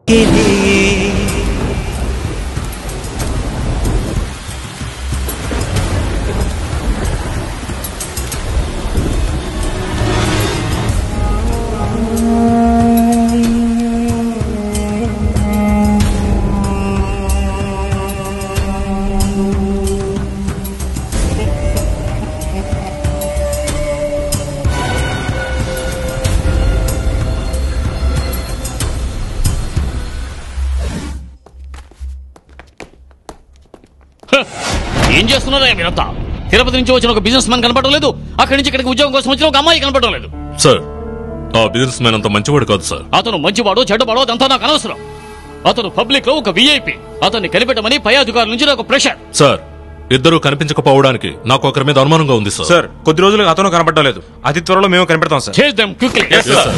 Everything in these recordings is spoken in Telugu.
ఏం చేస్తున్నారా మీరంతా తిరుపతి నుంచి వచ్చిన ఒక బిజినెస్ మ్యాన్ కనపడడం లేదు అక్కడి నుంచి ఇక్కడికి ఉద్యోగం కోసం వచ్చిన ఒక అమ్మాయి కనపడడం లేదు సార్ ఆ బిజినెస్ మ్యాన్ అంత మంచివాడు కాదు సార్ అతను మంచివాడో చెడ్డవాడో అదంతా నాకు అనవసరం అతను పబ్లిక్ లో ఒక విఐపి అతన్ని కనిపెట్టమని పై అధికారుల నుంచి నాకు ప్రెషర్ సార్ ఇద్దరు కనిపించకపోవడానికి నాకు ఒకరి మీద అనుమానంగా ఉంది సార్ సార్ కొద్ది రోజులుగా అతను కనపడలేదు అతి త్వరలో మేము కనిపెడతాం sir chase them quickly Yes, sir.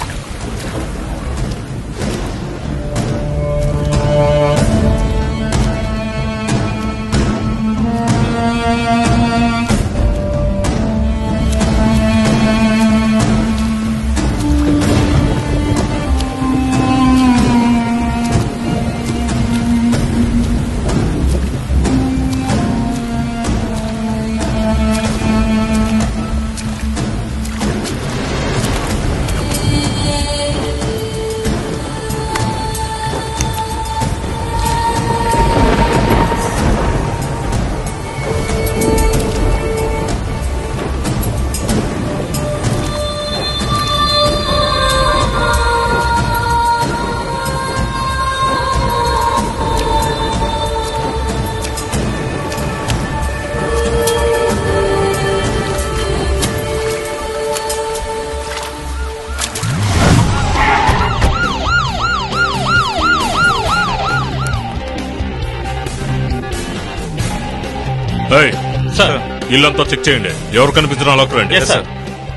ఏయ్, సార్ ఇల్లంతా చెక్ చేయండి ఎవరు కనిపించిన అలాక్ రండి ఎస్ సార్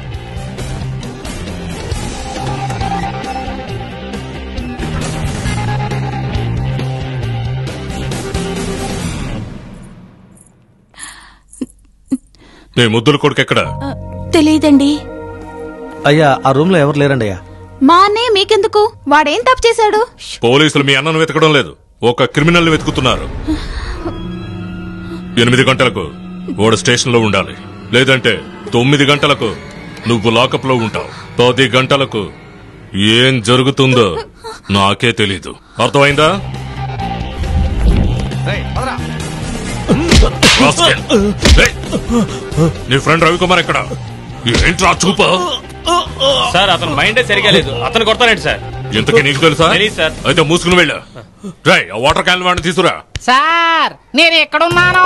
నీ ముద్దుల కొడుకు ఎక్కడ తెలియదండి అయ్యా ఆ రూమ్ లో ఎవరు లేరండి అయ్యా మా అన్నయ్య మీకెందుకు వాడేం తప్పు చేశాడు పోలీసులు మీ అన్నను వెతకడం లేదు ఒక క్రిమినల్ వెతుకుతున్నారు ఎనిమిది గంటలకు వాడు స్టేషన్ లో ఉండాలి లేదంటే తొమ్మిది గంటలకు నువ్వు లాకప్ లో ఉంటావు పది గంటలకు ఏం జరుగుతుందో నాకే తెలీదు అర్థమైందా రాస్కెల్. ఏయ్, నీ ఫ్రెండ్ రవికుమార్ ఎక్కడ ఏంట్రా చూపా సార్ అతను మైండే సరిగా లేదు అతను కొడతానండి సార్ ఇంతకీ నీకు తెలుసా తెలీదు సార్. అయితే మూసుకుని వెళ్ళా రై ఆ వాటర్ క్యాన్ వాడిని తీసుకురా సార్ నేను ఎక్కడున్నాను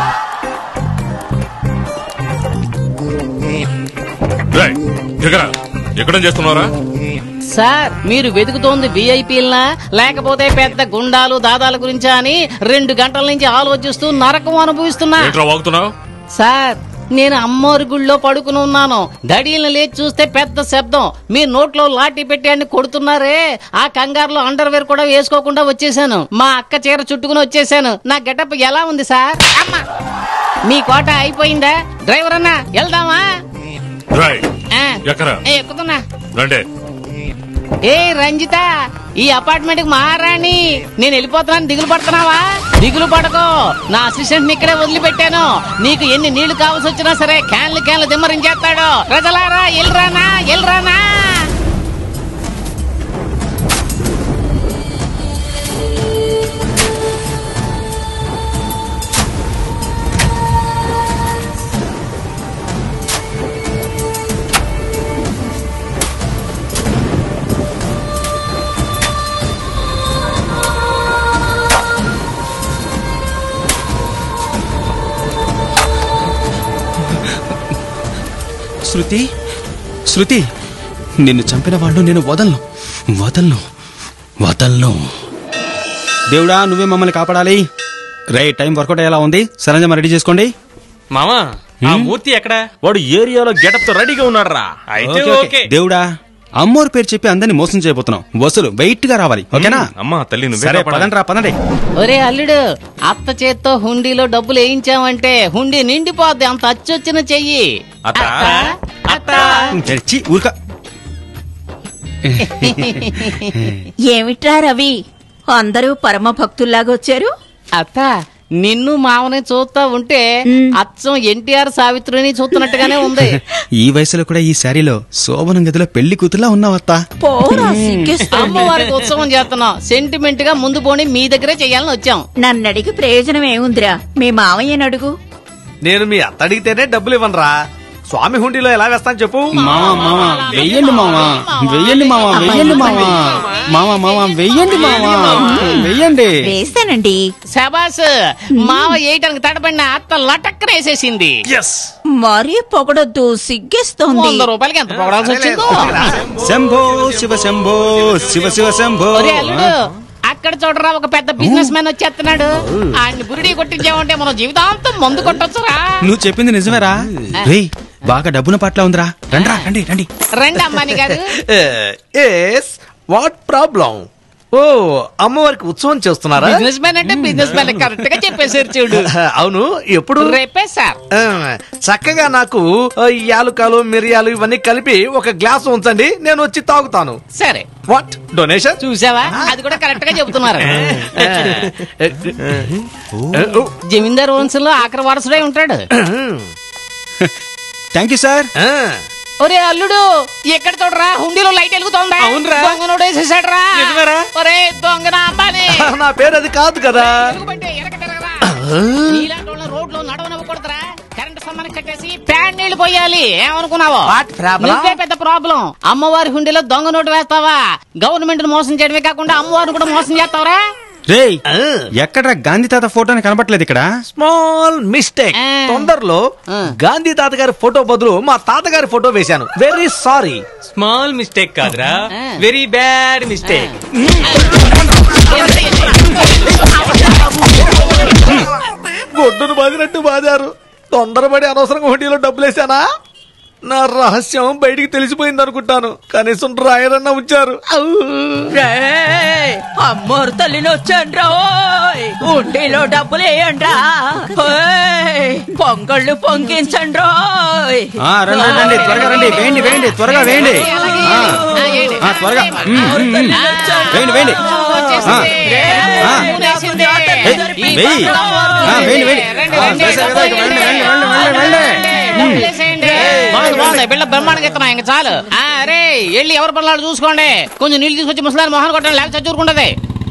రై దిగరా ఎక్కడ చేస్తున్నారా సార్ మీరు వెతుకుతోంది విఐపీలనా లేకపోతే పెద్ద గుండాలు దాదాల గురించా అని రెండు గంటల నుంచి ఆలోచిస్తూ నరకం అనుభవిస్తున్నా ఏంట్రా వాగుతున్నావు సార్ నేను అమ్మోరి గుళ్ళో పడుకుని ఉన్నాను గడియలను లేచి చూస్తే పెద్ద శబ్దం మీ నోట్లో లాఠీ పెట్టి అన్ని కొడుతున్నారే ఆ కంగారులో అండర్ వేర్ కూడా వేసుకోకుండా వచ్చేసాను మా అక్క చీర చుట్టుకుని వచ్చేసాను నా గెటప్ ఎలా ఉంది సార్ అమ్మా మీ కోట అయిపోయిందా డ్రైవర్ అన్నా వెళ్దామా రై ఆ, ఎక్కరా ఏ, ఎక్కుతున్నా రండి ఏ రంజిత ఈ అపార్ట్మెంట్ కి మారాణి నేను వెళ్ళిపోతున్నాను దిగులు పడుతున్నావా దిగులు పడకో నా అసిస్టెంట్ ఇక్కడే వదిలిపెట్టాను నీకు ఎన్ని నీళ్లు కావాల్సి వచ్చినా సరే క్యాన్లు క్యాన్లు దిమ్మరించేస్తాడు ప్రజలారా ఎల్రానా ఎల్రానా శృతి శృతి నిన్ను చంపిన వాళ్ళు నేను వదలను వదలను వదలను దేవుడా నువ్వే మమ్మల్ని కాపాడాలి రే టైం వర్కౌట్ అయ్యేలా ఉంది సరంజామా రెడీ చేసుకోండి మామా ఆ మూర్తి ఎక్కడ వాడు ఏరియాలో గెటప్ తో రెడీగా ఉన్నారా అయితే ఓకే, ఓకే. ఓకే దేవుడా అమ్మోరు పేరు చెప్పి అందరిని మోసం చేయబోతున్నాం వసూలు వెయిట్ గా రావాలి ఓకేనా అమ్మా తల్లి నువ్వే సరే కాపాడాలి. పదండి రా పదండి ఒరే అల్లుడు అత్త చేత్తో హుండీలో డబ్బులు వేయించావంటే హుండీ నిండిపోద్ది అంత అచ్చొచ్చిన చెయ్యి అత్త? అత్త, అత్త తెచ్చి ఊరుక ఏమిట్రా రవి అందరూ పరమ భక్తుల్లాగా వచ్చారు అత్త నిన్ను మావని చూస్తా ఉంటే అచ్చం ఎన్టీఆర్ సావిత్రిని చూస్తున్నట్టుగానే ఉంది ఈ వయసులో కూడా ఈ శారీలో శోభనం గదిలో పెళ్లి కూతురులా ఉన్నావత్తా పోరా సిగ్గేస్తోంది. అమ్మవారికి ఉత్సవం చేస్తున్నాం సెంటిమెంట్ గా ముందు పోని మీ దగ్గరే చెయ్యాలని వచ్చాం నన్ను అడిగి ప్రయోజనం ఏముందిరా మీ మావయ్యని అడుగు నేను మీ అత్త అడిగితేనే డబ్బులు ఇవ్వనరా స్వామి హుండీలో ఎలా వేస్తాను చెప్పు మావా మావా వెయ్యండి మావా వెయ్యండి మావా వెయ్యండి మావా మావా మావా వెయ్యండి మావా వెయ్యండి వేస్తానండి శబాస్ మావ వేయటానికి తడబడిన అత్త లటక్కన వేసేసింది మరీ పొగడొద్దు సిగ్గేస్తోంది వంద రూపాయలకి ఎంత పొగడాల్సి వచ్చిందో శంభో శివ శంభో శివ శివ శంభో ఒరే అల్లుడు అక్కడ చూడరా ఒక పెద్ద బిజినెస్ మ్యాన్ వచ్చేస్తున్నాడు ఆయన్ని బురిడి కొట్టించామంటే మనం జీవితాంతం మందు కొట్టొచ్చురా నువ్వు చెప్పింది నిజమేరా రేయ్ బాగా డబ్బున పట్ల ఉందిరా రండ్రా రండి రండి రండి అమ్మాని గారు ఎస్ వాట్ ప్రాబ్లం ఓ అమ్మవారికి ఉత్సవం చేస్తున్నారా బిజినెస్ మ్యాన్ అంటే బిజినెస్ మ్యాన్ కరెక్ట్ గా చెప్పేశారు చూడు అవును ఎప్పుడు రేపే సార్ ఆ, చక్కగా నాకు ఆ, యాలుకలు మిరియాలు ఇవన్నీ కలిపి ఒక గ్లాస్ ఉంచండి నేను వచ్చి తాగుతాను సరే వాట్ డొనేషన్ చూసావా అది కూడా కరెక్ట్ గా చెబుతున్నారు జమీందార్ వంశంలో ఆఖరి వారసుడే ఉంటాడు థ్యాంక్ యూ సార్ ఒరే అల్లుడు ఎక్కడ చూడరా హుండీలో లైట్ వెలుగుతోందా అవునురా. దొంగనోడు వేసేసాడరా ఒరే దొంగన అబ్బాని నా పేరు అది కాదు కదా వెలుగుబంటి వెనక తిరగరా. నీలాంటి వాళ్ళని రోడ్లో నడవనివ్వకూడదురా కరెంట్ స్తంభానికి కట్టేసి ప్యాన్ నీళ్లు పోయాలి ఏమనుకున్నావో What problem? నువ్వే పెద్ద ప్రాబ్లం అమ్మవారి హుండీలో దొంగ నోటు వేస్తావా గవర్నమెంట్ మోసం చేయడమే కాకుండా అమ్మవారిని కూడా మోసం చేస్తావరా రేయ్ ఎక్కడ్రా గాంధీ తాత ఫోటోని కనపట్లేదు ఇక్కడ స్మాల్ మిస్టేక్ ఆ. తొందరలో ఆ. గాంధీ తాతగారి ఫోటో బదులు మా తాతగారి ఫోటో వేశాను వెరీ సారీ స్మాల్ మిస్టేక్ కాదురా ఆ. వెరీ బ్యాడ్ మిస్టేక్ గొడ్డును బాదినట్టు బాదారు తొందరపడి అనవసరంగా హుండీలో డబ్బులేసానా నా రహస్యం బయటికి తెలిసిపోయింది అనుకుంటాను కనీసం రాయరన్నా ఉంచారు అమ్మోరు తల్లిని వచ్చాను ఉండిలో డబ్బులు వేయండి పొంగళ్ళు పొంగించండి రోయ్ ఆ, రండి రండి, రండి త్వరగా రండి వేయండి వేయండి త్వరగా వేయండి ఆ, ఆ, త్వరగా మ్మ్, మ్మ్, మ్మ్. వేయండి వేయండి ఆ, ఆ. ఏయ్, వెయ్యి ఆ, వేయండి వేయండి ఆ, వేశారు కదా, ఇక వెళ్ళండి వెళ్ళండి వెళ్ళండి వెళ్ళండి బాగుంది, బాగుంది. బిళ్ళ బ్రహ్మాండంగా ఇస్తున్నా ఇంక చాలు ఆ, అరే వెళ్ళి ఎవరి పనులు చూసుకోండి కొంచెం నీళ్ళు తీసుకొచ్చి ముసలాన్ని మొహన్ కొట్టండి లేక చచ్చూరుకుంటది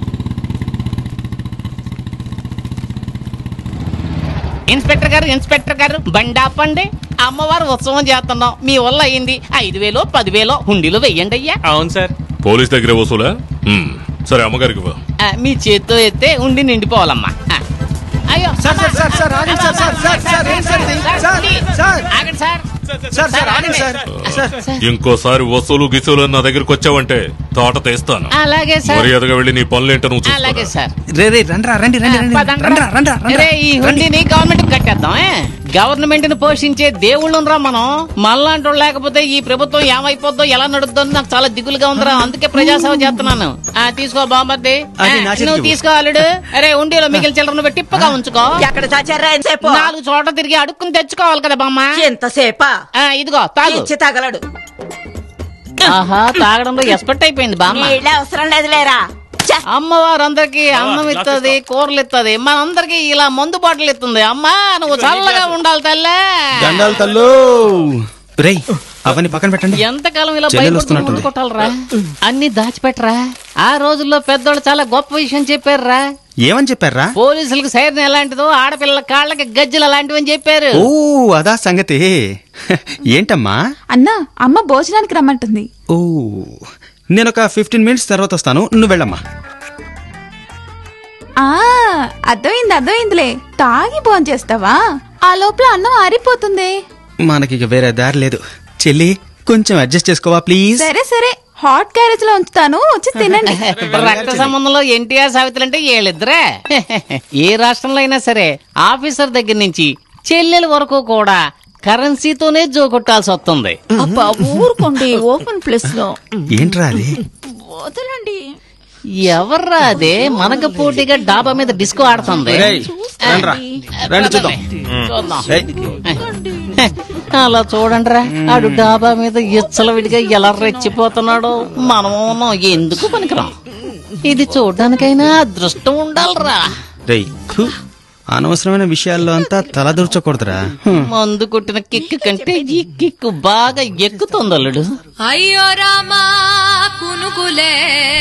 ఇన్స్పెక్టర్ గారు ఇన్స్పెక్టర్ గారు బండి ఆపండి అమ్మవారు ఉత్సవం చేస్తున్నాం మీ వల్ల అయింది ఐదు వేలు పదివేలు హుండీలో వెయ్యండి అయ్యా అవును సార్ పోలీస్ దగ్గర వసూలా మ్మ్. సరే అమ్మగారికి ఇవ్వు. ఆ, మీ చేత్తో ఎత్తే ఉండి నిండిపోవాలమ్మా ఆ. అయ్యో సార్ సార్ సార్ సార్ ఆగండి సార్ సార్ సార్ సార్ ఏంటి సార్ ఇది? సార్ సార్ ఆగండి సార్ సార్ సార్ ఆగండి సార్ సార్ ఇంకోసారి వసూలు గిసూలు నా దగ్గరికి వచ్చావంటే తోట తీస్తాను అలాగే సార్ మర్యాదగా వెళ్ళి నీ పనులేంటో నువ్వు అలాగే చూసుకో సార్ రే రే రండ్రా రండి రండి రండి పదండ్రా. రండ్రా రండ్రా రండ్రా అరే, ఈ హుండీని గవర్నమెంట్ కట్టేద్దాం గవర్నమెంట్ ని పోషించే దేవుళ్ళురా మనం మళ్ళాంటి వాళ్ళు లేకపోతే ఈ ప్రభుత్వం ఏమైపోద్దో ఎలా నడుద్దో అని నాకు చాలా దిగులుగా ఉందిరా అందుకే ప్రజాసేవ చేస్తున్నాను ఆ తీసుకో బామ్మర్ది ఆ, అది నా చేతికి నువ్వు ఇవ్వు. తీసుకో అల్లుడు అరే ఉండిలో మిగిలిన చిల్లరను పెట్టి టిప్పగా ఉంచుకో ఎక్కడ చచ్చారా ఎంతసేపు నాలుగు చోట్ల తిరిగి అడుక్కుని తెచ్చుకోవాలి కదా బామ్మ ఎంతసేపా ఆ, ఇదిగో తాగు ఇచ్చి తగలడు ఆహా తాగడంలో ఎక్స్పర్ట్ అయిపోయింది బామ్మ నీళ్ళే అవసరం లేదులేరా చ్చ. అమ్మవారు అందరికి అన్నం ఇస్తుంది కూరలు ఇస్తుంది మనందరికి ఇలా మందు బాటలు ఇస్తుంది అమ్మా నువ్వు చల్లగా ఉండాలి తల్లే దండాలు తల్లు రేయ్ అవన్నీ పక్కన పెట్టండి ఎంతకాలం ఇలా చెల్లెలు భయపడుతూ వస్తున్నట్టుంది. ముందు కొట్టాలరా అన్ని దాచిపెట్టరా ఆ రోజుల్లో పెద్దోళ్ళు చాలా గొప్ప విషయం చెప్పారురా ఏమని చెప్పారా పోలీసులకు సైరన్ ఎలాంటిదో ఆడపిల్లల కాళ్ళకి గజ్జలు అలాంటివి అని చెప్పారు ఓ అదా సంగతి ఏంటమ్మా అన్నా అమ్మ భోజనానికి రమ్మంటుంది ఓ నేను ఒక ఫిఫ్టీన్ మినిట్స్ తర్వాత వస్తాను నువ్వు వెళ్ళమ్మా ఆ అర్థమైంది అర్థమైందిలే తాగి భోజనం చేస్తావా ఆ లోపల అన్నం ఆరిపోతుంది మనకి ఇక వేరే దారి లేదు చెల్లి కొంచెం అడ్జస్ట్ చేసుకోవా ప్లీజ్ సరే సరే హాట్ క్యారేజ్ లో ఉంచుతాను వచ్చి తినండి రక్త సంబంధంలో ఎన్టీఆర్ సావిత్రులు అంటే వీళ్ళిద్దరే ఏ రాష్ట్రంలో అయినా సరే ఆఫీసర్ దగ్గర నుంచి చెల్లెల వరకు కూడా కరెన్సీతోనే జోకొట్టాల్సి వస్తుంది అబ్బా ఊరుకోండి ఓపెన్ ప్లేస్ లో ఏంట్రా అది వదలండి ఎవర్రా అదే మనకు పోటీగా డాబా మీద డిస్కో ఆడుతుంది రేయ్, రండ్రా. రండి చూద్దాం చూద్దాం ఏయ్, అలా చూడండిరా ఆడు డాబా మీద ఇచ్చల విడిగా ఎలా రెచ్చిపోతున్నాడో మనం ఉన్నాం ఎందుకు పనికిరాం ఇది చూడడానికైనా అదృష్టం ఉండాలిరా రేయ్ ఫు, అనవసరమైన విషయాల్లో అంతా తలదూర్చకూడదురా హ్మ్. మందు కొట్టిన కిక్కు కంటే ఈ కిక్కు బాగా ఎక్కుతుంది అల్లుడు ಅಯ್ಯೋ ರಾಮ ಕುನುಕುಲೆ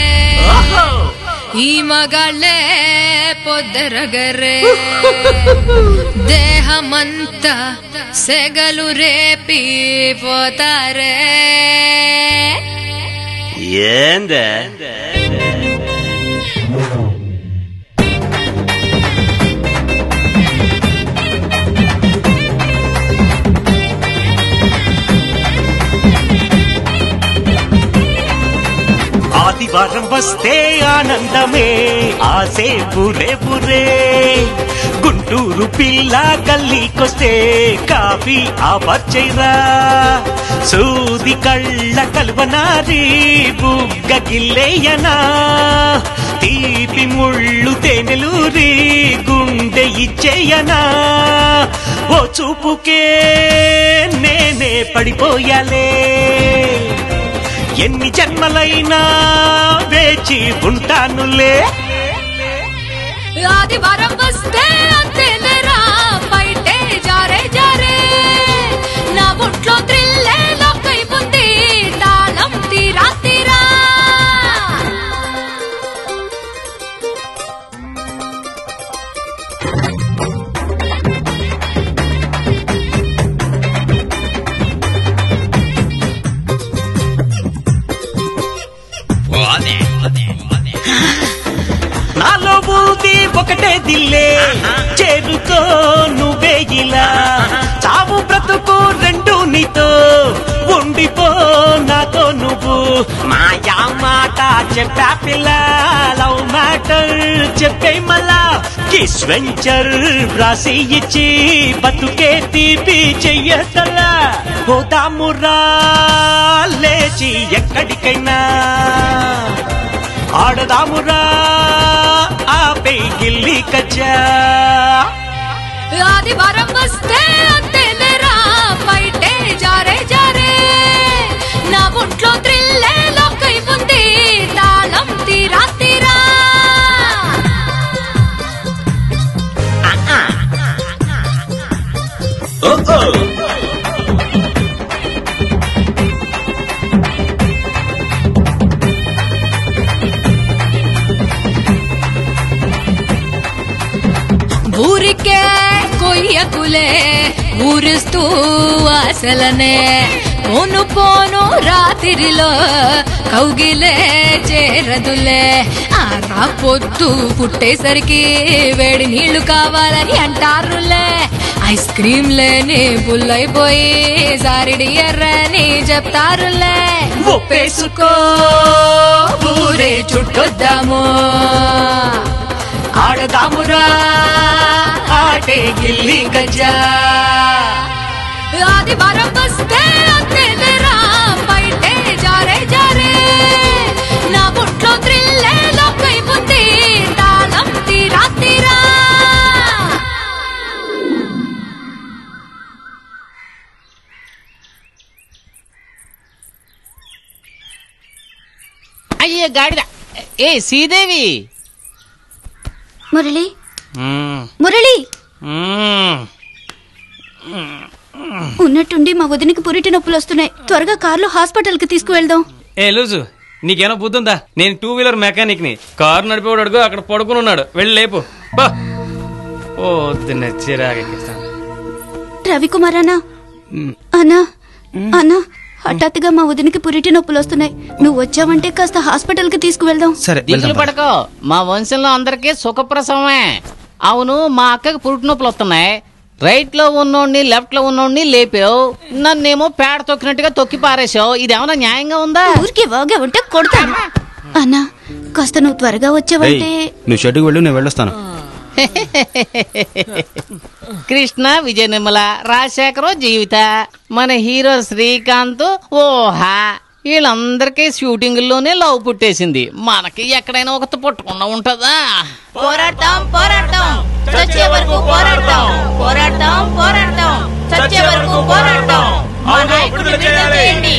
ಈ ಮಗಳೇ ಪೊದ್ದರಗರೆ ದೇಹಮಂತ ಸೆಗಲು ರೇಪಿ పోతారే ఏందే ఆదివారం వస్తే ఆనందమే ఆసే బురే బురే గుంటూరు పిల్ల గల్లీకొస్తే కాఫీ ఆపర్చైరా సూది కళ్ళ కలువనారి బుగ్గ గిల్లేయనా తీపి ముళ్ళు తేనెలూరి గుండె ఇచ్చేయనా ఓ చూపుకే నేనే పడిపోయాలే ఎన్ని జన్మలైనా వేచి ఉంటానులే ఆదివారం వస్తే అంతేలేరా బయటే జారే జారే నా ఒంట్లో త్రిల్లే లోకైపోతుంది తాళం తీరా తీరా నాలో ఉంది ఒకటే దిల్లే చేరుకో నువ్వే ఇలా చావు బ్రతుకు రెండు నీతో ఉండిపో నాతో నువ్వు మాయా మాట చెప్పా పిల్ల లవ్ మ్యాటర్ చెప్పే మళ్ళా కిస్ వెంచర్ రాసి ఇచ్చి బతుకే తీపి చెయ్యతలా పోదామురా లేచి ఎక్కడికైనా ఆడదామురా ఆపే గిల్లి కచ్చా ఆదివారం వస్తే అంతేలేరా బయటే జారే జారే నా ఒంట్లో త్రిల్లే లోకైపోతుంది తాళం తీరా తీరా ఊరికే కొయ్యకులే ఊరిస్తూ అసలనే పోను పోను రాత్రిలో కౌగిలే చేరదులే ఆరా పొద్దు పుట్టేసరికి వేడి నీళ్లు కావాలని అంటారులే ఐస్ క్రీమ్ లేని బుల్లైపోయి సారిడి ఎర్రని చెప్తారులే ఒప్పేసుకో ఊరే చుట్టొద్దాము ఆడదామురా ఆటే గిల్లి గజ్జా ఆదివారం వస్తే అంతేలేరా బయటే జారే జారే నా ఒంట్లో త్రిల్లే లోకైపోతుంది తాళం తీరా తీరా అయ్యే గాడిద ఏ శ్రీదేవి మురళి మురళి ఉన్నట్టుండి మా వదినికి పురిటి నొప్పులు వస్తున్నాయి త్వరగా కార్లో హాస్పిటల్ కి తీసుకువెళ్దాం ఏ లూజు నీకేమో బుద్ధి ఉందా నేను టూ వీలర్ మెకానిక్ ని కారు నడిపేవాడు అడుగు అక్కడ పడుకుని ఉన్నాడు వెళ్ళి లేపు బా ఓ చిరాకెక్కిస్తాను రవికుమార్ అన్నా అన్నా అన్నా హఠాత్తుగా మా వదినికి పురిటి నొప్పులు వస్తున్నాయి నువ్వు వచ్చావంటే కాస్త హాస్పిటల్ కి తీసుకువెళ్దాం సరే దిగులు వెళ్దాం పద. పడకో మా వంశంలో అందరికీ సుఖప్రసవమే అవును మా అక్కకి పురుటి నొప్పులు వస్తున్నాయి రైట్ లో ఉన్నోడిని లెఫ్ట్ లో ఉన్నోడిని లేపావు నన్నేమో పేడ తొక్కినట్టుగా తొక్కి పారేసావు ఇదేమన్నా న్యాయంగా ఉందా ఊరికే వాగా ఉంటే కొడతాను అన్నా కాస్త నువ్వు త్వరగా రేయ్, వచ్చావంటే నువ్వు షెడ్యూకి వెళ్ళు నేను వెళ్ళొస్తాను కృష్ణ విజయ నిర్మల రాజశేఖరం జీవిత మన హీరో శ్రీకాంత్ ఓహా వీళ్ళందరికీ షూటింగుల్లోనే లవ్ పుట్టేసింది మనకి ఎక్కడైనా ఒకటి పుట్టకుండా ఉంటదా పోరాడతాం పోరాడతాం చచ్చే వరకు పోరాడతాం పోరాడతాం పోరాడతాం చచ్చే వరకు పోరాడతాం మా నాయకుడిని విడుదల చేయండి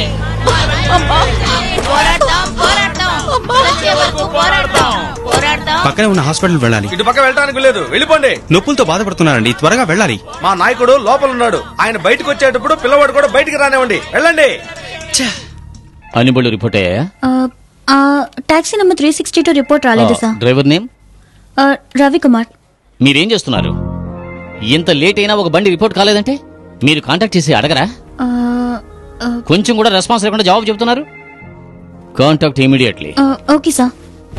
పోరాడతాం పోరాడతాం చచ్చే వరకు పోరాడతాం పోరాడతాం పక్కనే ఉన్న హాస్పిటల్ వెళ్ళాలి ఇటు పక్క వెళ్ళడానికి లేదు వెళ్ళిపోండి నొప్పులతో బాధపడుతున్నారండి త్వరగా వెళ్ళాలి మా నాయకుడు లోపల ఉన్నాడు ఆయన బయటకు వచ్చేటప్పుడు పిల్లవాడు కూడా బయటికి రానివ్వండి వెళ్ళండి అన్ని బళ్ళు రిపోర్ట్ అయ్యాయా taxi number three sixty two report రాలేదు సార్ డ్రైవర్ నేమ్ ఆ, రవికుమార్ మీరేం చేస్తున్నారు ఇంత లేట్ అయినా ఒక బండి రిపోర్ట్ కాలేదంటే మీరు కాంటాక్ట్ చేసి అడగరా ఆ, ఆ, కొంచెం కూడా రెస్పాన్స్ లేకుండా జవాబు చెప్తున్నారు కాంటాక్ట్ ఇమీడియట్లీ ఆ, okay sir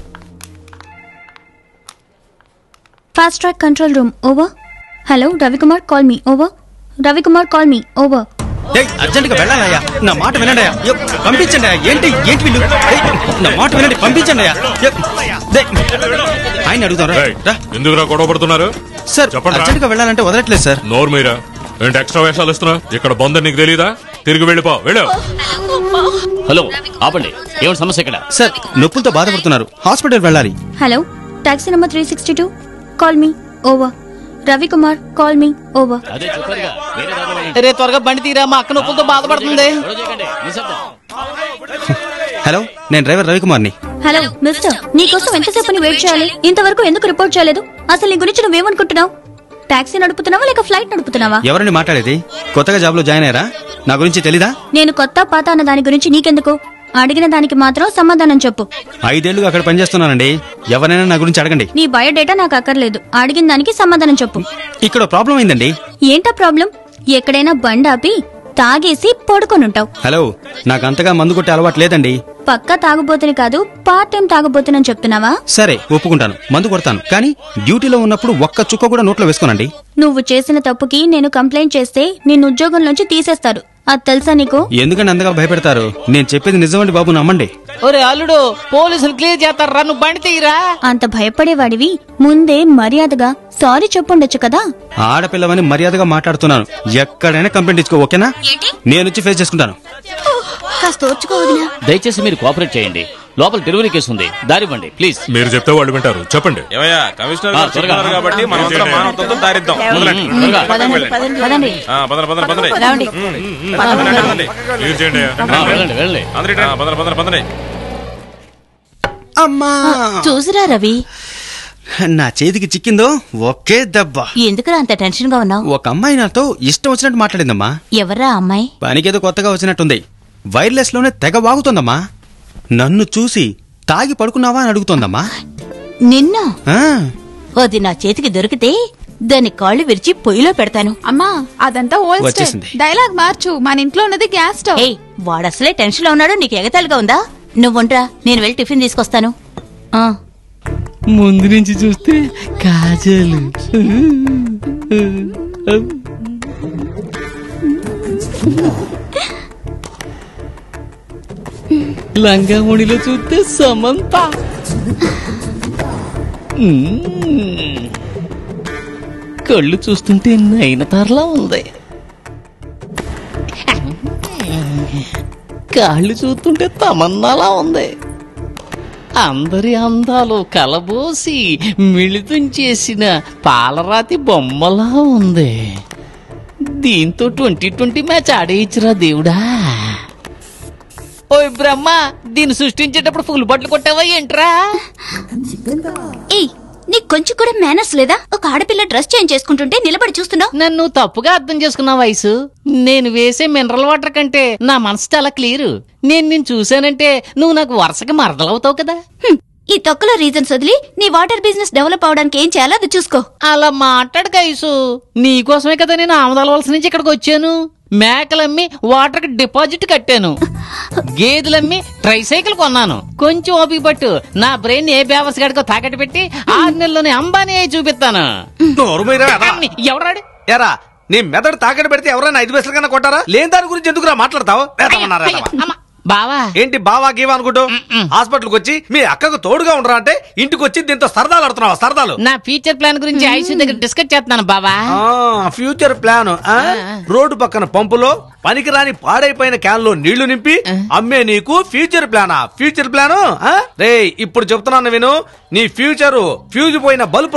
fast track control room over hello Ravikumar call me over Ravikumar call me over urgent గా వెళ్ళాలయ్యా నా మాట వినండి అయ్యా యో, పంపించండి అయ్యా ఏంటి ఏంటి వీళ్ళు ఏయ్, నా మాట వినండి పంపించండి అయ్యా యో, దే, ఆయన అడుగుతారా ఏయ్, ఎందుకురా గొడవ పడుతున్నారు సార్ చెప్పండి రా. అర్జెంట్ గా వెళ్ళాలంటే వదలట్లేదు సార్ నోరు మీరా ఏంటి ఎక్స్ట్రా వేషాలు ఇస్తున్నా ఇక్కడ బందర్ నీకు తెలీదా తిరిగి వెళ్ళిపో వెళ్ళు హలో ఆపండి ఏమిటి సమస్య ఇక్కడ సార్ నొప్పులతో బాధపడుతున్నారు హాస్పిటల్ వెళ్ళాలి hello taxi number three sixty two call me over Ravikumar call me over అదే చెప్పారుగా వేరే దారిలో వెళ్ళండి. రే త్వరగా బండి తీరా మా అక్క నొప్పులతో బాధపడుతుంది గొడవ చేయకండి. నిశ్శబ్దం. హలో నేను డ్రైవర్ రవికుమార్ని హలో మిస్టర్ నీకోసం ఎంతసేపు నీ వెయిట్ చేయాలి ఇంతవరకు ఎందుకు రిపోర్ట్ చేయలేదు అసలు నీ గురించి నువ్వేమనుకుంటున్నావు టాక్సీ నడుపుతున్నావా లేక ఫ్లైట్ నడుపుతున్నావా ఎవరండి మాట్లాడేది కొత్తగా జాబ్ లో జాయిన్ అయ్యారా నా గురించి తెలీదా నేను కొత్త పాత అన్న దాని గురించి నీకెందుకు అడిగిన దానికి మాత్రం సమాధానం చెప్పు ఐదేళ్లుగా అక్కడ పనిచేస్తున్నానండి ఎవరైనా నా గురించి అడగండి నీ బయోడేటా నాకు అక్కర్లేదు అడిగిన దానికి సమాధానం చెప్పు ఇక్కడ ప్రాబ్లం అయిందండి ఏంటా ప్రాబ్లం ఎక్కడైనా బండి ఆపి తాగేసి పడుకొనుంటావు హలో నాకు అంతగా మందు కొట్టే అలవాటు లేదండి పక్క తాగుబోతుని కాదు పార్ట్ టైం తాగుబోతునని చెప్తున్నావా సరే ఒప్పుకుంటాను మందు కొడతాను కానీ డ్యూటీలో ఉన్నప్పుడు ఒక్క చుక్క కూడా నోట్లో వేసుకోనండి నువ్వు చేసిన తప్పుకి నేను కంప్లైంట్ చేస్తే నిన్ను ఉద్యోగం నుంచి తీసేస్తారు అది తెలుసా నీకు ఎందుకంటే అంతగా భయపెడతారు నేను చెప్పేది నిజమండి బాబు నమ్మండి ఒరే అల్లుడు పోలీసులు క్లియర్ చేస్తారా నువ్వు బండి తీరా అంత భయపడేవాడివి ముందే మర్యాదగా సారీ చెప్పుండొచ్చు కదా ఆడపిల్లవని మర్యాదగా మాట్లాడుతున్నాను ఎక్కడైనా కంప్లైంట్ ఇచ్చుకో ఓకేనా నేను వచ్చి ఫేస్ చేసుకుంటాను కాస్త ఓర్చుకోవదినా దయచేసి మీరు కోఆపరేట్ చేయండి లోపల డెలివరీ కేసు ఉంది దారివ్వండి ప్లీజ్ మీరు చెప్తే వాళ్ళు వింటారు చెప్పండి ఏమయ్యా కమిషనర్ ఆ, గారు త్వరగా. చెప్తున్నారు కాబట్టి మనం అందరం మానవత్వంతో దారిద్దాం మొదలండి. త్వరగా. పదండి పదండి పదండి ఆ, పదండి పదండి పదండి రావండి పదండి, పదండి. క్లియర్ చేయండి ఆ, వెళ్ళండి వెళ్ళండి అందరూ ఇటు రండి. పదండి పదండి పదండి అమ్మా చూసిరా రవి నా చేతికి చిక్కిందో ఒకే దెబ్బ ఎందుకురా అంత టెన్షన్ గా ఉన్నావు ఒక అమ్మాయి నాతో ఇష్టం వచ్చినట్టు మాట్లాడిందమ్మా ఎవరా అమ్మాయి పనికేదో కొత్తగా వచ్చినట్టుంది వైర్లెస్ లోనే తెగ వాగుతోందమ్మా నన్ను చూసి తాగి పడుకున్నావా అని అడుగుతోందమ్మా నిన్న ఆ, అది నా చేతికి దొరికితే దాని కాళ్ళు విరిచి పొయ్యిలో పెడతాను అమ్మా అదంతా ఓల్డ్ స్టైల్ వచ్చేసింది. డైలాగ్ మార్చు మన ఇంట్లో ఉన్నది గ్యాస్ స్టవ్ ఏయ్ వాడసలే టెన్షన్ లో ఉన్నాడు నీకు ఎగతాళిగా ఉందా నువ్వుంట్రా నేను వెళ్ళి టిఫిన్ తీసుకొస్తాను ఆ ముందు నుంచి చూస్తే కాజలు లంగామణిలో చూస్తే సమంత మ్మ్. కళ్ళు చూస్తుంటే నయనతారలా ఉంది కాళ్ళు చూస్తుంటే తమన్నాలా ఉంది అందరి అందాలు కలబోసి మిళితం చేసిన పాలరాతి బొమ్మలా ఉంది దీంతో ట్వంటీ ట్వంటీ మ్యాచ్ ఆడేయచ్చురా దేవుడా ఓయ్ బ్రహ్మ దీన్ని సృష్టించేటప్పుడు ఫుల్ బట్టలు కొట్టావా ఏంట్రా ఏయ్ నీకు కొంచెం కూడా మేనర్స్ లేదా ఒక ఆడపిల్ల డ్రెస్ చేంజ్ చేసుకుంటుంటే నిలబడి చూస్తున్నావు నన్ను తప్పుగా అర్థం చేసుకున్న వయసు నేను వేసే మినరల్ వాటర్ కంటే నా మనసు చాలా క్లియర్ నేను నిన్ను చూశానంటే నువ్వు నాకు వరుసగా మరదలవుతావు కదా హ్మ్, ఈ తొక్కలో రీజన్స్ వదిలి నీ వాటర్ బిజినెస్ డెవలప్ అవడానికి ఏం చేయాలో అది చూసుకో అలా మాట్లాడు కైసు నీకోసమే కదా నేను ఆమదాల వలస నుంచి ఇక్కడికి వచ్చాను మేకలమ్మి వాటర్ కి డిపాజిట్ కట్టాను గేదెలమ్మి ట్రైసైకిల్ కొన్నాను కొంచెం ఓపిక పట్టు నా బ్రెయిన్ ఏ బేవస్ గడికో తాకట్టు పెట్టి ఆరు నెలలోనే అంబానీ అయి చూపిస్తాను నోరు మీరా ఎరా? అమ్మి, ఎవరాడు ఎరా నీ మెదడు తాకట్టు పెడితే ఎవరైనా ఐదు పైసలు కన్నా కొట్టారా లేని దాని గురించి ఎందుకురా మాట్లాడతావు వేదమన్నారా, అయ్య, వేదమా? అమ్మ, బావా ఏంటి బావా గీవా అనుకుంటూ హాస్పిటల్కి వచ్చి మీ అక్కకు తోడుగా ఉండరా అంటే ఇంటికి వచ్చి దీంతో సరదాలు ఆడుతున్నావా సరదాలు నా ఫ్యూచర్ ప్లాన్ గురించి ఐసీ దగ్గర డిస్కస్ చేస్తున్నాను బావా ఆ, ఫ్యూచర్ ప్లాన్ ఆ? రోడ్డు పక్కన పంపులో పనికిరాని పాడైపోయిన క్యాన్ లో నీళ్లు నింపి అమ్మే నీకు ఫ్యూచర్ ప్లానా ఫ్యూచర్ ప్లాను రే ఇప్పుడు చెప్తున్నాను విను నీ ఫ్యూచర్ ఫ్యూజ్ పోయిన బల్బురా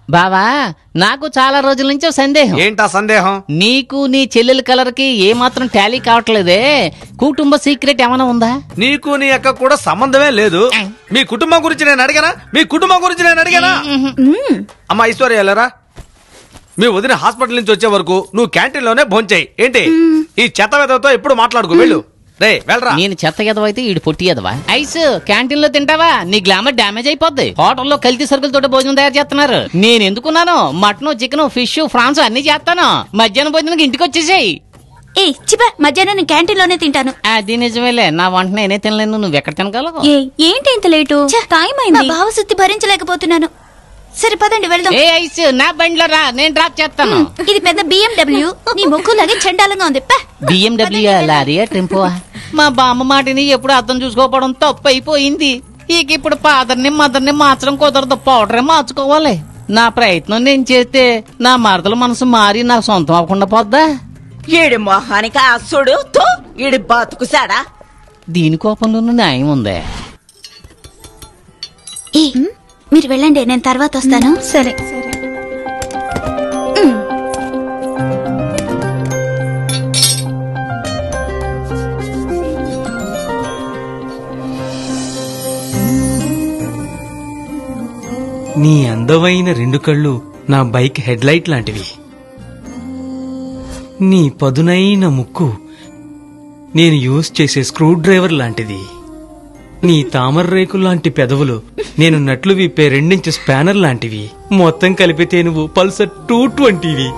బావా నాకు చాలా రోజుల నుంచి ఓ సందేహం ఏంటా సందేహం నీకు నీ చెల్లెల కలర్ కి ఏ మాత్రం టాలీ కావట్లేదే కుటుంబ సీక్రెట్ ఏమైనా ఉందా నీకు నీ అక్క కూడా సంబంధమే లేదు మీ కుటుంబం గురించి నేను అడిగానా మీ కుటుంబం గురించి నేను అడిగానా అమ్మా ఐశ్వర్య వెళ్ళరా మీ వదిన హాస్పిటల్ నుంచి వచ్చే వరకు నువ్వు క్యాంటీన్ లోనే భోంచేయి ఏంటి ఈ చెత్త వెదవతో ఎప్పుడు మాట్లాడుకో వెళ్ళు రే వెళ్ళరా నేను చెత్త ఎదవ అయితే ఈడు పొట్టి ఎదవా ఐస్ క్యాంటీన్ లో తింటావా నీ గ్లామర్ డ్యామేజ్ అయిపోద్ది హోటల్లో కల్తీ సరుకులతో భోజనం తయారు చేస్తున్నారు నేను ఎందుకున్నాను మటన్ చికెన్ ఫిష్ ఫ్రాన్స్ అన్ని చేస్తాను మధ్యాహ్నం భోజనానికి ఇంటికి వచ్చేసాయి ఏ చిప మధ్యాహ్నం నేను క్యాంటీన్ లోనే తింటాను అది నిజమేలే నా వంట నేనే తినలేను నువ్వు ఎక్కడ తినగలవు ఏ ఏంటి ఇంత లేటు టైం అయింది నా భావశుద్ధి భరించలేకపోతున్నాను సరే పదండి వెళ్దాం ఏ ఐస్ నా బండిలో రా నేను డ్రాప్ చేస్తాను ఇది పెద్ద బిఎండబ్ల్యూ నీ ముక్కులాగే చండాలంగా ఉంది పా. బిఎండబ్ల్యూ లారీయా టెంపో మా బామ్మ మాటిని ఎప్పుడు అర్థం చూసుకోకపోవడం తప్పు అయిపోయింది ఇక ఇప్పుడు ఫాదర్ని మదర్ని మార్చడం కుదరదు పౌడరే మార్చుకోవాలి నా ప్రయత్నం నేను చేస్తే నా మరదల మనసు మారి నాకు సొంతం అవ్వకుండా పోద్దా ఈడి మొహానికి అస్సుడు తో ఈడి బతుకుసాడా దీని కోపంలోనూ న్యాయం ఉందే ఏ మీరు వెళ్ళండి నేను తర్వాత వస్తాను సరే నీ అందమైన రెండు కళ్ళు నా బైక్ హెడ్ లైట్ లాంటివి నీ పదునైన ముక్కు నేను యూజ్ చేసే స్క్రూ డ్రైవర్ లాంటిది నీ తామర రేకులు లాంటి పెదవులు నేను నట్లు విప్పే రెండించు స్పానర్ లాంటివి మొత్తం కలిపితే నువ్వు పల్సర్ టూ ట్వంటీవి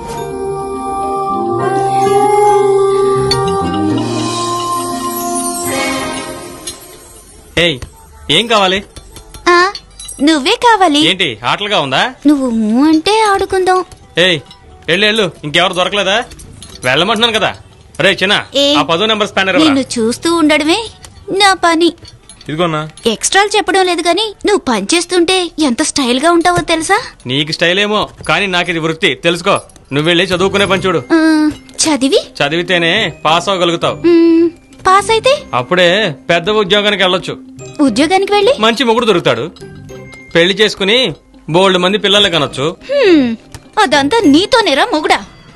ఏయ్ ఏం కావాలి ఆ నువ్వే కావాలి ఏంటి ఆటలుగా ఉందా నువ్వు ఊ అంటే ఆడుకుందాం ఏయ్ ఎళ్ళు ఎళ్ళు ఇంకెవరు దొరకలేదా వెళ్ళమంటున్నాను కదా రే చిన్న ఏ ఆ పదో నెంబర్ స్పానర్ నిన్ను చూస్తూ ఉండడమే నా పని ఇదిగోనా ఎక్స్ట్రాలు చెప్పడం లేదు గాని నువ్వు పని చేస్తుంటే ఎంత స్టైల్ గా ఉంటావో తెలుసా నీకు స్టైల్ ఏమో కానీ నాకు ఇది వృత్తి తెలుసుకో నువ్వు వెళ్ళి చదువుకునే పని చూడు ఆ, చదివి చదివితేనే పాస్ అవ్వగలుగుతావు మ్, పాస్ అయితే అప్పుడే పెద్ద ఉద్యోగానికి వెళ్ళొచ్చు ఉద్యోగానికి వెళ్ళి మంచి మొగుడు దొరుకుతాడు పెళ్లి చేసుకుని బోల్డ్ మంది పిల్లల్ని కనొచ్చు హ్మ్, అదంతా నీతోనేరా మొగుడా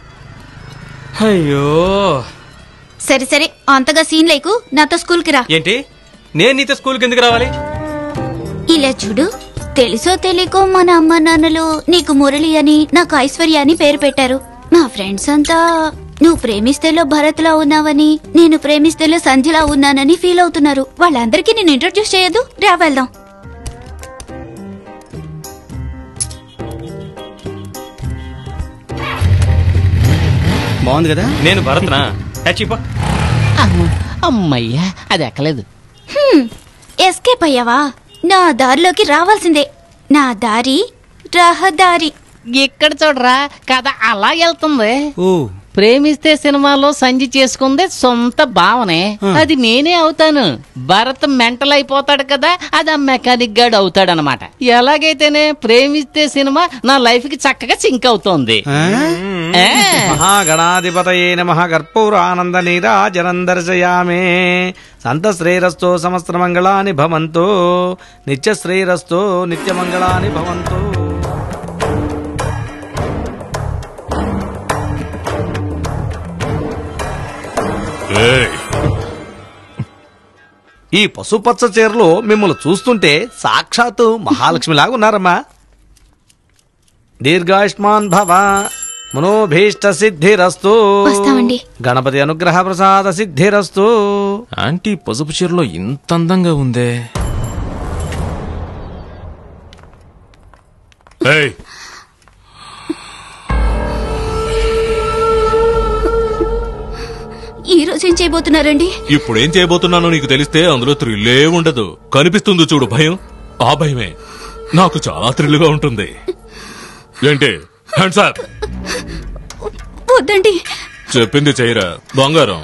అయ్యో సరే సరే అంతగా సీన్ లేకు నాతో స్కూల్ కి రా ఏంటి నేను నీతో స్కూల్కి ఎందుకు రావాలి ఇలా చూడు తెలుసో తెలియకో మన అమ్మ నాన్నలు నీకు మురళి అని నాకు ఐశ్వర్య అని పేరు పెట్టారు మా ఫ్రెండ్స్ అంతా నువ్వు ప్రేమిస్తేలో భరత్ లా ఉన్నావని నేను ప్రేమిస్తేలో సంధ్యలా ఉన్నానని ఫీల్ అవుతున్నారు వాళ్ళందరికీ నేను ఇంట్రొడ్యూస్ చేయదు రా వెళ్దాం బాగుంది కదా నేను భరత్నా చచ్చిపో అమ్మ, అమ్మయ్యా అది ఎక్కలేదు హ్మ్, ఎస్కేప్ అయ్యావా నా దారిలోకి రావాల్సిందే నా దారి రహదారి ఇక్కడ చూడరా కథ అలా వెళ్తుంది ఓ ప్రేమిస్తే సినిమాలో సంజి చేసుకుందే సొంత భావనే అది నేనే అవుతాను భరత్ మెంటల్ అయిపోతాడు కదా అది ఆ మెకానిక్ గాడు అవుతాడు అనమాట ఎలాగైతేనే ప్రేమిస్తే సినిమా నా లైఫ్ కి చక్కగా సింక్ అవుతోంది ఏ. మహాగణాధిపతయే నమ కర్పూరానంద నీరాజనం దర్శయామే సంత శ్రేరస్తో సమస్త మంగళాని భవంతో నిత్య శ్రేరస్తో నిత్య మంగళాని భవంతో ఏయ్ ఈ పసుపచ్చ చీరలో మిమ్మల్ని చూస్తుంటే సాక్షాత్తు మహాలక్ష్మిలాగా ఉన్నారమ్మా దీర్ఘాయుష్మాన్ భవ మనోభీష్ట సిద్ధిరస్తు వస్తామండి. గణపతి అనుగ్రహ ప్రసాద సిద్ధిరస్తు ఆంటీ పసుపు చీరలో ఇంత అందంగా ఉందే ఏయ్ ఈ రోజు ఏం చేయబోతున్నారండి ఇప్పుడు ఏం చేయబోతున్నానో నీకు తెలిస్తే అందులో థ్రిల్లే ఉండదు కనిపిస్తుంది చూడు భయం ఆ భయమే నాకు చాలా థ్రిల్గా ఉంటుంది ఏంటి హ్యాండ్స్ అప్ వద్దండి చెప్పింది చేయరా బంగారం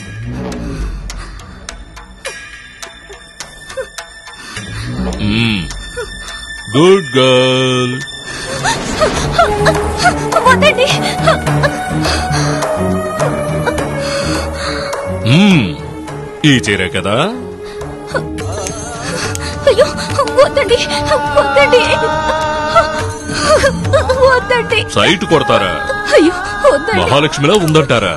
గుడ్ గర్ల్ వద్దండి ఈ చీరే కదా అయ్యో వద్దండి వద్దండి వద్దండి సైట్ కొడతారా అయ్యో వద్దండి మహాలక్ష్మిలా ఉందంటారా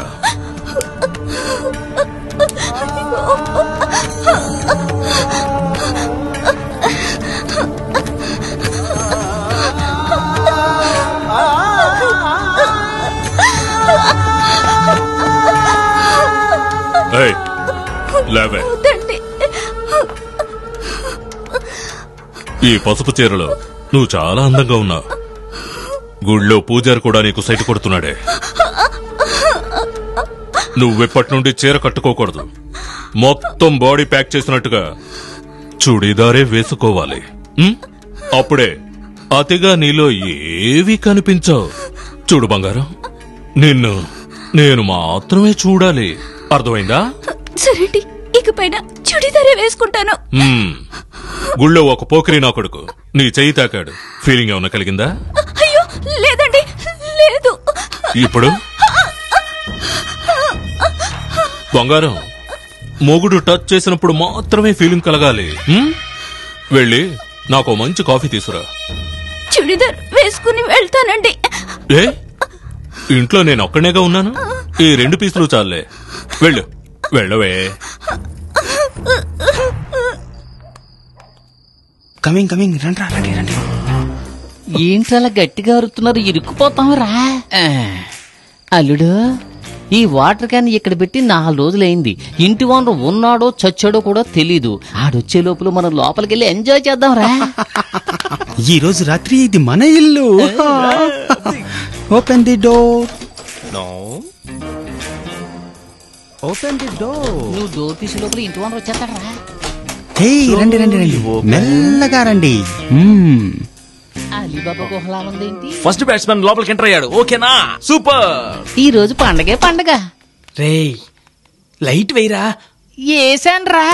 ఏయ్, లేవే వద్దండి ఈ పసుపు చీరలో నువ్వు చాలా అందంగా ఉన్నావు గుళ్ళో పూజారి కూడా నీకు సైట్ కొడుతున్నాడే నువ్వెప్పటి నుండి చీర కట్టుకోకూడదు మొత్తం బాడీ ప్యాక్ చేసినట్టుగా చుడీదారే వేసుకోవాలి ఉం? అప్పుడే అతిగా నీలో ఏవి కనిపించవు చూడు బంగారం నిన్ను నేను మాత్రమే చూడాలి అర్థమైందా సరేండి ఇకపైన చుడిదారే వేసుకుంటాను మ్మ్. గుళ్ళో ఒక పోకిరి నా కొడుకు నీ చెయ్యి తాకాడు ఫీలింగ్ ఏమన్నా కలిగిందా అయ్యో లేదండి లేదు ఇప్పుడు బంగారం మొగుడు టచ్ చేసినప్పుడు మాత్రమే ఫీలింగ్ కలగాలి మ్మ్? వెళ్ళి నాకు ఓ మంచి కాఫీ తీసురా చుడిదార్ వేసుకుని వెళ్తానండి ఏ ఇంట్లో నేను ఒక్కనేగా ఉన్నాను ఈ రెండు పీసులు చాలే వెళ్ళు వెళ్ళవే కమింగ్ కమింగ్ రండి రా, రండి రండి ఏంటలా గట్టిగా అరుతున్నారు ఇరుక్కుపోతాం రా అల్లుడు ఈ వాటర్ క్యాన్ ఇక్కడ పెట్టి నాలుగు రోజులైంది ఇంటి ఓనర్ ఉన్నాడో చచ్చాడో కూడా తెలీదు ఆడొచ్చే లోపల మనం లోపలికి వెళ్ళి ఎంజాయ్ చేద్దాం రా ఈ రోజు రాత్రి ఇది మన ఇల్లు open the door open the door నువ్వు డోర్ తీసే లోపల ఇంటి ఓనర్ వచ్చేస్తాడు రా హే రండి రండి రండి మెల్లగా రండి మ్మ్. అలీబాబా గుహలా ఉందేంటి ఫస్ట్ బ్యాట్స్మెన్ లోపలికి ఎంటర్ అయ్యాడు ఓకేనా సూపర్ ఈ రోజు పండగే పండగ రేయ్ లైట్ వేయరా ఏసాను రా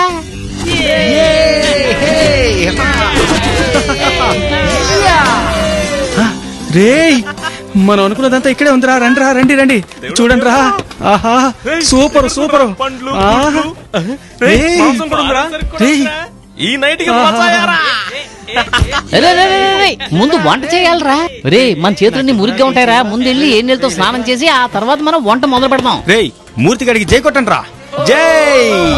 రేయ్ మనం అనుకున్నదంతా ఇక్కడే ఉందిరా రండి రా రండి రండి చూడండి రా ఆహా సూపర్ సూపర్ ఆహా. రేయ్. రేయ్. ఈ నైట్ ఆహా. రే, రే, రే, రే, రే, ముందు వంట చేయాలరా రే మన చేతులన్నీ మురిగ్గా ఉంటాయిరా ముందు వెళ్ళి ఏ నీళ్ళతో స్నానం చేసి ఆ తర్వాత మనం వంట మొదలు పెడదాం రేయ్ మూర్తి గడికి జై కొట్టండి రా జై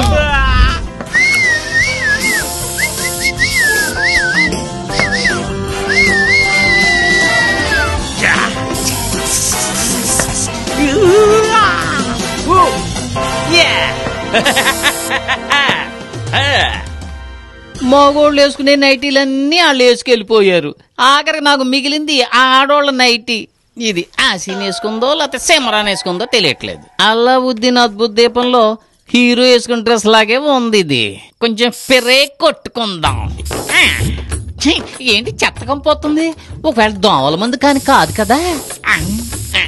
మగోళ్ళు వేసుకునే నైటీలన్నీ వాళ్ళు వేసుకెళ్ళిపోయారు ఆఖరికి నాకు మిగిలింది ఆ ఆడోళ్ళ నైటీ ఇది ఆసీన్ వేసుకుందో లేకపోతే సిమరాన్ వేసుకుందో తెలియట్లేదు అల్లావుద్దీన్ అద్భుత దీపంలో హీరో వేసుకున్న డ్రెస్ లాగే ఉంది ఇది కొంచెం పెరే కొట్టుకుందాం ఆ, ఛీ, ఏంటి చెత్తకం పోతుంది ఒకవేళ దోమల మంది కానీ కాదు కదా ఆ, ఆ.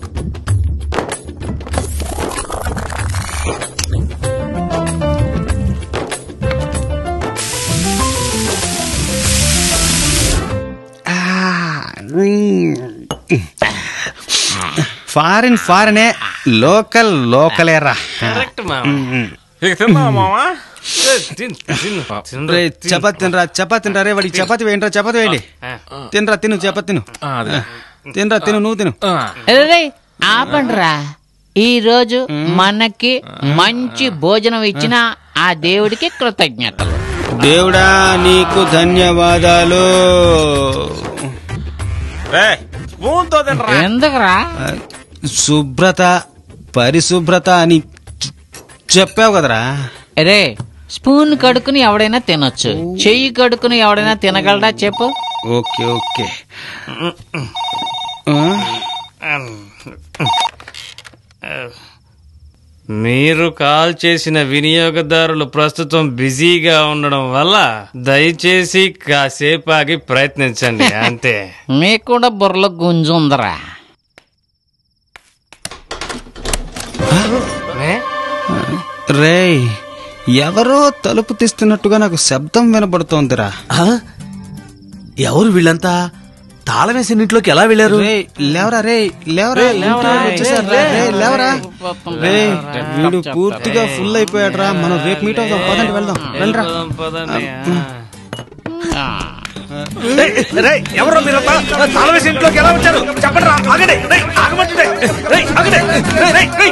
ఫారిన్ ఫారినే లోకల్ లోకలేరా కరెక్ట్ ఇక తిందామా మామా రే చపాతి తినరా చపాతి తినరా రే వాడికి చపాతి వేయండిరా చపాతి వేయండి తినరా తిను చపాతి తిను తినరా తిను నువ్వు తిను రే ఆపండ్రా ఈ రోజు మనకి మంచి భోజనం ఇచ్చిన ఆ దేవుడికి కృతజ్ఞతలు దేవుడా నీకు ధన్యవాదాలు స్పూన్ తో తినరా ఎందుకురా శుభ్రత పరిశుభ్రత అని చె- చెప్పావు కదరా రే స్పూన్ కడుకుని ఎవడైనా తినొచ్చు చెయ్యి కడుకుని ఎవడైనా తినగలడా చెప్పు ఓకే ఓకే ఆ? మీరు కాల్ చేసిన వినియోగదారులు ప్రస్తుతం బిజీగా ఉండడం వల్ల దయచేసి కాసేపు ఆగి ప్రయత్నించండి అంతే మీకు కూడా బుర్రలో గుంజు ఉందరా రేయ్ ఎవరో తలుపు తీస్తున్నట్టుగా నాకు శబ్దం వినబడుతోందిరా ఎవరు వీళ్ళంతా తాళం వేసిన ఇంట్లోకి ఎలా వెళ్ళారు రేయ్ లేవరా రే లేవరా రేయ్, లేవరా, ఇంట్లోకి వచ్చేసారు రా. రేయ్, రేయ్, లేవరా రే లేవరా. వీడు పూర్తిగా ఫుల్ అయిపోయాడు రా మనం రేపు మీట్ అవుదాం పదండి వెళ్దాం రండిరా ఆ. రేయ్, రేయ్, ఎవరో మీరంతా తాళవేసి ఇంట్లోకి ఎలా వచ్చారు చెప్పండి రా ఆగండి రేయ్, ఆగమంటుంటే. రేయ్, ఆగండి. రేయ్, రేయ్, రేయ్.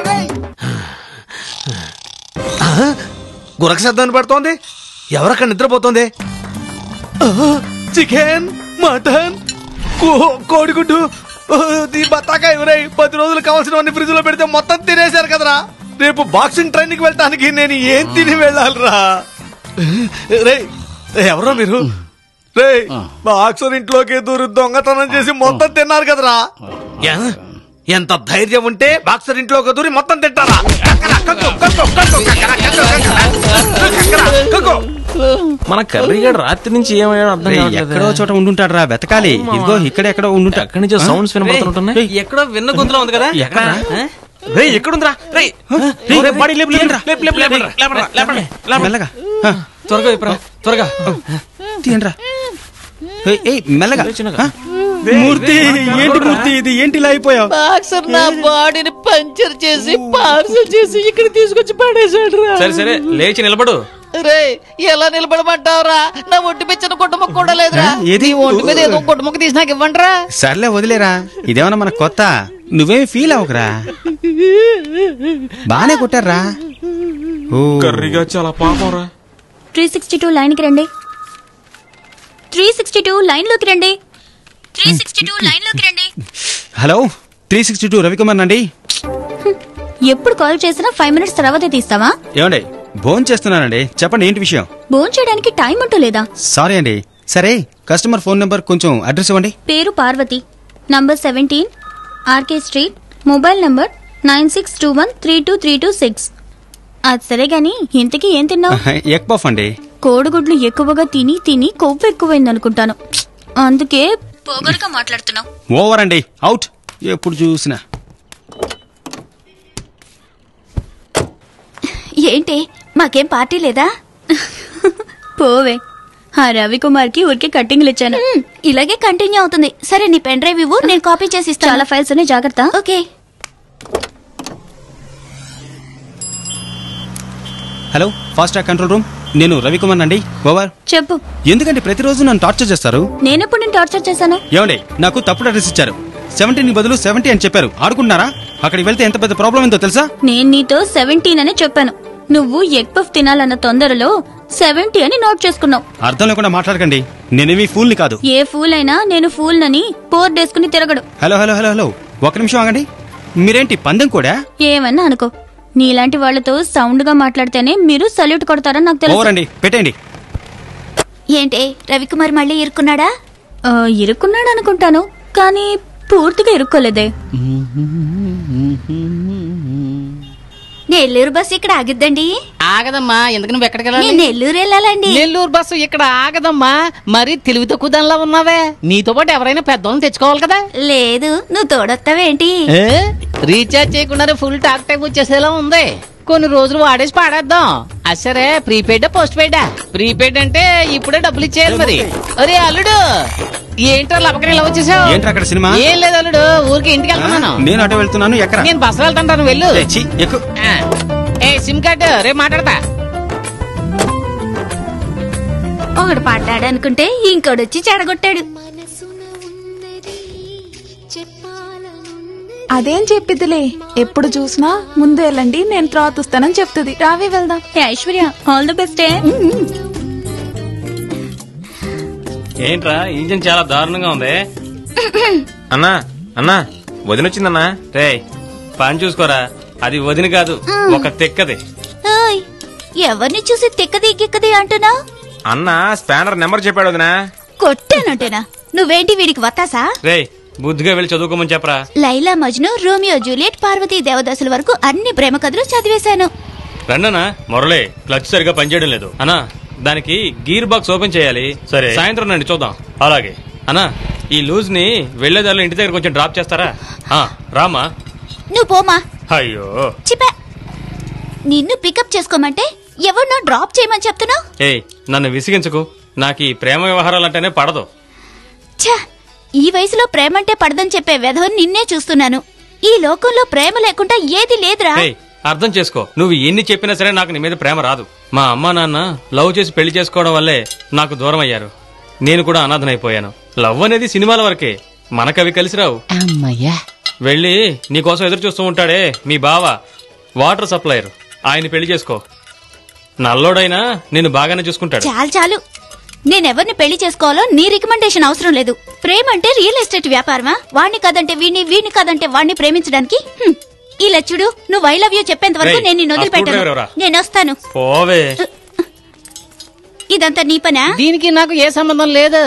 ఆ, గురక శబ్దం పడుతోంది ఎవరక్కడ నిద్రపోతోంది ఆ, చికెన్ మటన్ కో- కోడిగుడ్డు ఆ, ఈ బత్తాకాయ రేయ్ పది రోజులు కావాల్సినవన్నీ ఫ్రిడ్జ్ లో పెడితే మొత్తం తినేశారు కదరా రేపు బాక్సింగ్ ట్రైనింగ్ వెళ్ళటానికి నేను ఏం తిని వెళ్ళాలిరా రే ఎవరో మీరు రే బాక్సర్ ఇంట్లోకి దూరి దొంగతనం చేసి మొత్తం తిన్నారు కదరా యా? ఎంత ధైర్యం ఉంటే బాక్సర్ ఇంట్లోకి దూరి మొత్తం తింటారా కక్కరా, కక్కు, కక్కు, కక్కు, కక్కరా, కక్కు, కక్కరా. కక్కరా, కక్కు. మన కర్రీగాడు రాత్రి నుంచి ఏమయ్యాడో అర్థం రేయ్, కావట్లేదే. ఎక్కడో చోట ఉండుంటాడు రా వెతకాలి ఇదిగో ఇక్కడ ఎక్కడో ఉండుంటా ఎక్కడి నుంచో సౌండ్స్ వినబడుతుంటున్నాయి రేయ్, ఎక్కడో విన్న గొంతులో ఉంది కదా ఎక్కడ రేయ్ ఎక్కడుందిరా రేయ్ రేయ్, రేయ్, బాడీ లేపు, లేపురా. లేపు, లేపు, లేపండిరా, లేపండిరా, లేపండి. మెల్లగా ఆ, త్వరగా ఇప్పురా త్వరగా తీయండిరా ఏయ్, ఏయ్ మెల్లగా ఆ? మూర్తి ఏంటి మూర్తి ఇది ఏంటి ఇలా అయిపోయావు బాక్సర్ నా బాడీని పంచర్ చేసి పార్సల్ చేసి ఇక్కడ తీసుకొచ్చి పడేశాడు రా సరే సరే లేచి నిలబడు రే ఎలా నిలబడమంటావురా నా ఒంటి పెంచిన కుటుంబం కూడా లేదురా ఆ, ఏది? నీ ఒంటి మీద ఏదో కుటుంబం తీసి నాకు ఇవ్వండిరా సర్లే వదిలేరా ఇదేమన్నా మన కొత్త నువ్వేమి ఫీల్ అవ్వకరా బానే కొట్టారా ఓ కర్రీగా చాలా పాపం రా త్రీ సిక్స్టీ టూ లైన్కి రండి త్రీ సిక్స్టీ టూ లైన్లోకి రండి త్రీ సిక్స్టీ టూ లైన్లోకి రండి hello three sixty two Ravikumar అండి ఎప్పుడు కాల్ చేసినా ఫైవ్ మినిట్స్ తర్వాతే తీస్తావా ఏమండి భోన్ చేస్తున్నానండి చెప్పండి ఏంటి విషయం ఫోన్ చేయడానికి టైం అంటూ లేదా సారీ అండి సరే కస్టమర్ ఫోన్ నెంబర్ కొంచెం అడ్రస్ ఇవ్వండి పేరు Parvathi number seventeen RK street mobile number nine six two one three two three two six అది సరే గాని ఇంతకీ ఏం తిన్నావు ఎగ్ పఫ్ అండి కోడిగుడ్లు ఎక్కువగా తిని తిని కొవ్వు ఎక్కువైంది అనుకుంటాను అందుకే పొగరుగా మాట్లాడుతున్నావు ఓవర్ అండి అవుట్ ఎప్పుడు చూసినా ఏంటి మాకేం పార్టీ లేదా పోవే ఆ రవికుమార్ కి ఊరికే కట్టింగ్లు ఇచ్చాను ఇలాగే కంటిన్యూ అవుతుంది సరే నీ పెన్ డ్రైవ్ ఇవ్వు నేను కాపీ చేసి ఇస్తాను చాలా ఫైల్స్ ఉన్నాయి జాగ్రత్త okay hello fast track control room నేను రవికుమార్ అండి ఓవర్ చెప్పు ఎందుకంటే ప్రతిరోజు నన్ను టార్చర్ చేస్తారు నేనెప్పుడు నేను టార్చర్ చేశాను ఏమండి నాకు తప్పుడు అడ్రస్ ఇచ్చారు సెవెంటీన్ బదులు సెవెంటీ అని చెప్పారు ఆడుకుంటున్నారా అక్కడికి వెళ్తే ఎంత పెద్ద ప్రాబ్లం ఏందో తెలుసా నేను నీతో సెవెంటీన్ అని చెప్పాను నువ్వు ఎగ్ పఫ్ తినాలన్న తొందరలో సెవెంటీ అని నోట్ చేసుకున్నావు అర్థం లేకుండా మాట్లాడకండి నేనేమి ఫూల్ని కాదు ఏ ఫూల్ అయినా నేను ఫూల్ నని బోర్డు వేసుకుని తిరగడు హలో హలో హలో హలో ఒక నిమిషం ఆగండి మీరేంటి పందెం కూడా ఏమన్నా అనుకో నీలాంటి వాళ్ళతో సౌండ్ గా మాట్లాడితేనే మీరు సల్యూట్ కొడతారని నాకు ఓవర్ తెలుసు అండి పెట్టేయండి ఏంటి రవికుమార్ మళ్ళీ ఇరుక్కున్నాడా ఇరుక్కున్నాడు అనుకుంటాను కానీ పూర్తిగా ఇరుక్కోలేదే నెల్లూరు బస్ ఇక్కడ ఆగిద్దండి ఆగదమ్మా ఎందుకు నువ్వు ఎక్కడికి వెళ్ళాలి నేను నెల్లూరు వెళ్ళాలండి నెల్లూరు బస్సు ఇక్కడ ఆగదమ్మా మరి తెలివి తక్కువ దానిలా ఉన్నావే నీతో పాటు ఎవరైనా పెద్దోళ్ళని తెచ్చుకోవాలి కదా లేదు నువ్వు తోడొస్తావేంటి ఏ? రీఛార్జ్ చేయకుండానే ఫుల్ టాక్ టైం వచ్చేసేలా ఉంది కొన్ని రోజులు వాడేసి పాడేద్దాం అసరే ప్రీపెయిడ్ పోస్ట్ పెయిడా ప్రీపెయిడ్ అంటే ఇప్పుడే డబ్బులు ఇచ్చేయాలి మరి అరే అల్లుడు ఏంటో లపకని ఇలా వచ్చేసావు ఏంట్రా అక్కడ సినిమా? ఏం లేదు అల్లుడు ఊరికి ఇంటికి వెళ్తున్నాను నేను అటు వెళ్తున్నాను ఎక్కడ నేను బస్సు వెళ్తాను వెళ్ళు ఏ, ఛీ, ఎక్కు ఆ. ఏ సిమ్ కార్డు రేపు మాట్లాడతా ఒకడు పడ్డాడు అనుకుంటే ఇంకోడు వచ్చి చెడగొట్టాడు అదేం చెప్పిద్దిలే ఎప్పుడు చూసినా ముందు వెళ్ళండి నేను తర్వాత వస్తానని చెప్తుంది రావే వెళ్దాం ఏ ఐశ్వర్య ఆల్ ది బెస్ట్ ఏంట్రా ఇంజిన్ చాలా దారుణంగా ఉంది అన్నా అన్నా వదినొచ్చిందన్నా రే పని చూసుకోరా అది వదిన కాదు ఒక తెక్కది ఓయ్, ఎవరిని చూసి తిక్కది గిక్కది అంటున్నా అన్న స్పానర్ నెంబర్ చెప్పాడు వదినా కొట్టానంటేనా నువ్వేంటి వీడికి వత్తాసా రే బుద్ధిగా వెళ్ళి చదువుకోమని చెప్పరా లైలా మజ్ను రోమియో జూలియట్ పార్వతీ దేవదాసుల వరకు అన్ని ప్రేమ కథలు చదివేశాను రండనా మురళి క్లచ్ సరిగా పనిచేయడం లేదు అన్నా దానికి గీర్ బాక్స్ ఓపెన్ చేయాలి సరే సాయంత్రం రండి చూద్దాం అలాగే అన్నా ఈ లూజ్ ని వెళ్లేదారిలో ఇంటి దగ్గర కొంచెం డ్రాప్ చేస్తారా ఆ, రామా నువ్వు పోమా అయ్యో చిపా నిన్ను పికప్ చేసుకోమంటే ఎవరినో డ్రాప్ చేయమని చెప్తున్నావు ఏయ్ నన్ను విసిగించకు నాకు ఈ ప్రేమ వ్యవహారాలు అంటేనే పడదు ఛ ఈ వయసులో ప్రేమంటే పడదని చెప్పే వెధవని నిన్నే చూస్తున్నాను ఈ లోకంలో ప్రేమ లేకుండా ఏది లేదురా ఏయ్ అర్థం చేసుకో నువ్వు ఎన్ని చెప్పినా సరే నాకు నీ మీద ప్రేమ రాదు మా అమ్మా నాన్న లవ్ చేసి పెళ్లి చేసుకోవడం వల్లే నాకు దూరం అయ్యారు నేను కూడా అనాథనైపోయాను లవ్ అనేది సినిమాల వరకే మనకవి కలిసి రావు అమ్మయ్యా వెళ్ళి నీకోసం ఎదురు చూస్తూ ఉంటాడే మీ బావ వాటర్ సప్లయర్ ఆయన పెళ్లి చేసుకో నల్లోడైనా నేను బాగానే చూసుకుంటాడు చాలు చాలు నేనెవరిని పెళ్లి చేసుకోవాలో నీ రికమెండేషన్ అవసరం లేదు ప్రేమ అంటే రియల్ ఎస్టేట్ వ్యాపారమా వాణ్ణి కాదంటే వీణ్ణి వీణ్ణి కాదంటే వాణ్ణి ప్రేమించడానికి హ్మ్. ఇలా చూడు నువ్వు ఐ లవ్ యూ చెప్పేంత వరకు రేయ్, నేను నిన్ను ఆ స్క్రూ డ్రైవర్ వదిలిపెట్టాను ఎవరా? నేను వస్తాను పోవే ఇదంతా నీ పనా దీనికి నాకు ఏ సంబంధం లేదు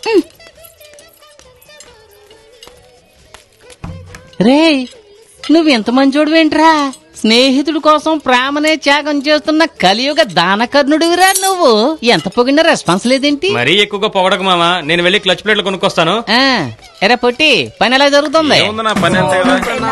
రే నువ్వు ఎంత మంచోడువేంట్రా స్నేహితుడి కోసం ప్రేమనే త్యాగం చేస్తున్న కలియుగ దానకర్ణుడివిరా నువ్వు ఎంత పొగిన రెస్పాన్స్ లేదేంటి మరీ ఎక్కువగా పొగడకు మామ నేను వెళ్ళి క్లచ్ ప్లేట్లు కొనుక్కొస్తాను ఆ, ఎరా పొట్టి పని ఎలా జరుగుతుంది నా పని అంతే కదా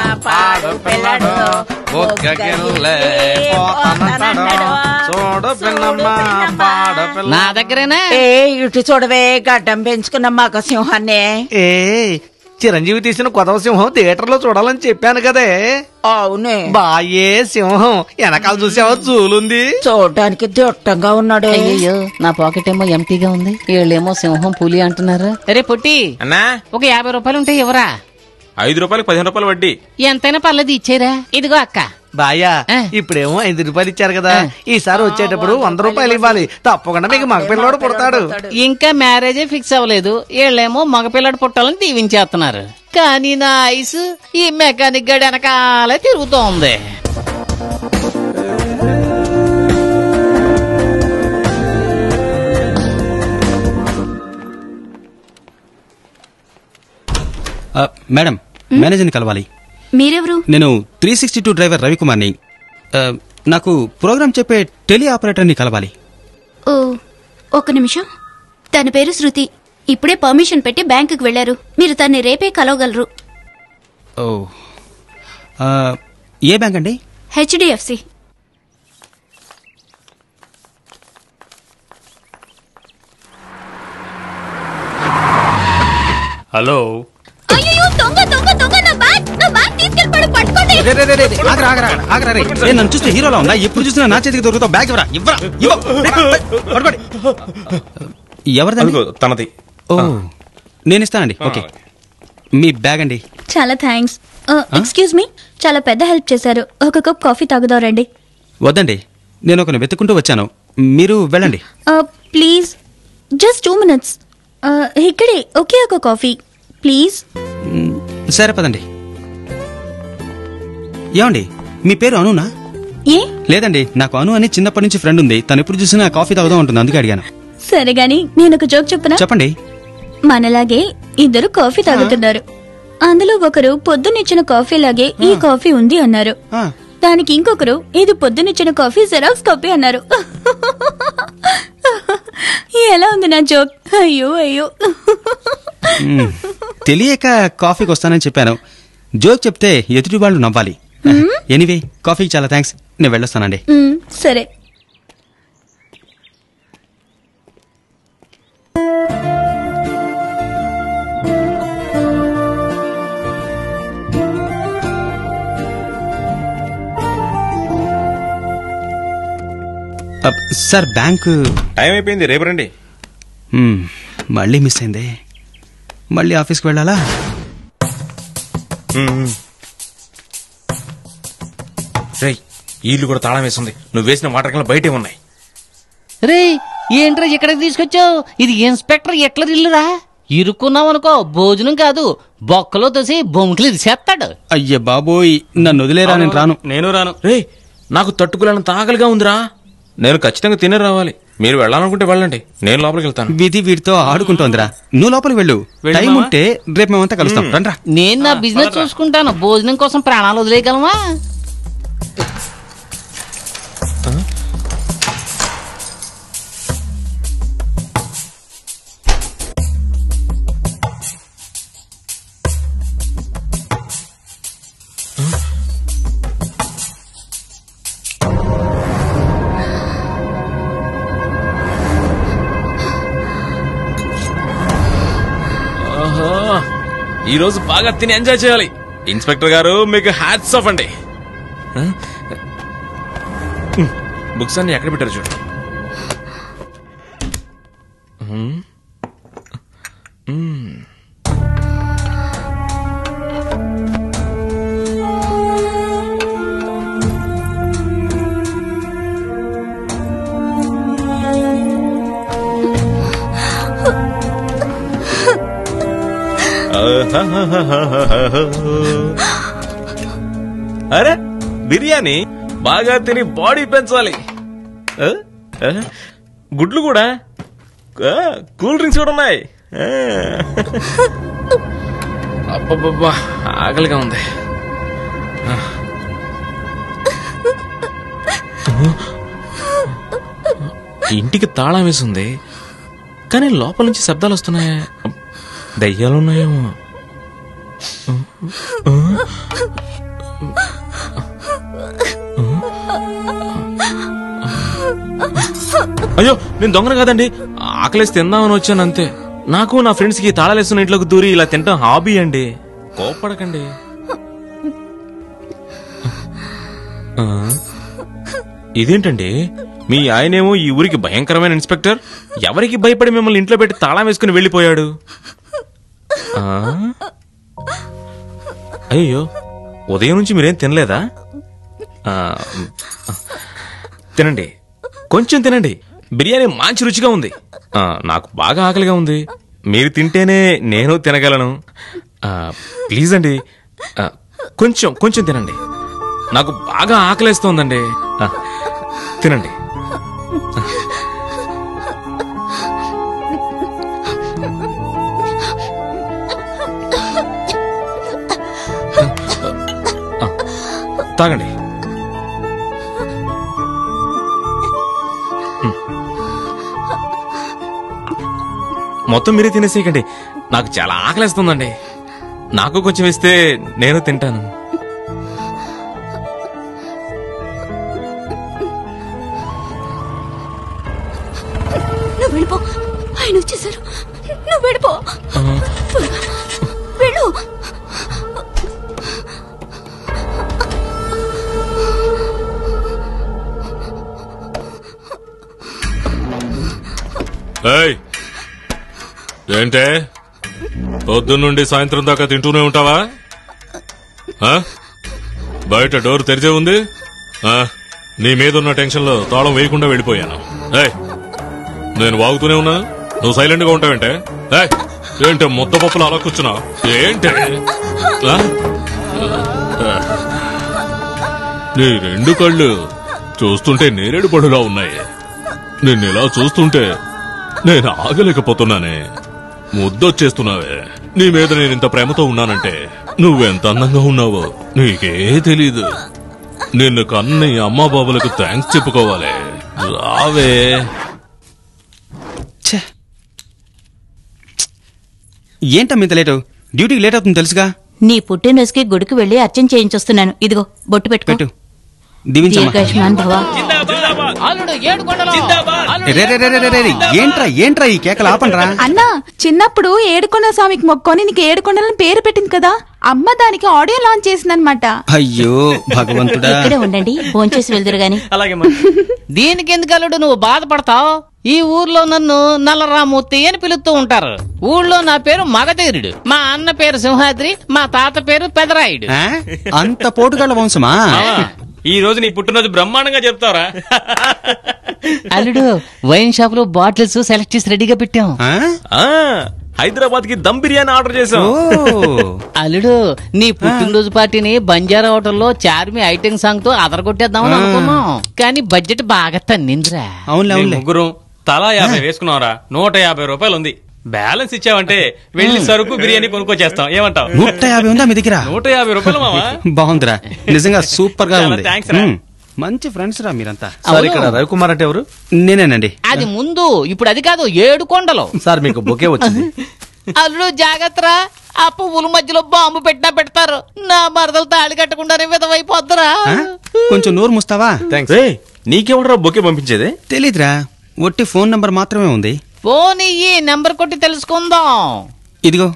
చూడు పిన్నమ్మ పాడ పిల్ల నా దగ్గరేనా ఏ ఇటు చూడవే గడ్డం పెంచుకున్న మగ సింహాన్ని ఏ చిరంజీవి తీసిన కొదవ సింహం థియేటర్ లో చూడాలని చెప్పాను కదే అవునే బాయే సింహం వెనకాల చూసావా జూలుంది చూడడానికి దిట్టంగా ఉన్నాడే అయ్యో నా పాకెట్ ఏమో ఎంటీగా ఉంది వీళ్ళేమో సింహం పులి అంటున్నారు అరే పొట్టి అన్నా ఒక యాభై రూపాయలు ఉంటాయి ఎవరా ఐదు రూపాయలకి పదిహేను రూపాయలు వడ్డీ ఎంతైనా పర్లేదు ఇచ్చేరా ఇదిగో అక్క బాయా ఇప్పుడేమో ఐదు రూపాయలు ఇచ్చారు కదా ఈసారి వచ్చేటప్పుడు వంద రూపాయలు ఇవ్వాలి తప్పకుండా మీకు మగ పిల్లడు పుడతాడు ఇంకా మ్యారేజే ఫిక్స్ అవ్వలేదు వీళ్ళేమో మగపిల్లడు పుట్టాలని దీవించేస్తున్నారు కానీ నా ఐస్ ఈ మెకానిక్ గడి వెనకాలే తిరుగుతోంది ఆ, మేడం మేనేజర్ని కలవాలి మీరెవరు నేను త్రీ సిక్స్టీ టూ డ్రైవర్ రవికుమార్ని ఆ, నాకు ప్రోగ్రామ్ చెప్పే టెలి ఆపరేటర్ని కలవాలి ఓ ఒక నిమిషం తన పేరు శృతి ఇప్పుడే పర్మిషన్ పెట్టి బ్యాంకుకి వెళ్లారు మీరు తన్ని రేపే కలవగలరు ఓ ఆ, ఏ బ్యాంక్ అండి హెచ్డిఎఫ్సి హలో అయ్యో దొంగ దొంగ దొంగ నా బ్యాగ్ నా బ్యాగ్ తీసుకెళ్ళిపోయాడు పట్టుకోండి రే, రే, రే, రే, రే, ఆగరా, ఆగరా, ఆగరా, రే. రే, నన్ను చూస్తే హీరోలా ఉందా ఎప్పుడు చూసినా నా చేతికి దొరుకుతావు బ్యాగ్ ఇవ్వరా ఇవ్వరా ఇవ్వ. పట్టుకోండి. ఎవరిదండి అదిగో తనది ఓ నేను ఇస్తానండి ఓకే మీ బ్యాగ్ అండి చాలా థ్యాంక్స్ ఎక్స్క్యూజ్ మీ చాలా పెద్ద హెల్ప్ చేశారు ఒక కప్ కాఫీ తాగుదాం రండి వద్దండి నేను ఒకరిని వెతుక్కుంటూ వచ్చాను మీరు వెళ్ళండి ప్లీజ్ జస్ట్ టూ మినిట్స్ ఇక్కడే ఒకే ఒక కాఫీ ప్లీజ్ మ్, సరే పదండి ఏమండి మీ పేరు అనునా ఏ లేదండి నాకు అను అని చిన్నప్పటి నుంచి ఫ్రెండ్ ఉంది తను ఎప్పుడు చూసినా కాఫీ తాగుదాం ఉంటుంది అందుకే అడిగాను సరే గాని నేను ఒక జోక్ చెప్పనా చెప్పండి మనలాగే ఇద్దరు కాఫీ తాగుతున్నారు అందులో ఒకరు పొద్దునిచ్చిన కాఫీ లాగే ఈ కాఫీ ఉంది అన్నారు దానికి ఇంకొకరు ఇది పొద్దునిచ్చిన కాఫీ జెరాక్స్ కాఫీ అన్నారు ఎలా ఉంది నా జోక్ అయ్యో అయ్యో మ్, తెలియక కాఫీకి వస్తానని చెప్పాను జోక్ చెప్తే ఎదుటి వాళ్ళు నవ్వాలి ఎనీవే కాఫీకి చాలా థ్యాంక్స్ నేను వెళ్ళొస్తానండి మ్, సరే అబ్, సార్ బ్యాంకు టైం అయిపోయింది రేపు రండి మ్, మళ్ళీ మిస్ అయిందే మళ్ళీ ఆఫీస్కి వెళ్ళాలా రేయ్ ఈ ఇల్లు కూడా తాళం వేసింది నువ్వు వేసిన వాటర్ కన్నా బయటే ఉన్నాయి రే ఏంట్రా ఇక్కడికి తీసుకొచ్చావు ఇది ఇన్స్పెక్టర్ ఎట్ల ఇల్లురా ఇరుక్కున్నావు అనుకో భోజనం కాదు బొక్కలో తోసి బొంకులు ఇరిసేస్తాడు అయ్యే బాబోయ్ నన్ను వదిలేరా నేను రాను నేను రాను రే నాకు తట్టుకోలేనంత ఆకలిగా ఉందిరా నేను ఖచ్చితంగా తినే రావాలి మీరు వెళ్ళాలనుకుంటే వెళ్ళండి నేను లోపలికి వెళ్తాను విధి వీడితో ఆడుకుంటోందిరా నువ్వు లోపలికి వెళ్ళు వెళ్ళు టైం మావా. ఉంటే రేపు మేమంతా కలుస్తాం మ్. రండ్రా నేను నా బిజినెస్ చూసుకుంటాను భోజనం కోసం ప్రాణాలు వదిలేయగలమా ఓహో ఈ రోజు బాగా తిని ఎంజాయ్ చేయాలి ఇన్స్పెక్టర్ గారు మీకు హ్యాట్స్ ఆఫ్ అండి ఆ? బుక్స్ అన్ని ఎక్కడ పెట్టారు చూడు హ్మ్. అరే బిర్యానీ బాగా తిని బాడీ పెంచాలి ఆ? ఆ? గుడ్లు కూడా ఆ, కూల్ డ్రింక్స్ కూడా ఉన్నాయి ఆ. అబ్బబ్బబ్బా ఆకలిగా ఉంది ఆ. ఇంటికి తాళం వేసింది కానీ లోపల నుంచి శబ్దాలు వస్తున్నాయి దయ్యాలు ఉన్నాయేమో అయ్యో నేను దొంగను కాదండి ఆకలేసి తిందామని వచ్చాను అంతే నాకు నా ఫ్రెండ్స్ కి తాళాలేస్తున్న ఇంట్లోకి దూరి ఇలా తింటాం హాబీ అండి కోప్పడకండి ఆ, ఇదేంటండి మీ ఆయనేమో ఈ ఊరికి భయంకరమైన ఇన్స్పెక్టర్ ఎవరికి భయపడి మిమ్మల్ని ఇంట్లో పెట్టి తాళం వేసుకుని వెళ్ళిపోయాడు ఆ? అయ్యో ఉదయం నుంచి మీరేం తినలేదా ఆ, తినండి కొంచెం తినండి బిర్యానీ మంచి రుచిగా ఉంది ఆ, నాకు బాగా ఆకలిగా ఉంది మీరు తింటేనే నేను తినగలను ఆ, ప్లీజ్ అండి ఆ, కొంచెం కొంచెం తినండి నాకు బాగా ఆకలేస్తోందండి ఆ, తినండి ఆ, తాగండి మొత్తం మీరే తినేసేయకండి నాకు చాలా ఆకలేస్తుందండి నాకు కొంచెం ఇస్తే నేను తింటాను నువ్వు వెళ్ళిపో ఆయన వచ్చేసారు నువ్వు వెళ్ళిపో త్వరగా వెళ్ళు ఏయ్ ఏంటే పొద్దున్నుండి సాయంత్రం దాకా తింటూనే ఉంటావా ఆ? బయట డోర్ తెరిచే ఉంది ఆ, నీ మీద ఉన్న టెన్షన్ లో తాళం వేయకుండా వెళ్ళిపోయాను ఏయ్ నేను వాగుతూనే ఉన్నా నువ్వు సైలెంట్ గా ఉంటావంటే ఏయ్ ఏంటే ముద్ద పప్పులు అలా కూర్చున్నా ఏంటే ఆ? ఆ. నీ రెండు కళ్ళు చూస్తుంటే నేరేడు పడులా ఉన్నాయి నిన్ను ఇలా చూస్తుంటే నేను ఆగలేకపోతున్నానే ముద్దొచ్చేస్తున్నావే నీ మీద నేను ఇంత ప్రేమతో ఉన్నానంటే నువ్వెంత అందంగా ఉన్నావో నీకే తెలీదు నిన్ను కన్న ఈ అమ్మా బాబులకు థ్యాంక్స్ చెప్పుకోవాలి రావే ఏంటమ్మా ఇంత లేటు డ్యూటీకి లేట్ అవుతుంది తెలుసుగా నీ పుట్టినరోజుకి గుడికి వెళ్ళి అర్చన చేయించొస్తున్నాను ఇదిగో బొట్టు పెట్టుకో పెట్టు దీవించమ్మా దీర్ఘాయుష్మాన్ భవ అల్లుడు ఏడు కొండలు రే రే రే రే రే రే, ఏంట్రా ఏంట్రా ఈ కేకలు ఆపండ్రా అన్నా చిన్నప్పుడు ఏడుకొండ స్వామికి మొక్కొని నీకు ఏడుకొండలని పేరు పెట్టింది కదా అమ్మ దానికి ఆడియో లాంచ్ చేసిందనమాట అయ్యో భగవంతుడా ఇక్కడే ఉండండి ఫోన్ చేసి వెళ్దురు గాని అలాగే దీనికి ఎందుకు అల్లుడు నువ్వు బాధపడతావు ఈ ఊర్లో నన్ను నల్లరామూర్తి అని పిలుస్తూ ఉంటారు ఊళ్ళో నా పేరు మగధీరుడు మా అన్న పేరు సింహాద్రి మా తాత పేరు పెదరాయుడు ఆ? అంత పోటుగాళ్ళ వంశమా ఈ రోజు నీ పుట్టినరోజు బ్రహ్మాండంగా చెప్తావరా అల్లుడు వైన్ షాప్ లో బాటిల్స్ సెలెక్ట్ చేసి రెడీగా పెట్టాం హైదరాబాద్ కి దమ్ బిర్యానీ ఆర్డర్ చేసాం అల్లుడు నీ పుట్టినరోజు పార్టీని బంజారా హోటల్లో చార్మి ఐటెం సాంగ్ తో అదరగొట్టేద్దామని ఆ. అనుకున్నాం కానీ బడ్జెట్ బాగా తన్నిందిరా మీ ముగ్గురు తలా యాభై వేసుకున్నారా నూట యాభై రూపాయలు ఉంది బ్యాలెన్స్ ఇచ్చావంటే వెళ్ళి సరుకు బిర్యానీ కొనుక్కొచ్చేస్తాం ఏమంటావు నూట యాభై ఉందా మీ దగ్గర నూట యాభై రూపాయలు మావా బాగుందిరా నిజంగా సూపర్ గా చాలా ఉంది థాంక్స్ రా. మ్మ్. మంచి ఫ్రెండ్స్ రా మీరంతా సార్ ఇక్కడ రవికుమార్ అంటే ఎవరు నేనేనండి అది ముందు ఇప్పుడు అది కాదు ఏడు కొండలు సార్ మీకు బొకే వచ్చింది అల్లుడు జాగ్రత్త ఆ పువ్వుల మధ్యలో బాంబు పెట్టినా పెడతారు నా మరదలు తాళి కట్టకుండానే విధవైపోద్దురా కొంచెం నోరు ముస్తావా రేయ్, నీకెవడరా బొకే పంపించేది తెలీదురా ఒట్టి ఫోన్ నంబర్ మాత్రమే ఉంది ఫోన్ ఇయ్యి నెంబర్ కొట్టి తెలుసుకుందాం ఇదిగో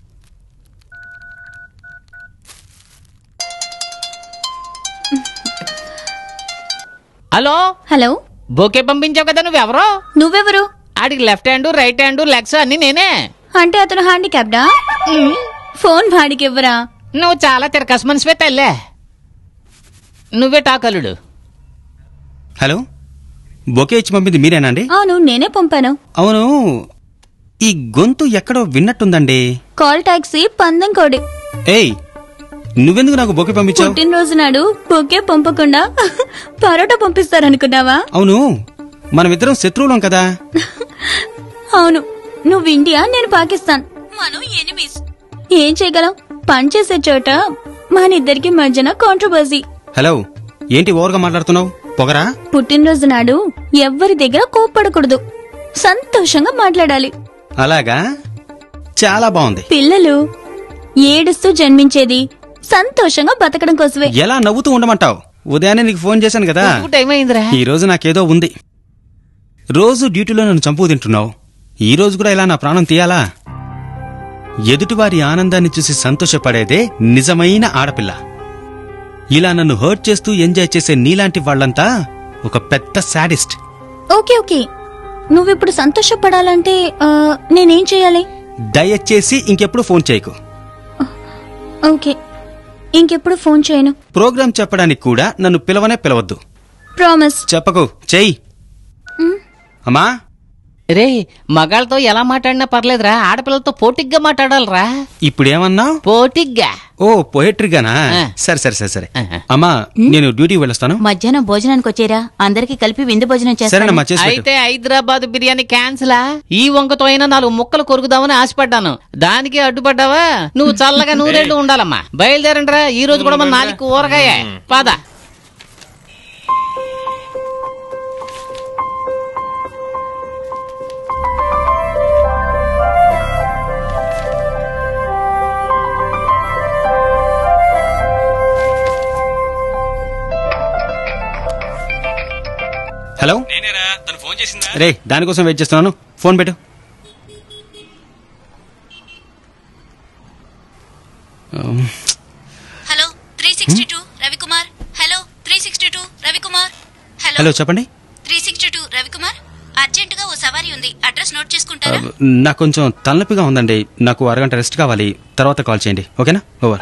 హలో హలో బోకే పంపించావు కదా నువ్వెవరో నువ్వెవరు ఆడికి left hand right hand legs అన్ని నేనే అంటే అతను హ్యాండిక్యాప్డా ఫోన్ వాడికి ఇవ్వరా నువ్వు చాలా తిరకస్ మనిషివే తల్లే నువ్వే టాకలుడు హలో బొకే ఇచ్చి పంపింది మీరేనా అండి అవును నేనే పంపాను అవును ఈ గొంతు ఎక్కడో విన్నట్టుందండి కాల్ టాక్సీ పందెం కోడి ఏయ్ నువ్వెందుకు నాకు బొకే పంపించావు పుట్టినరోజు నాడు బొకే పంపకుండా పరోటా పంపిస్తారనుకున్నావా అవును మనమిద్దరం శత్రువులం కదా అవును నువ్వు ఇండియా నేను పాకిస్తాన్ మనం ఎనిమీస్ ఏం చేయగలం పని చేసే చోట మన ఇద్దరికి మధ్యన కాంట్రవర్సీ హలో ఏంటి ఓవర్గా మాట్లాడుతున్నావు పొగరా పుట్టినరోజు నాడు ఎవ్వరి దగ్గర కోప్పడకూడదు సంతోషంగా మాట్లాడాలి అలాగా చాలా బాగుంది పిల్లలు ఏడుస్తూ జన్మించేది సంతోషంగా బతకడం కోసమే ఎలా నవ్వుతూ ఉండమంటావు ఉదయాన్నే నీకు ఫోన్ చేశాను కదా టైం అయిందిరా ఈ రోజు నాకేదో ఉంది రోజు డ్యూటీలో నన్ను చంపు తింటున్నావు ఈ రోజు కూడా ఇలా నా ప్రాణం తీయాలా ఎదుటివారి ఆనందాన్ని చూసి సంతోషపడేదే నిజమైన ఆడపిల్ల ఇలా నన్ను హర్ట్ చేస్తూ ఎంజాయ్ చేసే నీలాంటి వాళ్ళంతా ఒక పెద్ద సాడిస్ట్ ఓకే ఓకే నువ్విప్పుడు సంతోషపడాలంటే ఆ, నేనేం చేయాలి దయచేసి ఇంకెప్పుడు ఫోన్ చేయకు ఓకే ఇంకెప్పుడు ఫోన్ చేయను ప్రోగ్రాం చెప్పడానికి కూడా నన్ను పిలవనే పిలవద్దు ప్రామిస్ చెప్పకు చెయ్యి అమ్మా రే మగాళ్ళతో ఎలా మాట్లాడినా పర్లేదురా ఆడపిల్లలతో పోటిగ్గా మాట్లాడాలిరా ఇప్పుడేమన్నా పోటిగ్గా ఓ పోయట్రీగానా సరే సరే సరే సరే అమ్మా నేను డ్యూటీకి వెళ్ళొస్తాను మధ్యాహ్నం భోజనానికి వచ్చేరా అందరికి కలిపి విందు భోజనం సరేనమ్మా, చేసి పెట్టు. అయితే హైదరాబాద్ బిర్యానీ క్యాన్సిలా ఈ వంకతో అయినా నాలుగు ముక్కలు కొరుకుదామని ఆశపడ్డాను దానికి అడ్డుపడ్డావా నువ్వు చల్లగా నూరేళ్లు ఉండాలమ్మా బయలుదేరండిరా ఈ రోజు కూడా మన నాలుగు ఊరగాయ పద హలో రే దానికోసం వెయిట్ చేస్తున్నాను ఫోన్ పెట్టు um, hello three sixty two Ravikumar hello three sixty two Ravikumar hello చెప్పండి three sixty two Ravikumar urgent గా ఓ సవారీ ఉంది అడ్రస్ నోట్ ఆ, చేసుకుంటారా నాకు కొంచెం తలనొప్పిగా ఉందండి నాకు అరగంట రెస్ట్ కావాలి తర్వాత కాల్ చేయండి ఓకేనా over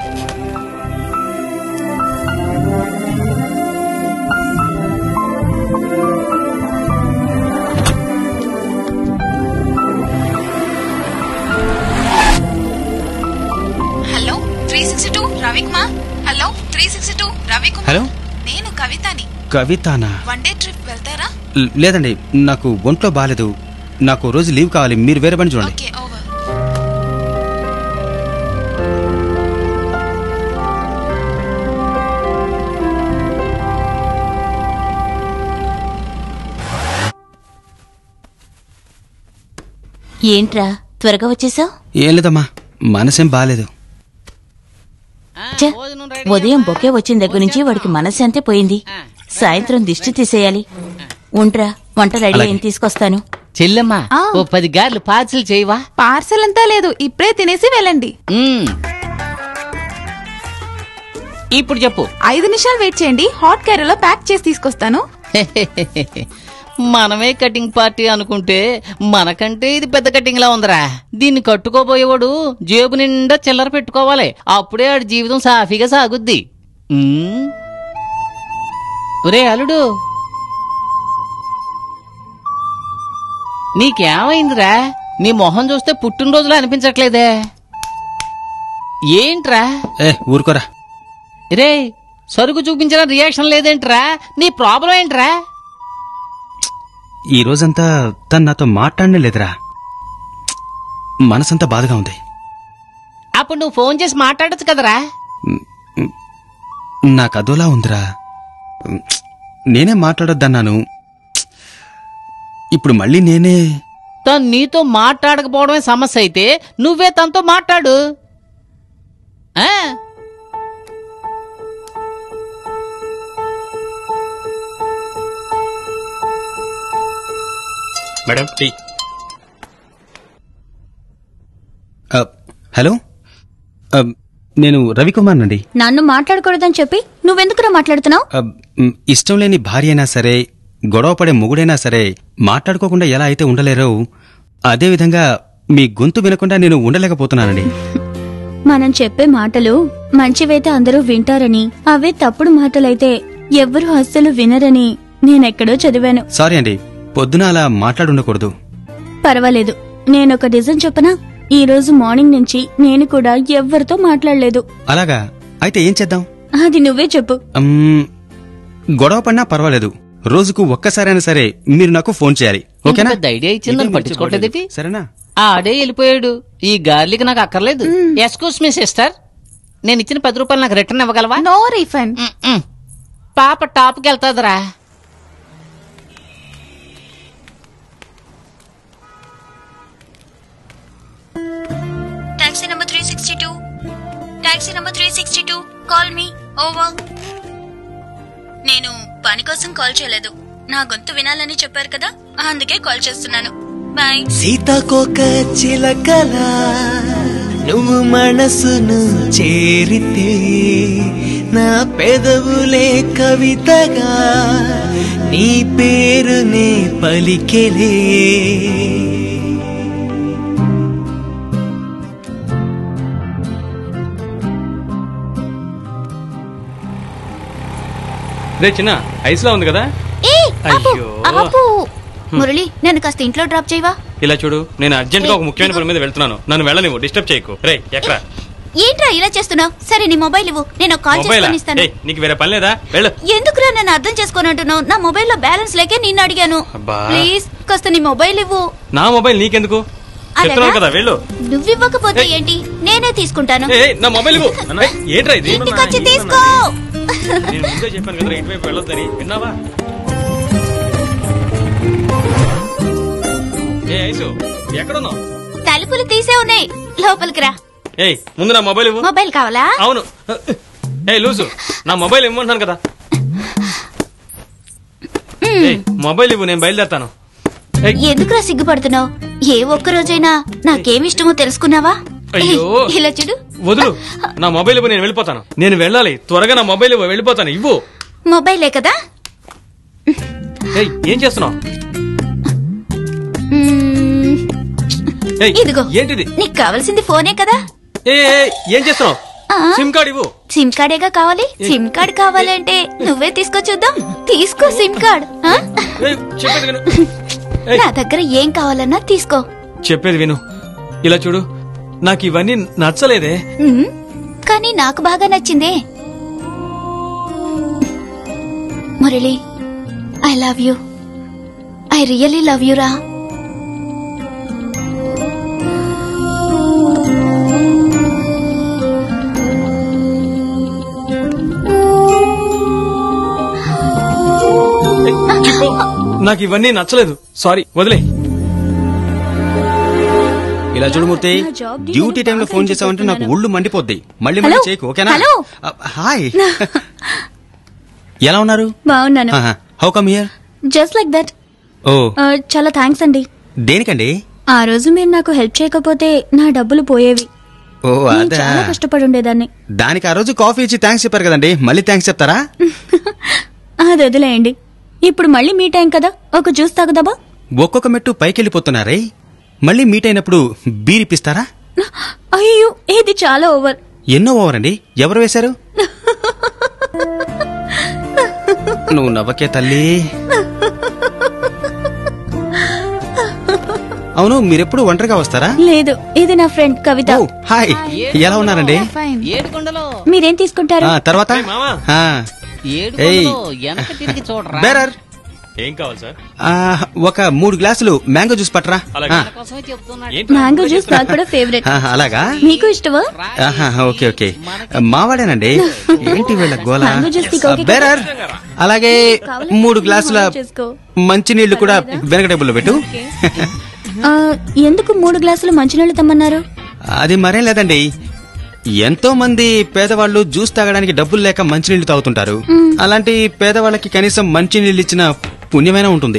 hello three sixty two Ravikumar hello three sixty two Ravikumar hello నేను కవితని కవితానా వన్ డే ట్రిప్ వెళ్తారా ల- లేదండి నాకు ఒంట్లో బాగాలేదు నాకు రోజు లీవ్ కావాలి మీరు వేరే పని చూడండి ఓకే ఓవర్ ఏంట్రా త్వరగా వచ్చేసావు ఏం లేదమ్మా మనసేం బాగాలేదు ఉదయం బొకే వచ్చిన దగ్గర నుంచి వాడికి మనశ్శాంతి పోయింది సాయంత్రం దిష్టి తీసేయాలి ఉంట్రా వంట రెడీ అలాగే. అయింది తీసుకొస్తాను చెల్లెమ్మా ఓ పది గార్లు పార్సిల్ చేయవా పార్సల్ అంతా లేదు ఇప్పుడే తినేసి వెళ్ళండి ఇప్పుడు చెప్పు ఐదు నిమిషాలు వెయిట్ చేయండి హాట్ క్యారీలో ప్యాక్ చేసి తీసుకొస్తాను మనమే కటింగ్ పార్టీ అనుకుంటే మనకంటే ఇది పెద్ద కటింగ్ లా ఉందిరా దీన్ని కట్టుకోబోయేవాడు జేబు నిండా చిల్లర పెట్టుకోవాలి అప్పుడే ఆడి జీవితం సాఫీగా సాగుద్ది ఉమ్. ఒరే అల్లుడు నీకేమైందిరా నీ మొహం చూస్తే పుట్టినరోజులో అనిపించట్లేదే ఏంట్రా ఏ ఊరుకోరా రే సరుకు చూపించిన రియాక్షన్ లేదేంట్రా నీ ప్రాబ్లం ఏంట్రా ఈ రోజంతా తను నాతో మాట్లాడనే లేదురా మనసంతా బాధగా ఉంది అప్పుడు నువ్వు ఫోన్ చేసి మాట్లాడొచ్చు కదరా నాకు అదోలా ఉందిరా నేనే మాట్లాడొద్దన్నాను ఇప్పుడు మళ్ళీ నేనే తను నీతో మాట్లాడకపోవడమే సమస్య అయితే నువ్వే తనతో మాట్లాడు ఆ? మేడం టీ ఆ, హలో ఆ, నేను రవికుమార్ నండి నన్ను మాట్లాడకూడదని చెప్పి నువ్వెందుకురా మాట్లాడుతున్నావు ఆ, మ్, ఇష్టం లేని భార్య అయినా సరే గొడవ పడే మొగుడైనా సరే మాట్లాడుకోకుండా ఎలా అయితే ఉండలేరో అదేవిధంగా మీ గొంతు వినకుండా నేను ఉండలేకపోతున్నానండి మనం చెప్పే మాటలు మంచివైతే అందరూ వింటారని అవే తప్పుడు మాటలైతే ఎవ్వరూ అస్సలు వినరని నేనెక్కడో చదివాను సారీ అండి పొద్దున అలా మాట్లాడుండకూడదు పర్వాలేదు నేను ఒక నిజం చెప్పనా ఈ రోజు మార్నింగ్ నుంచి నేను కూడా ఎవ్వరితో మాట్లాడలేదు అలాగా అయితే ఏం చేద్దాం అది నువ్వే చెప్పు మ్మ్, గొడవ పడినా పర్వాలేదు రోజుకు ఒక్కసారైనా సరే మీరు నాకు ఫోన్ చేయాలి ఓకేనా పెద్ద ఐడియా ఇచ్చింది నన్ను పట్టించుకోవట్లేదేంటి? సరేనా ఆడే వెళ్ళిపోయాడు ఈ గార్లిక్ నాకు అక్కర్లేదు ఎస్కూస్ మీ సిస్టర్ నేను ఇచ్చిన పది రూపాయలు నాకు రిటర్న్ ఇవ్వగలవా నో రీఫండ్ పాప టాప్కి వెళ్తాదిరా taxi number three sixty two taxi number three sixty two call me over నేను పని కోసం కాల్ చేయలేదు నా గొంతు వినాలని చెప్పారు కదా అందుకే కాల్ చేస్తున్నాను బాయ్ సీతాకోక చిలకలా నువ్వు మనసును చేరితే నా పెదవులే కవితగా నీ పేరునే పలికెలే రే చిన్న ఐస్ లా ఉంది కదా ఏ ఆపు, అయ్యో. ఆపు మురళి నన్ను కాస్త ఇంట్లో డ్రాప్ చేయవా ఇలా చూడు నేను అర్జెంట్ గా ఒక ముఖ్యమైన పని మీద వెళ్తున్నాను నన్ను వెళ్ళనివ్వు డిస్టర్బ్ చేయకు రే ఎక్కడా ఏంట్రా ఇలా చేస్తున్నావు సరే నీ మొబైల్ ఇవ్వు నేను ఒక కాల్ మొబైలా చేసుకొని ఇస్తాను ఏయ్, నీకు వేరే పని లేదా వెళ్ళు ఎందుకురా నన్ను అర్థం చేసుకొని అంటున్నావు నా మొబైల్ లో బ్యాలెన్స్ లేకే నిన్ను అడిగాను అబ్బా. ప్లీజ్ కాస్త నీ మొబైల్ ఇవ్వు నా మొబైల్ నీకెందుకు చెప్తున్నావు కదా వెళ్ళు నువ్వు ఇవ్వకపోతే ఏంటి నేనే తీసుకుంటాను ఏయ్, ఏయ్, నా మొబైల్ ఇవ్వు ఏయ్, ఏంట్రా ఇది ఇంటికి వచ్చి తీసుకో నేను ముందే చెప్పాను కదా ఇటువైపు వెళ్ళొద్దని విన్నావా ఏ ఐసు ఎక్కడున్నావు తలుపులు తీసే ఉన్నాయి లోపలికి రా ఏయ్ ముందు నా మొబైల్ ఇవ్వు మొబైల్ కావాలా అవును ఏ లూజు నా మొబైల్ ఇవ్వమంటున్నాను కదా ఏయ్, మొబైల్ ఇవ్వు నేను బయలుదేరుతాను ఎందుకురా సిగ్గుపడుతున్నావు ఏ ఒక్క రోజైనా నాకేమిష్టమో తెలుసుకున్నావా అయ్యో. ఇలా చూడు వదులు నా మొబైల్ ఇవ్వు నేను వెళ్ళిపోతాను నేను వెళ్ళాలి త్వరగా నా మొబైల్ ఇవ్వు వెళ్ళిపోతాను ఇవ్వు మొబైలే కదా ఏయ్ ఏం చేస్తున్నావు మ్మ్, ఏయ్ ఇదిగో ఏంటిది నీకు కావాల్సింది ఫోనే కదా ఏ ఏం చేస్తున్నావు ఆ? సిమ్ కార్డ్ ఇవ్వు సిమ్ కార్డేగా కావాలి సిమ్ కార్డ్ కావాలంటే నువ్వే తీసుకో చూద్దాం తీసుకో సిమ్ కార్డ్ ఆ? ఏయ్, చెప్పేది విను ఏయ్. నా దగ్గర ఏం కావాలన్నా తీసుకో చెప్పేది విను ఇలా చూడు నాకు ఇవన్నీ నచ్చలేదే మ్మ్, కానీ నాకు బాగా నచ్చిందే Murali I love you I really love you రా నాకు ఇవన్నీ నచ్చలేదు సారీ వదిలే ఇలా చూడుమూర్తి డ్యూటీ టైంలో ఫోన్ చేసావంటే నాకు ఒళ్ళు మండిపోద్ది మళ్ళీ మళ్ళీ హలో? చేయకు ఓకేనా హలో? అ, హాయ్ ఎలా ఉన్నారు బాగున్నాను how come here just like that ఓ చాలా థ్యాంక్స్ అండి దేనికండి ఆ రోజు మీరు నాకు హెల్ప్ చేయకపోతే నా డబ్బులు పోయేవి ఓ నేను అదా చాలా కష్టపడి ఉండేదాన్ని దానికి ఆ రోజు కాఫీ ఇచ్చి థ్యాంక్స్ చెప్పారు కదండి మళ్ళీ థ్యాంక్స్ చెప్తారా అది వదిలేయండి ఇప్పుడు మళ్ళీ మీట్ అయ్యాం కదా ఒక జ్యూస్ తాగుదామా ఒక్కొక్క మెట్టు పైకెళ్ళిపోతున్నారే మళ్ళీ మీట్ అయినప్పుడు బీరిపిస్తారా అయ్యో ఇది చాలా ఓవర్ ఎన్నో ఓవర్ అండి ఎవరు వేశారు నువ్వు నవ్వకే తల్లి అవును మీరెప్పుడు ఒంటరిగా వస్తారా లేదు ఇది నా ఫ్రెండ్ కవిత హాయ్ ఎలా ఉన్నారండి ఏడుకొండలో మీరేం తీసుకుంటారు ఆ, తర్వాత ఆ, ఏయ్. ఏడుకొండలో వెనక తిరిగి చూడరా బేరర్ ఏం కావాలి సార్ ఆ, ఒక మూడు గ్లాసులు మ్యాంగో జ్యూస్ పట్టరా ఆ, కోసమే చెప్తున్నాడు మ్యాంగో జ్యూస్ నాకు కూడా ఫేవరెట్ ఆహా, అలాగా మీకు ఇష్టమా ఆహా, ఓకే ఓకే మావాడేనండి ఏంటి వీళ్ళ గోల మ్యాంగో జ్యూస్ నీకు ఓకే కదా? బేరర్ అలాగే మూడు గ్లాసుల చేసుకో. మంచినీళ్లు కూడా వెనక టేబుల్లో పెట్టు ఆ, ఎందుకు మూడు గ్లాసులు మంచినీళ్ళు తెమ్మన్నారు అది మరేం లేదండి ఎంతో మంది పేదవాళ్ళు జ్యూస్ తాగడానికి డబ్బులు లేక మంచినీళ్లు తాగుతుంటారు మ్మ్. అలాంటి పేదవాళ్ళకి కనీసం మంచినీళ్ళు ఇచ్చిన పుణ్యమైనా ఉంటుంది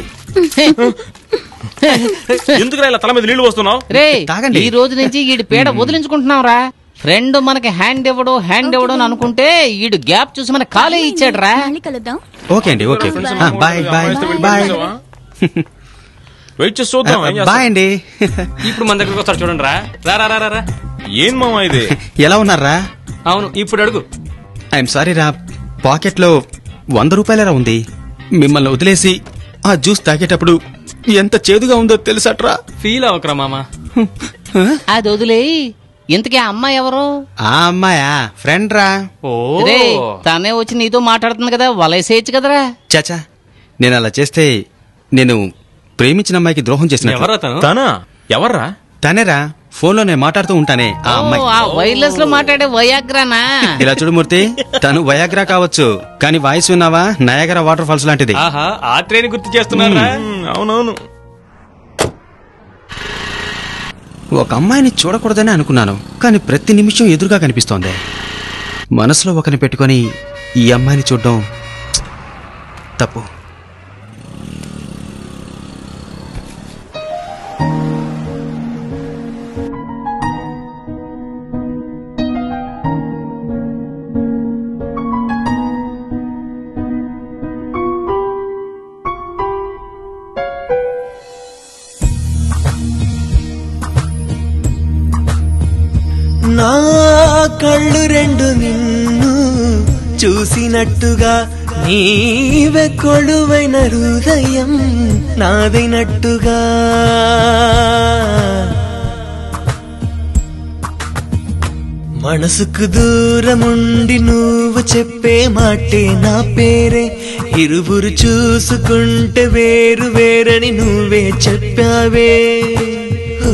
ఎందుకు ఇలా తల మీద నీళ్లు వస్తున్నావు రే తాగండి. ఈ రోజు నుంచి ఈడు పీడ వదిలించుకుంటున్నాం రా ఫ్రెండ్ మనకి హ్యాండ్ ఇవ్వడు హ్యాండ్ ఇవ్వడు అని అనుకుంటే ఈడు గ్యాప్ చూసి మన కాలే ఇచ్చాడు రా మళ్ళీ కలుద్దాం ఓకే అండి ఓకే ఆ, బాయ్ బాయ్ బాయ్ వెయిట్ చేసి చూద్దాం ఏం చేస్తాం. బాయ్ అండి ఇప్పుడు మన దగ్గరకు వస్తారు చూడండి రా రా రా రా, రా రా ఏం మామా ఇది ఎలా ఉన్నారా అవును ఇప్పుడు అడుగు ఐఎమ్ సారీ రా పాకెట్లో వంద రూపాయలరా ఉంది మిమ్మల్ని వదిలేసి ఆ జ్యూస్ తాగేటప్పుడు ఎంత చేదుగా ఉందో తెలుసట్రా ఫీల్ అవకరా మామా అది వదిలేయి ఇంతకీ ఆ అమ్మాయి ఎవరు ఆ అమ్మాయా ఫ్రెండ్ రా రే తనే వచ్చి నీతో మాట్లాడుతుంది కదా వలేసేయచ్చు కదరా చాచా నేను అలా చేస్తే నేను ప్రేమించిన అమ్మాయికి ద్రోహం చేసిన ఎవరా తను? తనా? ఎవర్రా తనేరా ఫోన్లో నేను మాట్లాడుతూ ఉంటానే ఆ అమ్మాయి ఓ, ఆ వైర్లెస్ లో మాట్లాడే వయాగ్రానా ఇలా చూడు మూర్తి తను వయాగ్రా కావచ్చు కానీ వాయిస్ విన్నావా నయాగరా వాటర్ ఫాల్స్ లాంటిది ఆహా ఆ ట్రైన్ గుర్తు చేస్తున్నారా అవునవును ఒక అమ్మాయిని చూడకూడదని అనుకున్నాను కానీ ప్రతి నిమిషం ఎదురుగా కనిపిస్తోంది మనసులో ఒకరిని పెట్టుకొని ఈ అమ్మాయిని చూడడం తప్పు నా కళ్ళు రెండు నిన్ను చూసినట్టుగా నీవే కొడువైన హృదయం నాదైనట్టుగా మనసుకు దూరముండి నువ్వు చెప్పే మాటే నా పేరే ఇరువురు చూసుకుంటే వేరు వేరని నువ్వే చెప్పావే ఓ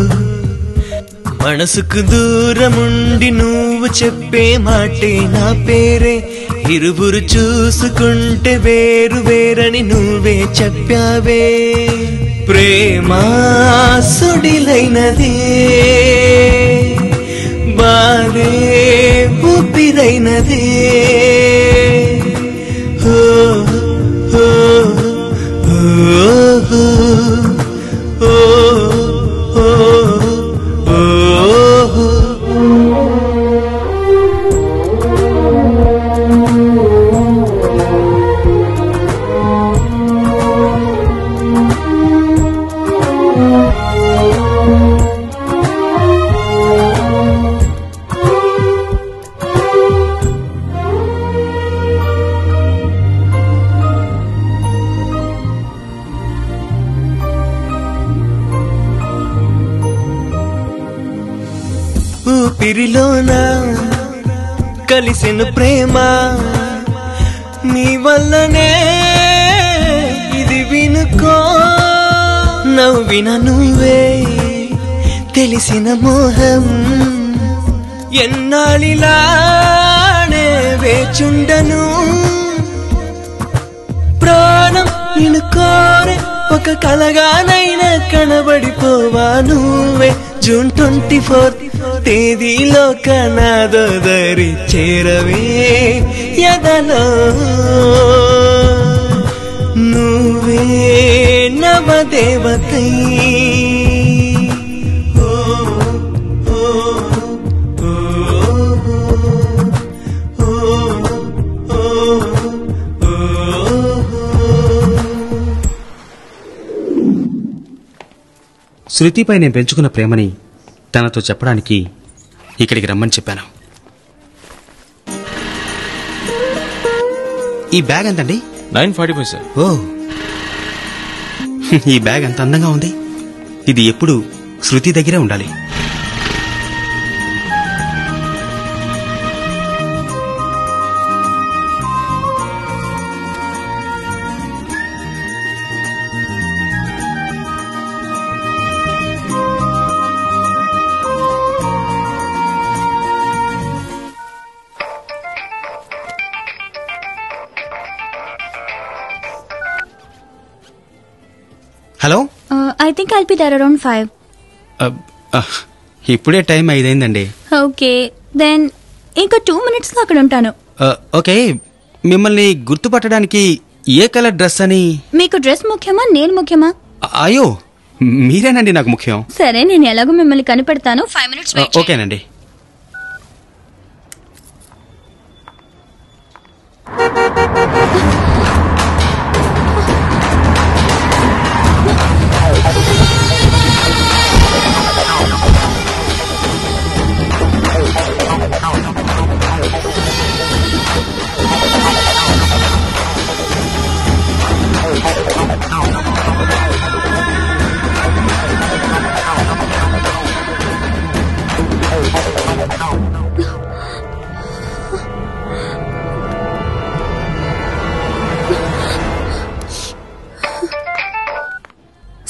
మనసుకు దూరముండి నువ్వు చెప్పే మాటే నా పేరే ఇరువురు చూసుకుంటే వేరు వేరని నువ్వే చెప్పావే ప్రేమా సుడిలైనదే బాధే ఊపిరైనదే ఓ, ఓ, ఓ, ఓ, ఓ, ఓ. ఊపిరిలోన కలిసిన ప్రేమ నీ వల్లనే ఇది వినుకో నవ్విన నువ్వే తెలిసిన మోహం ఎన్నాళ్ళిలానే వేచుండను ప్రాణం నిన్ను కోరే ఒక కలగానైనా కనబడిపోవా నువ్వే జూన్ ట్వంటీ ఫోర్త్ తేదీలో కనాదోదరి చేరవే ఎదలో నువ్వే నవదేవతై ఓ, ఓ, ఓ, ఓ, ఓ, ఓ. శృతిపై నేను పెంచుకున్న ప్రేమని తనతో చెప్పడానికి ఇక్కడికి రమ్మని చెప్పాను ఈ బ్యాగ్ ఎంతండి నైన్ ఫార్టీ ఫైవ్ సార్ ఓ ఈ బ్యాగ్ ఎంత అందంగా ఉంది ఇది ఎప్పుడు శృతి దగ్గరే ఉండాలి hello I think I'll be there around five uh, ah, ఇప్పుడే టైం ఐదైందండి ఓకే దెన్ ఇంకా టూ మినిట్స్ లో అక్కడ ఉంటాను అ, ఓకే మిమ్మల్ని గుర్తుపట్టడానికి ఏ కలర్ డ్రెస్ అని మీకు డ్రెస్ ముఖ్యమా నేను ముఖ్యమా అయ్యో మీరేనండి నాకు ముఖ్యం సరే నేను ఎలాగో మిమ్మల్ని కనిపెడతాను ఫైవ్ మినిట్స్ అ, ఓకేనండి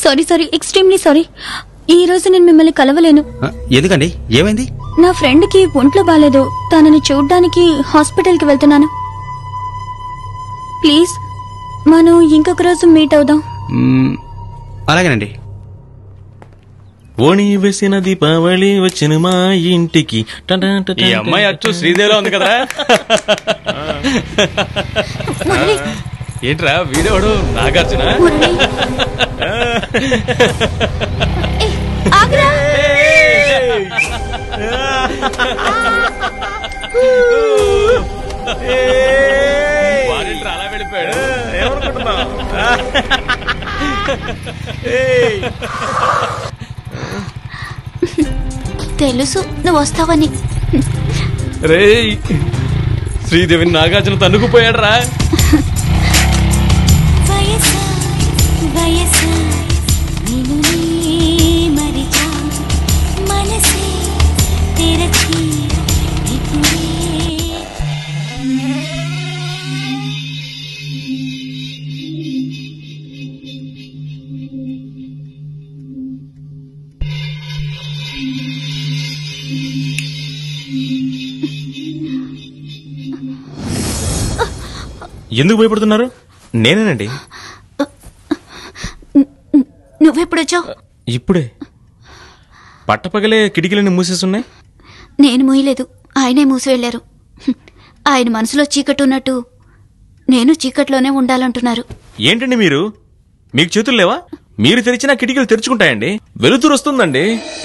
సారీ సారీ ఎక్స్ట్రీమ్లీ సారీ ఈ రోజు నేను మిమ్మల్ని కలవలేను ఆ, ఎందుకండి ఏమైంది నా ఫ్రెండ్ కి ఒంట్లో బాలేదు తనని చూడ్డానికి హాస్పిటల్ కి వెళ్తున్నాను ప్లీజ్ మనం ఇంకొక రోజు మీట్ అవుదాం మ్మ్, అలాగేనండి ఓణి వేసిన దీపావళి వచ్చిన మా ఇంటికి టన్ టన్ టన్ ఈ అమ్మాయి అచ్చు శ్రీదేవిలో ఉంది కదరా ఏంట్రా వీడేవాడు నాగార్జున వాడేంట్రా అలా వెళ్ళిపోయాడు ఏమనుకుంటున్నావు తెలుసు నువ్వు వస్తావని రేయ్ శ్రీదేవిని నాగార్జున తన్నుకుపోయాడు రా వయసా వయసా నిన్ను నీ మరిచా మనసే తెరచి ఇప్పుడే ఎందుకు భయపడుతున్నారు నేనేనండి నువ్వెప్పుడొచ్చావు ఇప్పుడే పట్టపగలే కిటికీలన్నీ మూసేస్తున్నాయి నేను మూయలేదు ఆయనే మూసి వెళ్ళారు హ్మ్. ఆయన మనసులో చీకటి ఉన్నట్టు నేను చీకట్లోనే ఉండాలంటున్నారు ఏంటండి మీరు మీకు చేతులు లేవా మీరు తెరిచినా కిటికీలు తెరుచుకుంటాయండి వెలుతురు వస్తుందండి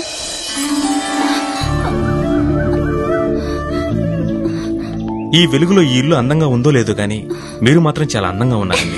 ఈ వెలుగులో ఈ ఇల్లు అందంగా ఉందో లేదో కానీ మీరు మాత్రం చాలా అందంగా ఉన్నారండి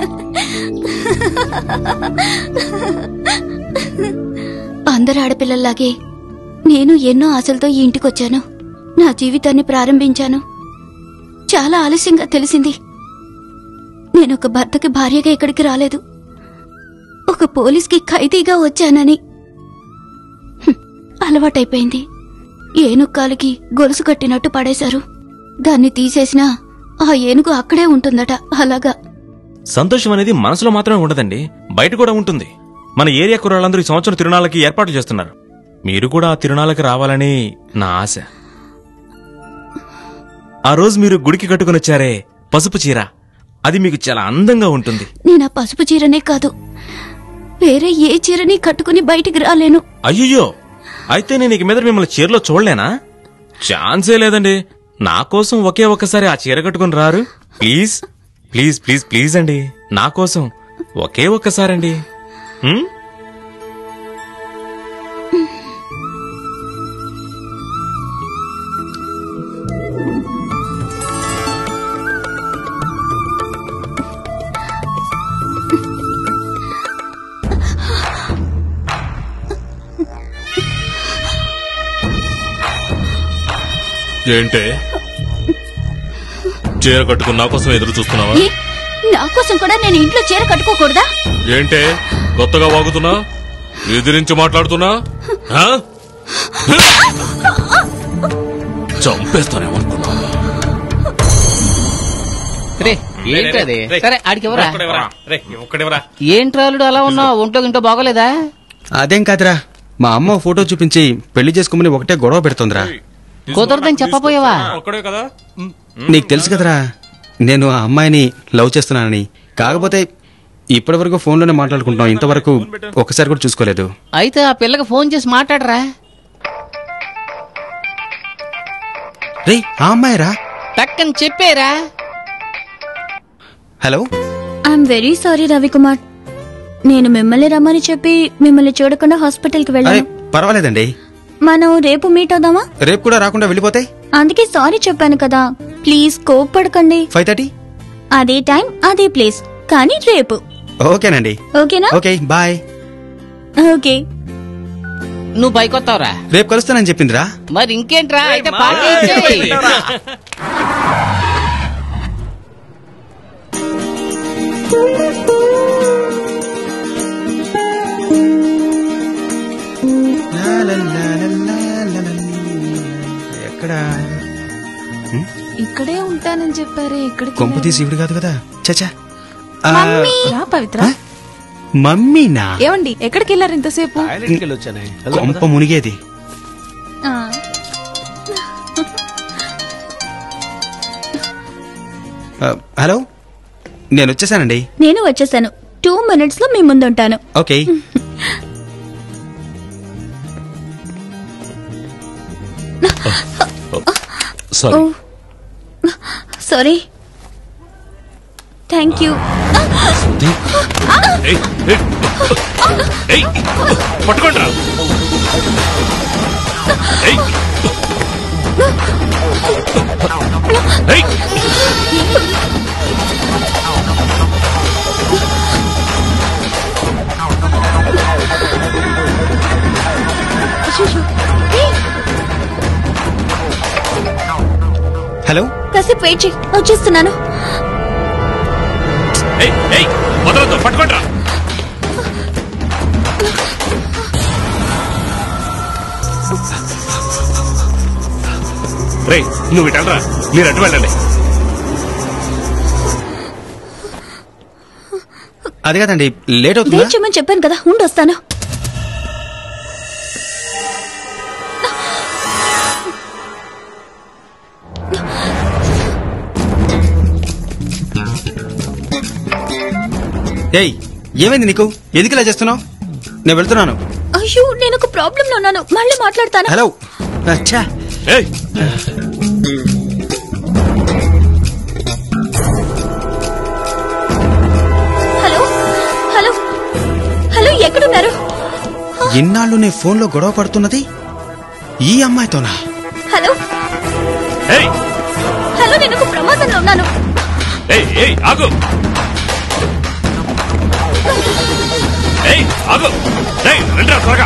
అందరు ఆడపిల్లల్లాగే నేను ఎన్నో ఆశలతో ఈ ఇంటికొచ్చాను నా జీవితాన్ని ప్రారంభించాను చాలా ఆలస్యంగా తెలిసింది నేను ఒక భర్తకి భార్యగా ఇక్కడికి రాలేదు ఒక పోలీస్కి ఖైదీగా వచ్చానని హ్మ్, అలవాటైపోయింది ఏనుక్కాలికి గొలుసు కట్టినట్టు పడేశారు దాన్ని తీసేసినా ఆ ఏనుగు అక్కడే ఉంటుందట అలాగా సంతోషం అనేది మనసులో మాత్రమే ఉండదండి బయట కూడా ఉంటుంది మన ఏరియా కుర్రాళ్ళందరూ ఈ సంవత్సరం తిరునాళ్ళకి ఏర్పాటు చేస్తున్నారు మీరు కూడా ఆ తిరునాళ్ళకి రావాలని నా ఆశ ఆ రోజు మీరు గుడికి కట్టుకుని వచ్చారే పసుపు చీర అది మీకు చాలా అందంగా ఉంటుంది నేను ఆ పసుపు చీరనే కాదు వేరే ఏ చీరని కట్టుకుని బయటికి రాలేను అయ్యయ్యో అయితే నేను ఇక మీద మిమ్మల్ని చీరలో చూడలేనా ఛాన్సే లేదండి నా కోసం ఒకే ఒక్కసారి ఆ చీర కట్టుకుని రారు ప్లీజ్ ప్లీజ్ ప్లీజ్ ప్లీజ్ అండి నా కోసం ఒకే ఒక్కసారండి హ్మ్? ఏంటే చీర కట్టుకుని నా కోసం ఎదురు చూస్తున్నావా ఏ? నా కోసం కూడా నేను ఇంట్లో చీర కట్టుకోకూడదా ఏంటే కొత్తగా వాగుతున్నా ఎదిరించి మాట్లాడుతున్నా ఆ? చంపేస్తానేమనుకున్నా రే ఏంటది సరే ఆడికి ఎవరా ఒక్కడెవరా ఏంట్రాలుడు అలా ఉన్నావు ఒంట్లో గింటో బాగోలేదా అదేం కాదురా మా అమ్మ ఫోటో చూపించి పెళ్లి చేసుకోమని ఒకటే గొడవ పెడుతుందిరా కుదరదని చెప్పపోయావా ఒక్కడే కదా నీకు తెలుసు కదరా నేను ఆ అమ్మాయిని లవ్ చేస్తున్నానని కాకపోతే ఇప్పటి వరకు ఫోన్లోనే మాట్లాడుకుంటున్నాం ఇంతవరకు ఒకసారి కూడా చూసుకోలేదు అయితే ఆ పిల్లకి ఫోన్ చేసి మాట్లాడరా రే ఆ అమ్మాయిరా టక్కని చెప్పేరా hello I'm very sorry Ravikumar నేను మిమ్మల్ని రమ్మని చెప్పి మిమ్మల్ని చూడకుండా హాస్పిటల్కి అరే వెళ్ళాను పర్వాలేదండి మనం రేపు మీట్ అవుదామా రేపు కూడా రాకుండా వెళ్ళిపోతే అందుకే సారీ చెప్పాను కదా ప్లీజ్ కోప్పడకండి ఫైవ్ థర్టీ అదే టైం అదే ప్లేస్ కానీ రేపు ఓకేనండి ఓకేనా ఓకే బాయ్ ఓకే నువ్వు పైకొత్తావురా రేపు కలుస్తానని చెప్పిందిరా మరి ఇంకేంట్రా అయితే పార్టీ ఇచ్చేయ్. ఎక్కడ ఇక్కడే ఉంటానని చెప్పారే ఎక్కడికి కొంప తీసి ఇవిడు కాదు కదా చచ్చా రా పవిత్ర మమ్మీనా ఏమండి ఎక్కడికి వెళ్ళారు ఇంతసేపు కొంప మునిగేది ఆ, ఆ, హలో నేను వచ్చేసానండి నేను వచ్చేసాను టూ మినిట్స్ లో మీ ముందుంటాను ఓకే ఓ సారీ థ్యాంక్ యూ పట్టుకోండి హలో కాసేపు వెయిట్ చేయి వచ్చేస్తున్నాను వదలొద్దు పట్టుకోండి రే నువ్వు ఇటు వెళ్ళరా మీరు అటు వెళ్ళండి అది కాదండి లేట్ అవుతుందా వెయిట్ చేయమని చెప్పాను కదా ఉండి వస్తాను ఏయ్ ఏమైంది నీకు ఎందుకు ఇలా చేస్తున్నావు నేను వెళ్తున్నాను అయ్యో నేను ఒక ప్రాబ్లం లో ఉన్నాను మళ్ళీ మాట్లాడతాను హలో అచ్చా హలో హలో హలో ఎక్కడున్నారు ఇన్నాళ్ళు నీ ఫోన్లో గొడవ పడుతున్నది ఈ అమ్మాయితోనా హలో హలో నేను ఒక ప్రమాదంలో ఉన్నాను ఏయ్ ఏయ్ ఆగు ఏయ్ ఆగు ఏయ్ రండిరా త్వరగా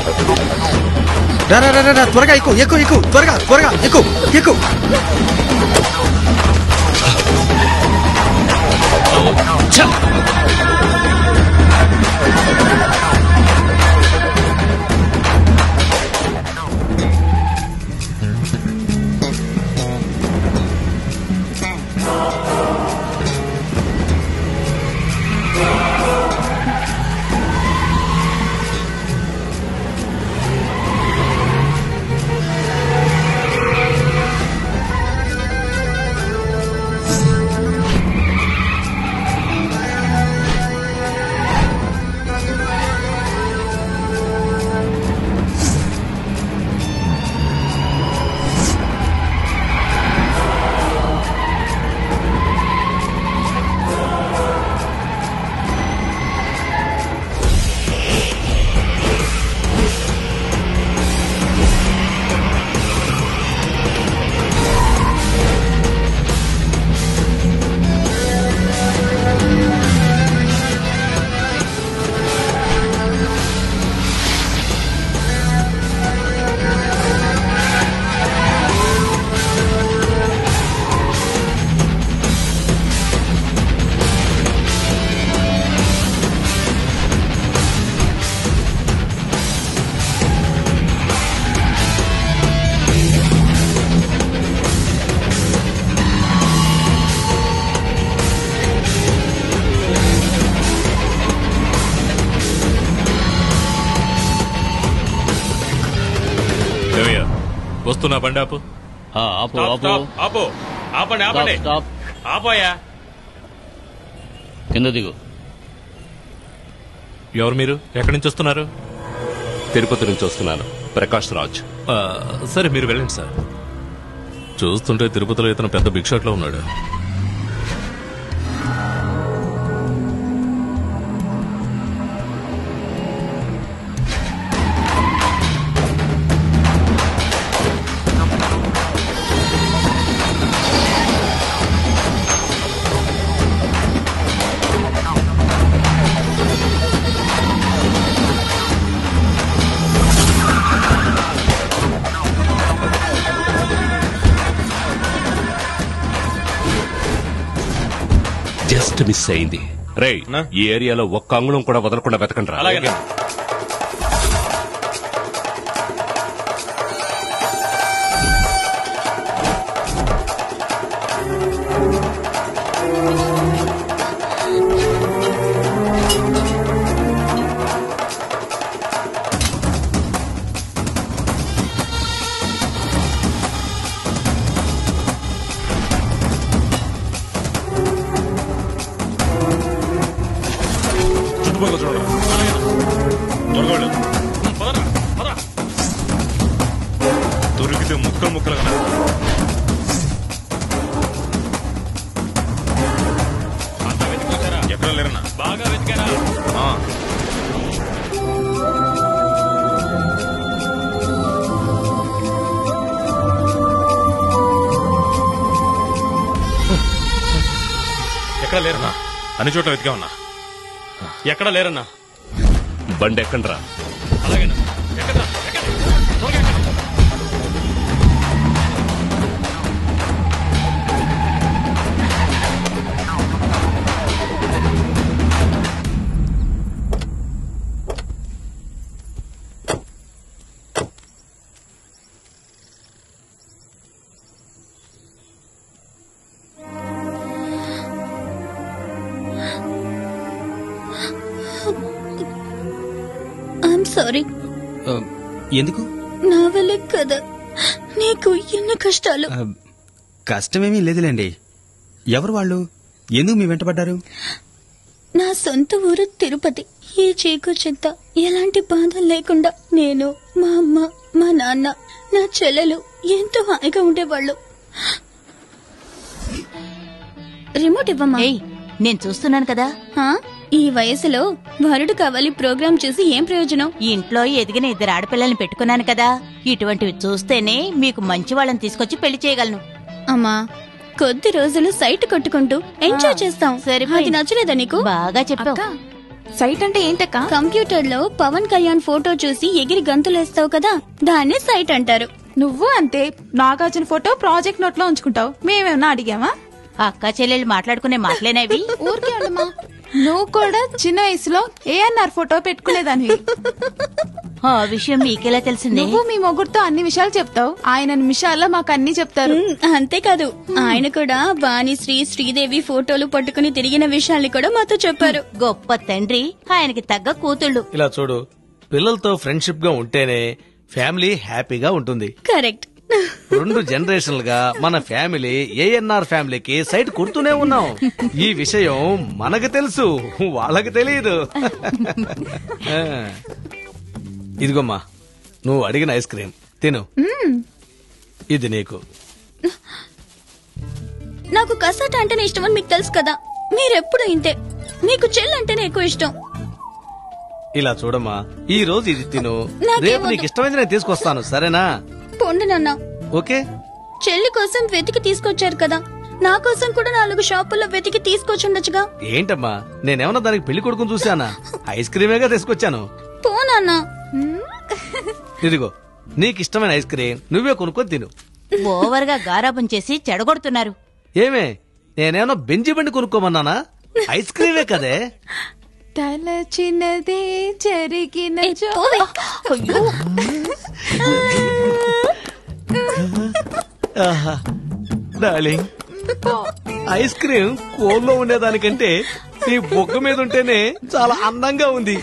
రా రా రా, రా రా త్వరగా ఎక్కు ఎక్కు ఎక్కు త్వరగా త్వరగా ఎక్కు ఎక్కు ఏమయ్యా వస్తున్నా బండి ఆపు ఆపు స్టాప్, ఆపు స్టాప్, ఆపు ఆపండి ఆపండి స్టాప్, ఆపోయా కింద దిగు ఎవరు మీరు ఎక్కడి నుంచి వస్తున్నారు తిరుపతి నుంచి వస్తున్నాను ప్రకాష్ రాజ్ ఆ, సరే మీరు వెళ్ళండి సార్ చూస్తుంటే తిరుపతిలో ఇతను పెద్ద బిగ్ షాట్ లో ఉన్నాడు జస్ట్ మిస్ అయింది రే ఈ ఏరియాలో ఒక్క అంగుళం కూడా వదలకుండా వెతకండి రా అలాగే దొరికితే ముక్కలు ముక్కలుగా నరుకుతా. ఎక్కడ లేరన్నా బాగా వెతికారా ఆ. ఎక్కడ లేరన్నా అన్ని చోట్ల వెతికామన్నా ఎక్కడ లేరన్నా బండి ఎక్కండ్రా అలాగేనా ఎక్కడ్రా? ఎక్కండి. త్వరగా ఎక్కండి. ఐఎమ్ సారీ ఆ, ఎందుకు నా వల్లే కదా నీకు ఎన్ని కష్టాలు ఆ, కష్టమేమీ లేదులేండి ఎవరు వాళ్ళు ఎందుకు మీ వెంటబడ్డారు నా సొంత ఊరు తిరుపతి ఈ చీకు చింత ఎలాంటి బాధ లేకుండా నేను మా అమ్మ మా నాన్న నా చెల్లెలు ఎంతో హాయిగా ఉండేవాళ్ళు రిమోట్ ఇవ్వమ్మా నేను చూస్తున్నాను కదా ఆ? ఈ వయసులో వరుడు కావాలి ప్రోగ్రాం చూసి ఏం ప్రయోజనం ఇంట్లో ఎదిగిన ఇద్దరు ఆడపిల్లల్ని పెట్టుకున్నాను కదా ఇటువంటివి చూస్తేనే మీకు మంచి వాళ్ళని తీసుకొచ్చి పెళ్లి చేయగలను అమ్మా కొద్ది రోజులు సైట్ కొట్టుకుంటూ ఎంజాయ్ చేస్తాం అది నచ్చలేదా నీకు బాగా చెప్పావు సైట్ అంటే ఏంటక్క కంప్యూటర్ లో పవన్ కళ్యాణ్ ఫోటో చూసి ఎగిరి గంతులేస్తావు కదా దాన్నే సైట్ అంటారు నువ్వు అంతే నాగార్జున ఫోటో ప్రాజెక్ట్ నోట్ లో ఉంచుకుంటావు మేమేమన్నా అడిగామా అక్క చెల్లెళ్ళు మాట్లాడుకునే మాటలేనేవి ఊరికే ఉండమా నువ్వు కూడా చిన్న వయసులో ఏఎన్ఆర్ ఫోటో పెట్టుకునేదానివి ఆ విషయం మీకెలా తెలిసిందే నువ్వు మీ మొగుడుతో అన్ని విషయాలు చెప్తావు ఆయన నిమిషాల్లో మాకు అన్ని చెప్తారు అంతేకాదు ఆయన కూడా వాణిశ్రీ శ్రీదేవి ఫోటోలు పట్టుకుని తిరిగిన విషయాల్ని కూడా మాతో చెప్పారు గొప్ప తండ్రి ఆయనకి తగ్గ కూతుళ్ళు ఇలా చూడు పిల్లలతో ఫ్రెండ్షిప్ గా ఉంటేనే ఫ్యామిలీ హ్యాపీగా ఉంటుంది కరెక్ట్ రెండు జనరేషన్లుగా మన ఫ్యామిలీ ఏఎన్ఆర్ ఫ్యామిలీకి సైట్ కుడుతూనే ఉన్నాం ఈ విషయం మనకు తెలుసు వాళ్ళకి తెలియదు ఆ. ఇదిగోమ్మా నువ్వు అడిగిన ఐస్ క్రీమ్ తిను ఇది నీకు నాకు కసాట అంటేనే ఇష్టం అని మీకు తెలుసు కదా మీరెప్పుడు ఇంతే మీకు చెల్లంటేనే ఎక్కువ ఇష్టం ఇలా చూడమ్మా ఈ రోజు ఇది తిను నాకేం రేపు వద్దు. నీకు ఇష్టమైంది నేను తీసుకొస్తాను సరేనా పొండు నాన్న ఓకే చెల్లి కోసం వెతికి తీసుకొచ్చారు కదా నా కోసం కూడా నాలుగు షాపుల్లో వెతికి తీసుకొచ్చుండొచ్చుగా ఏంటమ్మా నేనేమన్నా దానికి పెళ్లి కొడుకుని చూశానా ఐస్ క్రీమేగా తీసుకొచ్చాను పో నాన్న ఇదిగో నీకు ఇష్టమైన ఐస్ క్రీమ్ నువ్వే కొనుక్కొని తిను ఓవర్ గా గారాబం చేసి చెడగొడుతున్నారు ఏమే నేనేమన్నా బెంజి బండి కొనుక్కోమన్నానా ఐస్ క్రీమే కదే తల చిన్నదే జరిగిన ఆహా డార్లింగ్ ఐస్ క్రీమ్ కోల్లో ఉండేదానికంటే నీ బొక్క మీద ఉంటేనే చాలా అందంగా ఉంది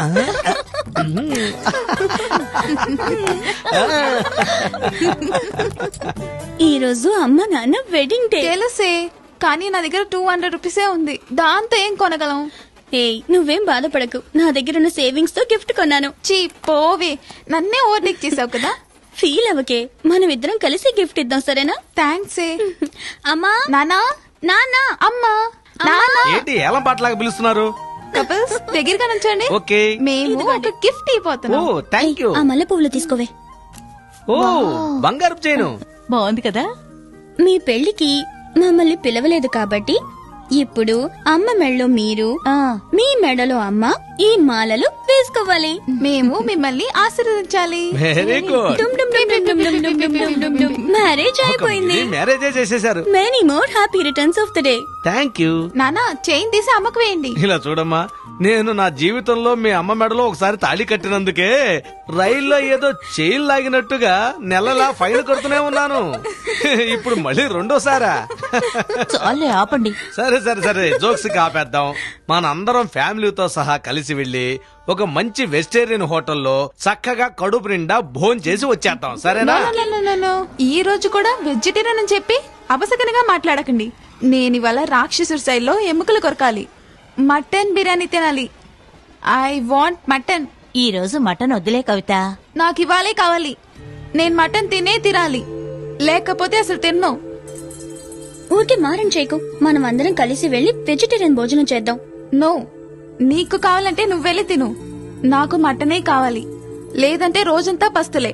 ఈ రోజు అమ్మ నాన్న వెడ్డింగ్ డే తెలుసే కానీ నా దగ్గర టూ హండ్రెడ్ రూపీసే ఉంది దాంతో ఏం కొనగలం ఏయ్ నువ్వేం బాధపడకు నా దగ్గర ఉన్న సేవింగ్స్ తో గిఫ్ట్ కొన్నాను చీ పోవే నన్నే ఓవర్టేక్ చేసావు కదా ఫీల్ అవ్వకే మనం ఇద్దరం కలిసి గిఫ్ట్ ఇద్దాం సరేనా థ్యాంక్స్ అమ్మా నానా నాన్న అమ్మా నానా ఏంటి ఏలం పాటలాగా పిలుస్తున్నారు కపుల్స్ దగ్గరగా నుంచండి ఓకే మేము ఒక గిఫ్ట్ ఓ ఇవ్వబోతున్నాం థ్యాంక్ యూ ఆ మల్లె పువ్వులు తీసుకోవే ఓ బంగారు చేయను బాగుంది కదా మీ పెళ్లికి మమ్మల్ని పిలవలేదు కాబట్టి ఇప్పుడు అమ్మ మెడలో మీరు మీ మెడలో అమ్మ ఈ మాలలు వేసుకోవాలి మేము మిమ్మల్ని ఆశీర్వదించాలి వెరీ గుడ్ డుమ్ డుమ్ డుమ్ డుమ్ డుమ్ డుమ్ డుమ్ డుమ్ డుమ్ డుమ్. మ్యారేజ్ అయిపోయింది మ్యారేజే చేసేశారు many more happy returns of the day thank you నానా చైన్ తీసి అమ్మకు వేయండి ఇలా చూడమ్మా నేను నా జీవితంలో మీ అమ్మ మెడలో ఒకసారి తాళి కట్టినందుకే రైల్లో ఏదో చైన్ లాగినట్టుగా నెలలా ఫైన్ కడుతూనే ఉన్నాను ఇప్పుడు మళ్ళీ రెండోసారా చాలే ఆపండి సరే సరే సరే జోక్స్ ఆపేద్దాం మనందరం ఫ్యామిలీతో సహా కలిసి వెళ్లి ఒక మంచి వెజిటేరియన్ హోటల్లో చక్కగా కడుపు నిండా భోజనం చేసి వచ్చేద్దాం సరేనా No, no, no, no, no. ఈ రోజు కూడా వెజిటేరియన్ అని చెప్పి అపసకనగా మాట్లాడకండి నేను ఇవాళ రాక్షసుడి శైలిలో ఎముకలు కొరకాలి మటన్ బిర్యానీ తినాలి ఐ వాంట్ మటన్ ఈ రోజు మటన్ వద్దులే కవిత నాకు ఇవాళే కావాలి నేను మటన్ తినే తినాలి లేకపోతే అసలు తిన్నావు ఊరికే మారం చేయకు మనం అందరం కలిసి వెళ్ళి వెజిటేరియన్ భోజనం చేద్దాం నో నీకు కావాలంటే నువ్వు వెళ్ళి తిను నాకు మటనే కావాలి లేదంటే రోజంతా పస్తులే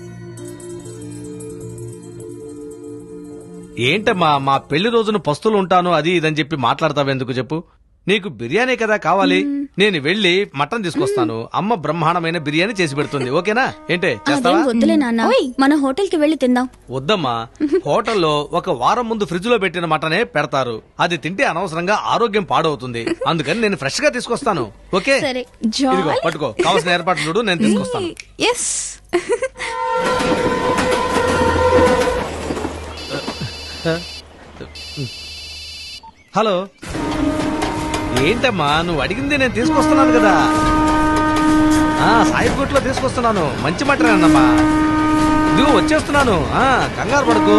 ఏంటమ్మా మా పెళ్లి రోజున పస్తులు ఉంటాను అది ఇదని చెప్పి మాట్లాడతావెందుకు చెప్పు నీకు బిర్యానీ కదా కావాలి నేను వెళ్ళి మటన్ తీసుకొస్తాను అమ్మ బ్రహ్మాండమైన బిర్యానీ చేసి పెడుతుంది ఓకేనా ఏంటే అదేం చేస్తావా వద్దులే నాన్న మన హోటల్ కి వెళ్ళి తిందాం వద్దమ్మా హోటల్లో ఒక వారం ముందు ఫ్రిడ్జ్ లో పెట్టిన మటనే పెడతారు అది తింటే అనవసరంగా ఆరోగ్యం పాడవుతుంది అందుకని నేను ఫ్రెష్ గా తీసుకొస్తాను ఓకే సరే. ఇదిగో జాలీ. పట్టుకో కావాల్సిన ఏర్పాట్లు చూడు నేను తీసుకొస్తాను ఎస్ హలో ఏంటమ్మా నువ్వు అడిగింది నేను తీసుకొస్తున్నాను కదా ఆ సాయిపుట్లో తీసుకొస్తున్నాను మంచి మటన్ అన్నమ్మా ఇదిగో వచ్చేస్తున్నాను ఆ కంగారు పడకు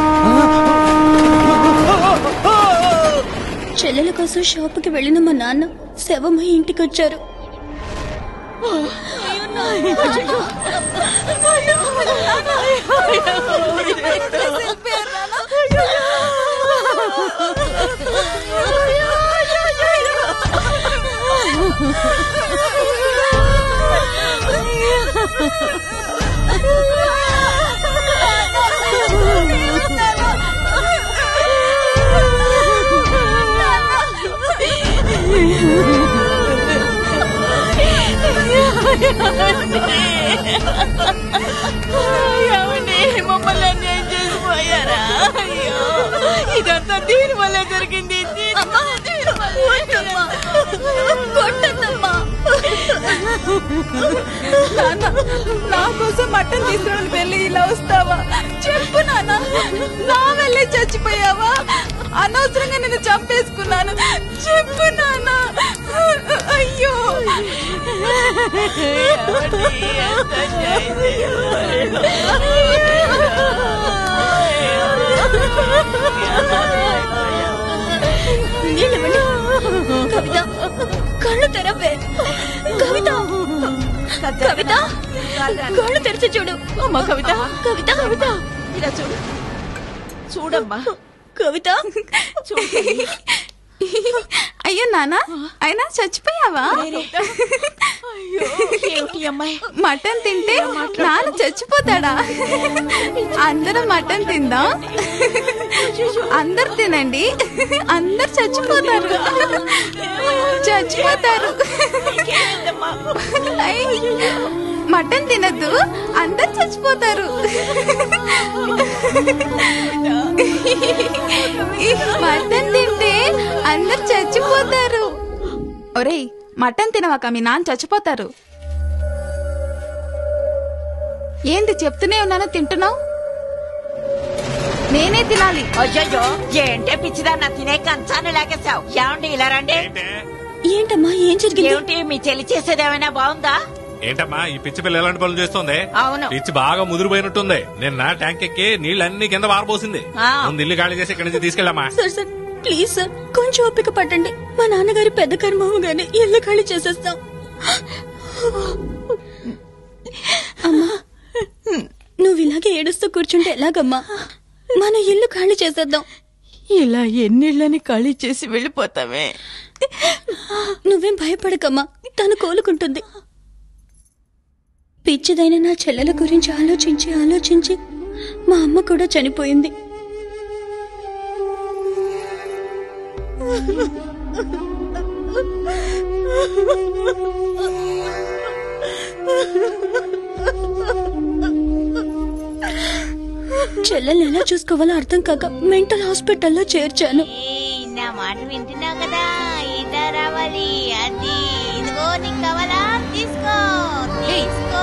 చెల్లెల కోసం షాపుకి వెళ్ళిన మా నాన్న శవమై ఇంటికి వచ్చారు ఏమండి మమ్మల్ని అన్యాయం చేసిపోయారా అయ్యో ఇదంతా దీని వల్ల జరిగింది కొట్టద్దమ్మా నాన్న నా కోసం మటన్ తీసుకుని వెళ్ళి ఇలా వస్తావా చెప్పు నాన్న నా వెళ్ళి చచ్చిపోయావా అనవసరంగా నేను చంపేసుకున్నాను చెప్పు నాన్న అయ్యో నీళ్ళివ్వండి. కవిత కళ్ళు తెరవే కవిత కవిత కళ్ళు తెరిచి చూడు అమ్మా కవిత కవిత కవిత ఇలా చూడు చూడమ్మా కవిత అయ్యో నాన్న అయినా చచ్చిపోయావా ఏమిటి అమ్మాయి మటన్ తింటే నాన్న చచ్చిపోతాడా అందరం మటన్ తిందాం అందరు తినండి అందరు చచ్చిపోతారు చచ్చిపోతారు అయ్, మటన్ తినద్దు అందరు చచ్చిపోతారు ఈ మటన్ తింటే అందరు చచ్చిపోతారు ఒరేయ్ మటన్ తినవాక మీ నాన్న చచ్చిపోతారు ఏంటి చెప్తూనే ఉన్నాను తింటున్నావు నేనే తినాలి అయ్యో ఏంటే పిచ్చిదాన్న తినే కంచాన్ని లాగేశావు ఏమండి ఇలా రండి ఏంటమ్మా ఏం జరిగింది ఏమిటి మీ చెల్లి చేసేది ఏమైనా బాగుందా ఏంటమ్మా ఈ పిచ్చి పిల్ల ఎలాంటి పనులు చేస్తుంది అవును. పిచ్చి బాగా ముదిరిపోయినట్టుంది నిన్న ట్యాంక్ ఎక్కి నీళ్ళన్ని కింద పారబోసింది ఆ. ముందు ఇల్లు ఖాళీ చేసి ఇక్కడి నుంచి తీసుకెళ్ళమ్మా సార్ సార్ ప్లీజ్ సార్ కొంచెం ఓపిక పట్టండి మా నాన్నగారి పెద్ద కర్మగానే ఇల్లు ఖాళీ చేసేస్తాం అమ్మా నువ్వు ఇలాగే ఏడుస్తూ కూర్చుంటే ఎలాగమ్మా మన ఇల్లు ఖాళీ చేసేద్దాం ఇలా ఎన్నిళ్ళని ఖాళీ చేసి వెళ్ళిపోతామే నువ్వేం భయపడకమ్మా తను కోలుకుంటుంది పిచ్చిదైన నా చెల్లెల గురించి ఆలోచించి ఆలోచించి మా అమ్మ కూడా చనిపోయింది చెల్లెల్ని ఎలా చూసుకోవాలో అర్థం కాక మెంటల్ హాస్పిటల్లో చేర్చాను నా మాట వింటున్నావు కదా ఈత రావాలి అది ఇదిగో నీకు కావాలా తీసుకో తీసుకో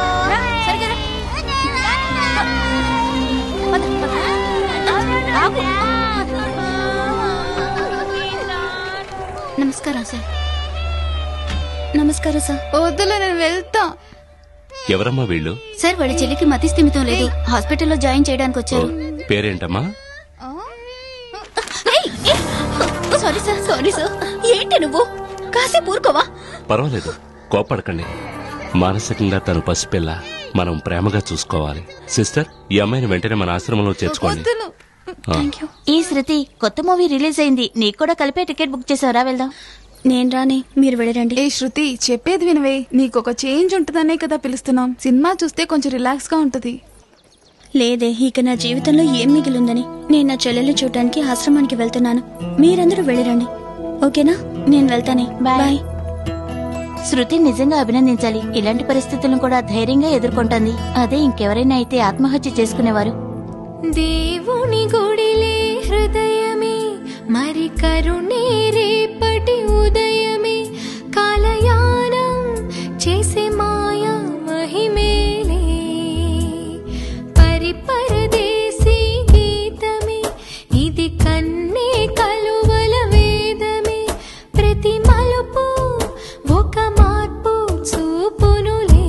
నమస్కారం సార్ నమస్కారం సార్ వద్దులే నేను వెళ్తా ఎవరమ్మా వీళ్ళు సార్ వాడి చెల్లికి మతి స్థిమితం లేదు హాస్పిటల్లో జాయిన్ చేయడానికి వచ్చారు పేరేంటమ్మా సారీ సార్ సారీ సార్ ఏంటి నువ్వు కాసేపు ఊరుకోవా పర్వాలేదు కోపడకండి మానసికంగా తను పసిపిల్ల మనం ప్రేమగా చూసుకోవాలి సిస్టర్ ఈ అమ్మాయిని వెంటనే మన ఆశ్రమంలో చేర్చుకోండి ఆ. ఈ శృతి కొత్త మూవీ రిలీజ్ అయింది నీకు కూడా కలిపే టికెట్ బుక్ చేసావరా వెళ్దాం నేను రాని మీరు వెళ్ళరండి ఏ శృతి చెప్పేది వినవే నీకు ఒక చేంజ్ ఉంటుందనే కదా పిలుస్తున్నాం సినిమా చూస్తే కొంచెం రిలాక్స్ గా ఉంటది లేదే ఇక నా జీవితంలో ఏం మిగిలిందని నేను నా చెల్లెలు చూడటానికి ఆశ్రమానికి వెళ్తున్నాను మీరందరూ వెళ్ళిరండి ఓకేనా నేను వెళ్తానే బాయ్ శృతి నిజంగా అభినందించాలి ఇలాంటి పరిస్థితులను కూడా ధైర్యంగా ఎదుర్కొంటుంది అదే ఇంకెవరైనా అయితే ఆత్మహత్య చేసుకునేవారు దేవుని గుడిలే హృదయమే మరి కరుణే రేపటి ఉదయమే కాలయానం చేసే మాయా మహిమేలే పరిపరదేశీ గీతమే ఇది కన్నే కలువల వేదమే ప్రతి మలుపు ఒక మార్పు చూపునులే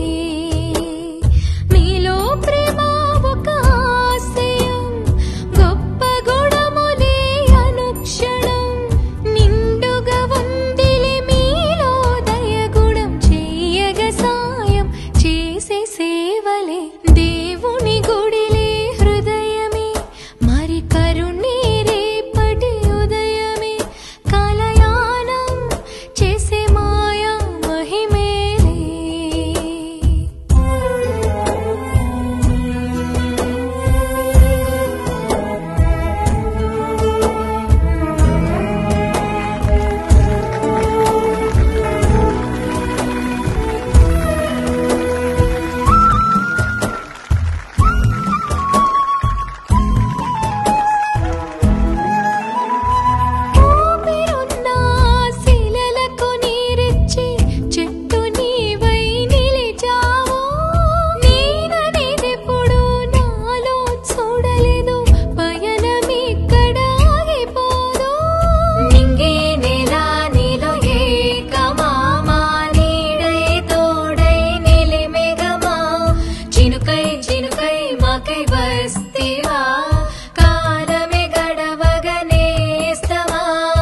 మీలో ప్రేమ ఒక ఆశయం గొప్ప గుణములే అనుక్షణం నిండుగా ఉందిలే మీలో దయగుణం చెయ్యగ సాయం చేసే సేవలే దేవుని గుడిలే హృదయమే మరి కరుణే రేపటి ఉదయమే కాలయానం చేసే మాయా మహిమేలే ఊపిరున్న శిలలకు నీరిచ్చి చెట్టు నీవై నిలిచావు నేననేదెప్పుడు నాలో చూడలేదు పయనమిక్కడ ఆగిపోదు నింగే నెల నీలో ఏకమామా నీడై తోడై నిలిమెగమా చినుకై చినుకై మాకై వస్తివా కాలమే గడవగనేస్తమా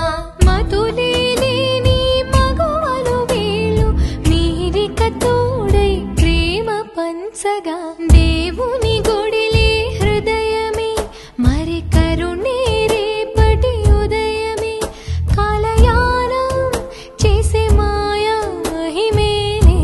మధులేని మగువలు వేళ్ళు మీరిక తోడై ప్రేమ పంచగా దేవుని గుడిలే హృదయమే మరి కరుణే రేపటి ఉదయమే కాలయానం చేసే మాయా మహిమేలే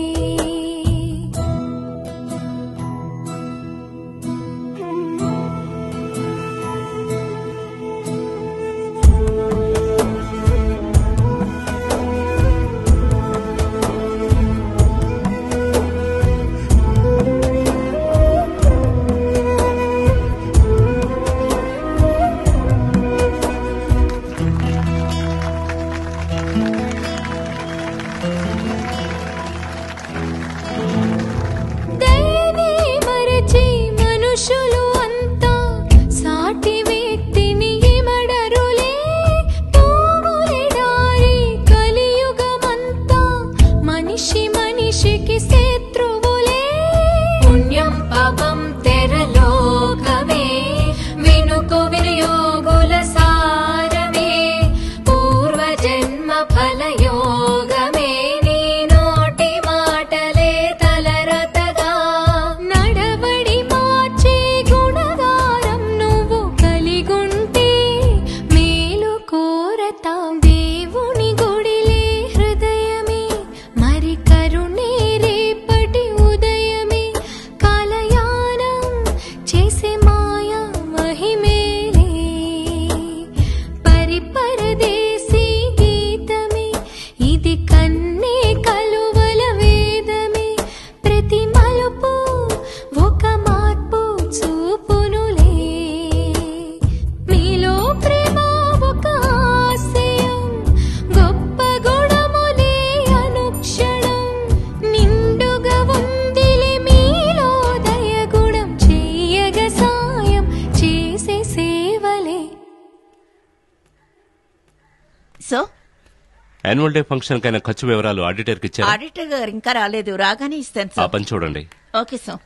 దయనే మరచి మనుషులు అంతా సాటి వ్యక్తిని ఇమడరులే తోములెడారి కలియుగమంతా మనిషి మనిషికి శత్రువులే పుణ్యం పాపం తెరలోకమే వినుకు వినియోగుల సారమే పూర్వజన్మ ఫలయోగమే నీ నోటి మాటలే తలరతగా నడవడి మార్చే గుణగారం నువ్వు కలిగుంటే మేలు కోరతాం దేవుని గుడిలే హృదయమే మరి కరుణే రేపటి ఉదయమే కాలయానం చేసే మాయా మహిమేలే పరిపరదేశీ గీతమే ఇది కన్నే కలువల వేదమే ప్రతి మలుపు ఒక మార్పు చూపునులే మీలో ప్రేమ ఒక ఆశయం గొప్ప గుణములే అనుక్షణం నిండుగా ఉందిలే మీలో దయగుణం చెయ్యగ సాయం చేసే సేవలే సో యాన్యువల్ డే ఫంక్షన్ కైనా ఖర్చు వివరాలు ఆడిటర్ కి ఇచ్చారా ఆడిటర్ గారు ఇంకా రాలేదు రాగానే ఇస్తాను ఆ సార్ పని చూడండి ఓకే సో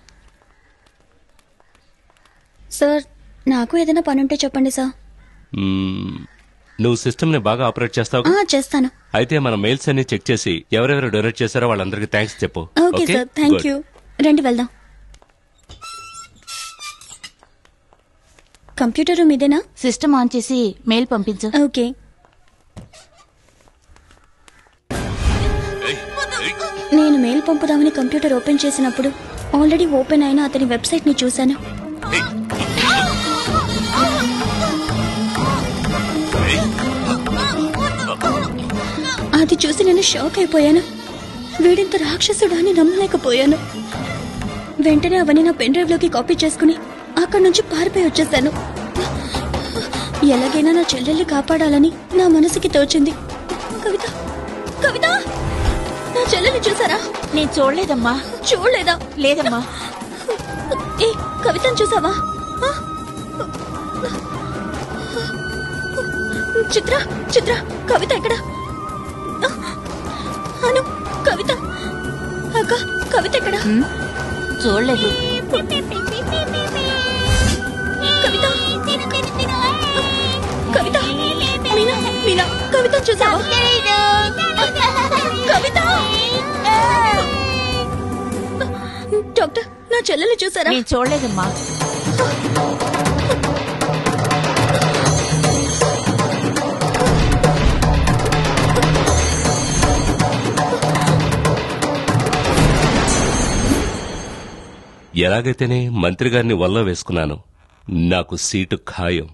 సార్ నాకు ఏదైనా పని ఉంటే చెప్పండి సార్ మ్మ్, నువ్వు సిస్టమ్ ని బాగా ఆపరేట్ చేస్తావు ఆ, చేస్తాను అయితే మన మెయిల్స్ అన్ని చెక్ చేసి ఎవరెవరు డొనేట్ చేశారో వాళ్ళందరికీ థ్యాంక్స్ చెప్పు ఓకే సార్ థ్యాంక్ యూ రండి వెళ్దాం కంప్యూటర్ రూమ్ ఇదేనా సిస్టమ్ ఆన్ చేసి మెయిల్ పంపించు ఓకే నేను మెయిల్ పంపుదామని కంప్యూటర్ ఓపెన్ చేసినప్పుడు ఆల్రెడీ ఓపెన్ అయిన అతని వెబ్సైట్ ని చూశాను అది చూసి నేను షాక్ అయిపోయాను వీడింత రాక్షసుడు అని నమ్మలేకపోయాను వెంటనే అవన్నీ నా పెన్ డ్రైవ్ లోకి కాపీ చేసుకుని అక్కడి నుంచి పారిపోయి వచ్చేసాను ఎలాగైనా నా చెల్లెల్ని కాపాడాలని నా మనసుకి తోచింది కవిత కవిత నా చెల్లెల్ని చూసారా నేను చూడలేదమ్మా చూడలేదా లేదమ్మా ఏ కవితను చూసావా ఆ? చిత్ర చిత్ర కవిత ఎక్కడ ఆ? అను కవిత అక్క కవిత ఎక్కడ చూడలేదు కవిత కవిత మీనా మీనా కవిత చూసావా కవిత డాక్టర్ నా చెల్లెలు చూసారా నేను చూడలేదమ్మా ఎలాగైతేనే మంత్రి గారిని వల్ల వేసుకున్నాను నాకు సీటు ఖాయం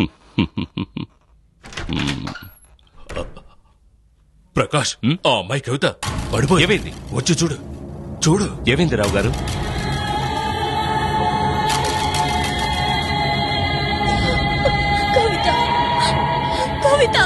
ప్రకాష్ ఆ అమ్మాయి కవిత పడిపోయి ఏమైంది వచ్చి చూడు చూడు ఏమైంది రావు గారు కవిత కవిత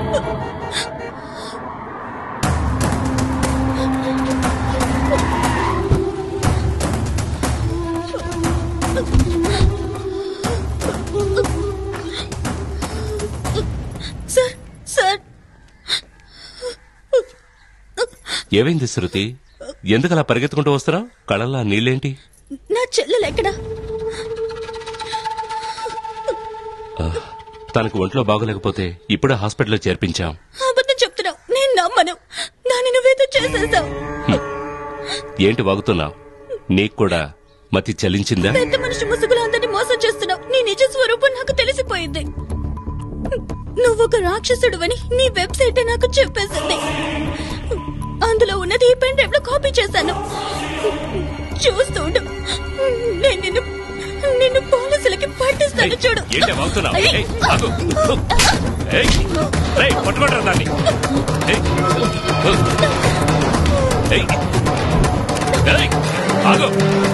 సార్ సార్ ఏమైంది శృతి ఎందుకలా పరిగెత్తుకుంటూ వస్తున్నావు కళ్ళల్లో ఆ నీళ్ళేంటి నా చెల్లెలు ఎక్కడా ఆ, తనకు ఒంట్లో బాగోలేకపోతే ఇప్పుడే హాస్పిటల్లో చేర్పించాం అబద్ధం చెప్తున్నావు నేను నమ్మను దాన్ని నువ్వేదో చేసేసావు ఏంటి వాగుతున్నావు నీకు కూడా మతి చలించిందా పెద్ద మనిషి ముసుగులు అందరినీ మోసం చేస్తున్నావు నీ నిజ స్వరూపం నాకు తెలిసిపోయింది నువ్వు ఒక రాక్షసుడువని నీ వెబ్సైట్ నాకు చెప్పేసింది అందులో ఉన్నది ఈ పెన్ డ్రైవ్ లో కాపీ చేశాను చూస్తూ ఉండు నేను నిన్ను నిన్ను పోలీసులకి పట్టిస్తాను చూడు ఏంటి వాగుతున్నావు ఏయ్, ఆగు. ఏయ్, రేయ్, పట్టుకోండిరా దాన్ని ఏయ్, ఏయ్, ఏయ్, ఆగు.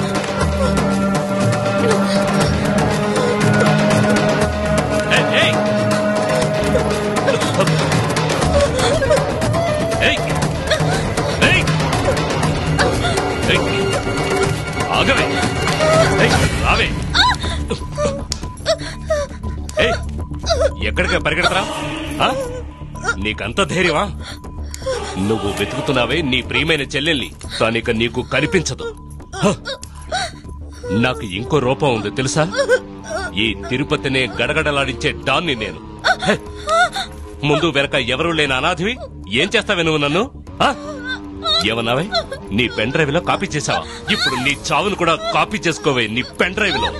ఏయ్, ఏయ్. ఏయ్, ఏయ్. ఏయ్, ఆగవే ఏయ్, రావే ఏయ్, ఎక్కడికి పరిగెడతారా ఆ? నీకంత ధైర్యమా నువ్వు వెతుకుతున్నావే నీ ప్రియమైన చెల్లెల్ని తానిక నీకు కనిపించదు హ! నాకు ఇంకో రూపం ఉంది తెలుసా ఈ తిరుపతినే గడగడలాడించే డాన్ని నేను హ! ముందు వెనక ఎవరూ లేని అనాథివి ఏం చేస్తావే నువ్వు నన్ను ఆ? ఏమన్నావే నీ పెన్ డ్రైవ్ లో కాపీ చేసావా ఇప్పుడు నీ చావును కూడా కాపీ చేసుకోవే నీ పెన్ డ్రైవ్ లో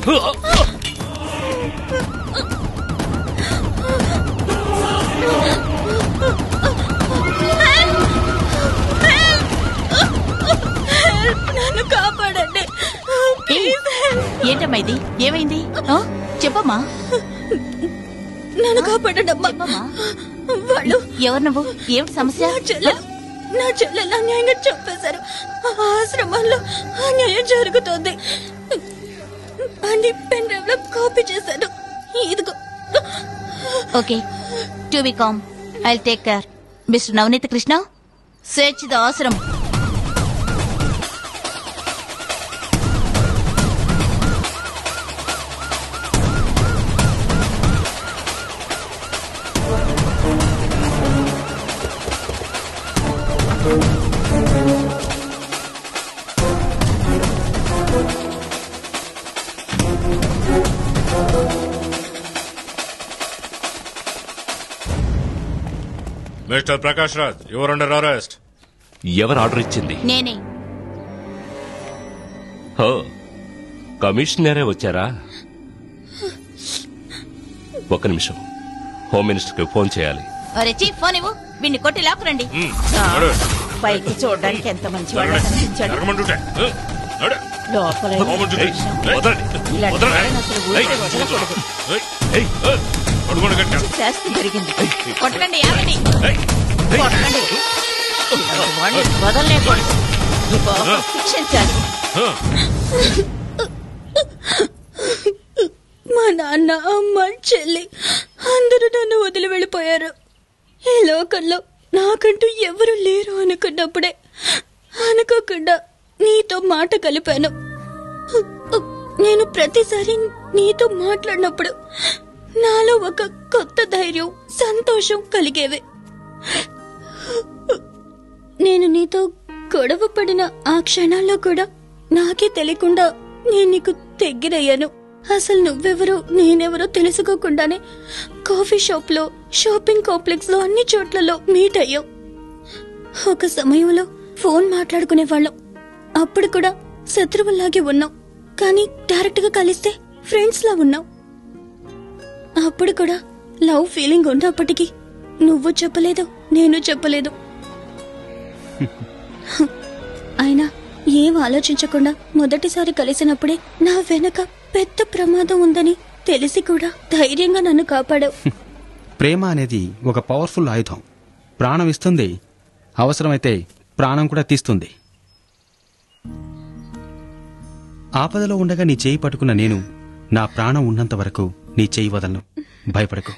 నన్ను కాపాడండి ఏంటమ్మా ఇది ఏమైంది ఆ? చెప్పమ్మా నన్ను కాపాడండి అమ్మా వాళ్ళు ఎవరు నువ్వు ఏమిటి సమస్య నా చెల్లెలు నా చెల్లెలు అన్యాయంగా చంపేశారు ఆ ఆశ్రమంలో అన్యాయం జరుగుతోంది అన్ని పెన్ డ్రైవ్ లో కాపీ చేశాను ఇదిగో okay to be calm I take care mister Navaneetha Krishna search ద అవసరం mister Prakash Raj your under arrest ఎవరు ఆర్డర్ ఇచ్చింది నేనే హో కమిషనరే వచ్చారా ఒక్క నిమిషం హోమ్ మినిస్టర్కి ఫోన్ చేయాలి ఒరే చీ ఫోన్ ఇవ్వు వీడిని కొట్టి లాక్కురండి పైకి చూడడానికి ఎంత మంచి వాళ్ళ కనిపించాడు లోపల ఏమో ఏయ్, వదలండి. ఇలాంటి వదలండి. వాళ్ళని అసలు ఊరికే ఏయ్, వదలకూడదు. ఏయ్, ఏయ్, ఏయ్, పడుకోండి గట్టిగా. శాస్తి జరిగింది కొట్టండి ఆవిని కొట్టండి వాడిని వదలలేకూడదు ఈ బాబు శిక్షించాలి మా నాన్న అమ్మ చెల్లి అందరూ నన్ను వదిలి వెళ్ళిపోయారు ఈ లోకంలో నాకంటూ ఎవరు లేరు అనుకున్నప్పుడే అనుకోకుండా నీతో మాట కలిపాను నేను ప్రతిసారి నీతో మాట్లాడినప్పుడు నాలో ఒక కొత్త ధైర్యం సంతోషం కలిగేవి నేను నీతో గొడవ పడిన ఆ క్షణాల్లో కూడా నాకే తెలియకుండా నేను నీకు దగ్గరయ్యాను అసలు నువ్వెవరో నేనెవరో తెలుసుకోకుండానే కాఫీ షాప్ లో షాపింగ్ కాంప్లెక్స్ లో అన్ని చోట్లలో మీట్ అయ్యాం ఒక సమయంలో ఫోన్ మాట్లాడుకునే వాళ్ళం అప్పుడు కూడా శత్రువుల్లాగే ఉన్నాం కానీ డైరెక్ట్ గా కలిస్తే ఫ్రెండ్స్ లా ఉన్నాం అప్పుడు కూడా లవ్ ఫీలింగ్ ఉన్నప్పటికీ నువ్వు చెప్పలేదు నేను చెప్పలేదు అయినా ఏం ఆలోచించకుండా మొదటిసారి కలిసినప్పుడే నా వెనక పెద్ద ప్రమాదం ఉందని తెలిసి కూడా ధైర్యంగా నన్ను కాపాడావు ప్రేమ అనేది ఒక పవర్ఫుల్ ఆయుధం ప్రాణం ఇస్తుంది అవసరమైతే ప్రాణం కూడా తీస్తుంది ఆపదలో ఉండగా నీ చేయి పట్టుకున్న నేను నా ప్రాణం ఉన్నంత వరకు నీ చేయి వదలను భయపడకు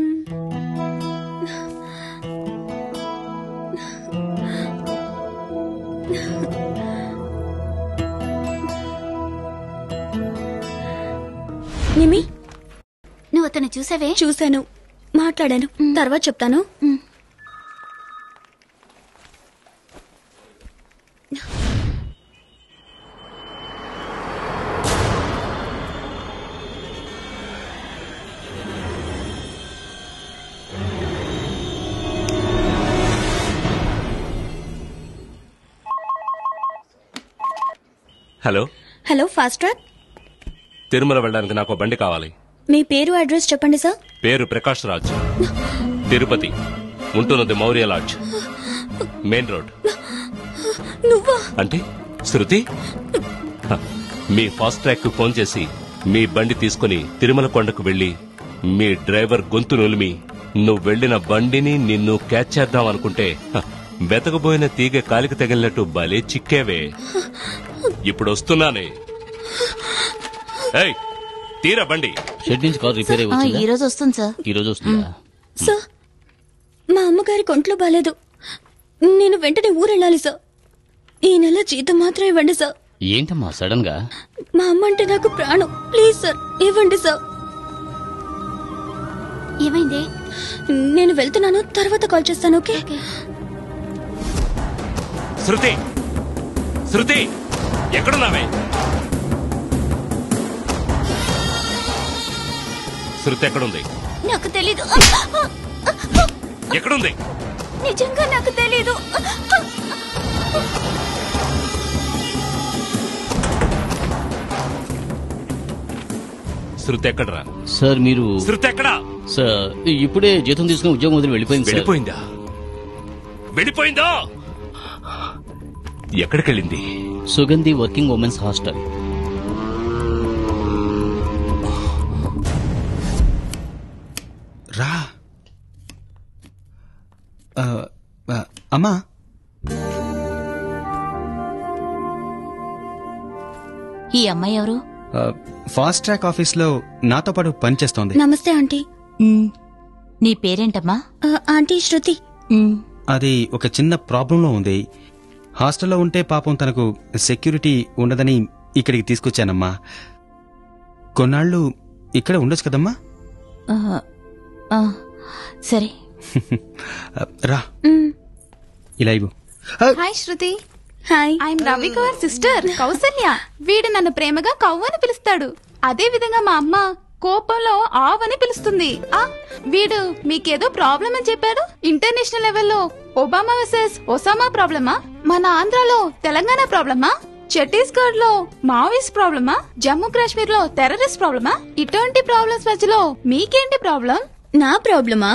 నిమి నువ్వు అతను చూసావే చూశాను మాట్లాడాను తర్వాత చెప్తాను hello hello fast track Tirumala వెళ్ళడానికి నాకు బండి కావాలి మీ పేరు అడ్రస్ చెప్పండి సార్ పేరు ప్రకాష్ రాజ్ తిరుపతి ఉంటున్నది మౌర్య లాడ్జ్ మెయిన్ రోడ్ నువ్వా అంటే శృతి హ, మీ ఫాస్ట్ ట్రాక్ కు ఫోన్ చేసి మీ బండి తీసుకుని తిరుమల కొండకు వెళ్లి మీ డ్రైవర్ గొంతు నులిమి నువ్వు వెళ్లిన బండిని నిన్ను క్యాచ్ చేద్దాం అనుకుంటే హ, వెతకబోయిన తీగ కాలికి తగిలినట్టు భలే చిక్కేవే ఇప్పుడు వస్తున్నానే ఏయ్ తీరా బండి షెడ్ నుంచి కార్ రిపేర్ అయి ఆ, వచ్చిందా ఈ రోజు వస్తుంది సార్ ఈ రోజు వస్తుందా సార్ మా అమ్మగారి కొంట్లో బాలేదు నేను వెంటనే ఊరెళ్ళాలి సార్ ఈ నెల జీతం మాత్రం ఇవ్వండి సార్ ఏంటమ్మా సడన్ గా మా అమ్మ అంటే నాకు ప్రాణం ప్లీజ్ సార్ ఇవ్వండి సార్ ఏమైంది నేను వెళ్తున్నాను తర్వాత కాల్ చేస్తాను ఓకే శృతి శృతి ఎక్కడున్నావే శృతి ఎక్కడుంది నాకు తెలీదు ఎక్కడుంది నిజంగా నాకు తెలీదు శృతి ఎక్కడరా సార్ మీరు శృతి ఎక్కడా సార్ ఇప్పుడే జీతం తీసుకుని ఉద్యోగం వదిలి వెళ్ళిపోయింది సార్. వెళ్ళిపోయిందా వెళ్ళిపోయిందా ఎక్కడికెళ్ళింది సుగంధి వర్కింగ్ ఉమెన్స్ హాస్టల్ రా ఆ, ఆ, అమ్మా ఈ అమ్మాయి ఎవరు ఆ, ఫాస్ట్ ట్రాక్ ఆఫీస్లో నాతో పాటు పనిచేస్తోంది నమస్తే ఆంటీ నీ పేరేంటమ్మా ఆ, ఆంటీ శృతి అది ఒక చిన్న ప్రాబ్లంలో ఉంది హాస్టల్లో ఉంటే పాపం తనకు సెక్యూరిటీ ఉండదని ఇక్కడికి తీసుకొచ్చానమ్మా కొన్నాళ్ళు ఇక్కడే ఉండొచ్చు కదమ్మా ఆ, ఆ, సరే రా ఇలా ఇవ్వు hi Shruti hi I'm Ravi కవర్ సిస్టర్ కౌసల్య వీడు నన్ను ప్రేమగా కవ్వు అని పిలుస్తాడు అదే విధంగా మా అమ్మ కోపంలో ఆవ్ అని పిలుస్తుంది ఆ వీడు మీకేదో ప్రాబ్లం అని చెప్పాడు ఇంటర్నేషనల్ లెవెల్లో ఒబామా వర్సెస్ ఒసామా ప్రాబ్లమా మన ఆంధ్రాలో తెలంగాణ ప్రాబ్లమా ఛత్తీస్గఢ్ లో మావోయిస్ట్ ప్రాబ్లమా జమ్మూ కాశ్మీర్ లో టెర్రరిస్ట్ ప్రాబ్లమా ఇటువంటి ప్రాబ్లమ్స్ మధ్యలో మీకేంటి ప్రాబ్లం నా ప్రాబ్లమా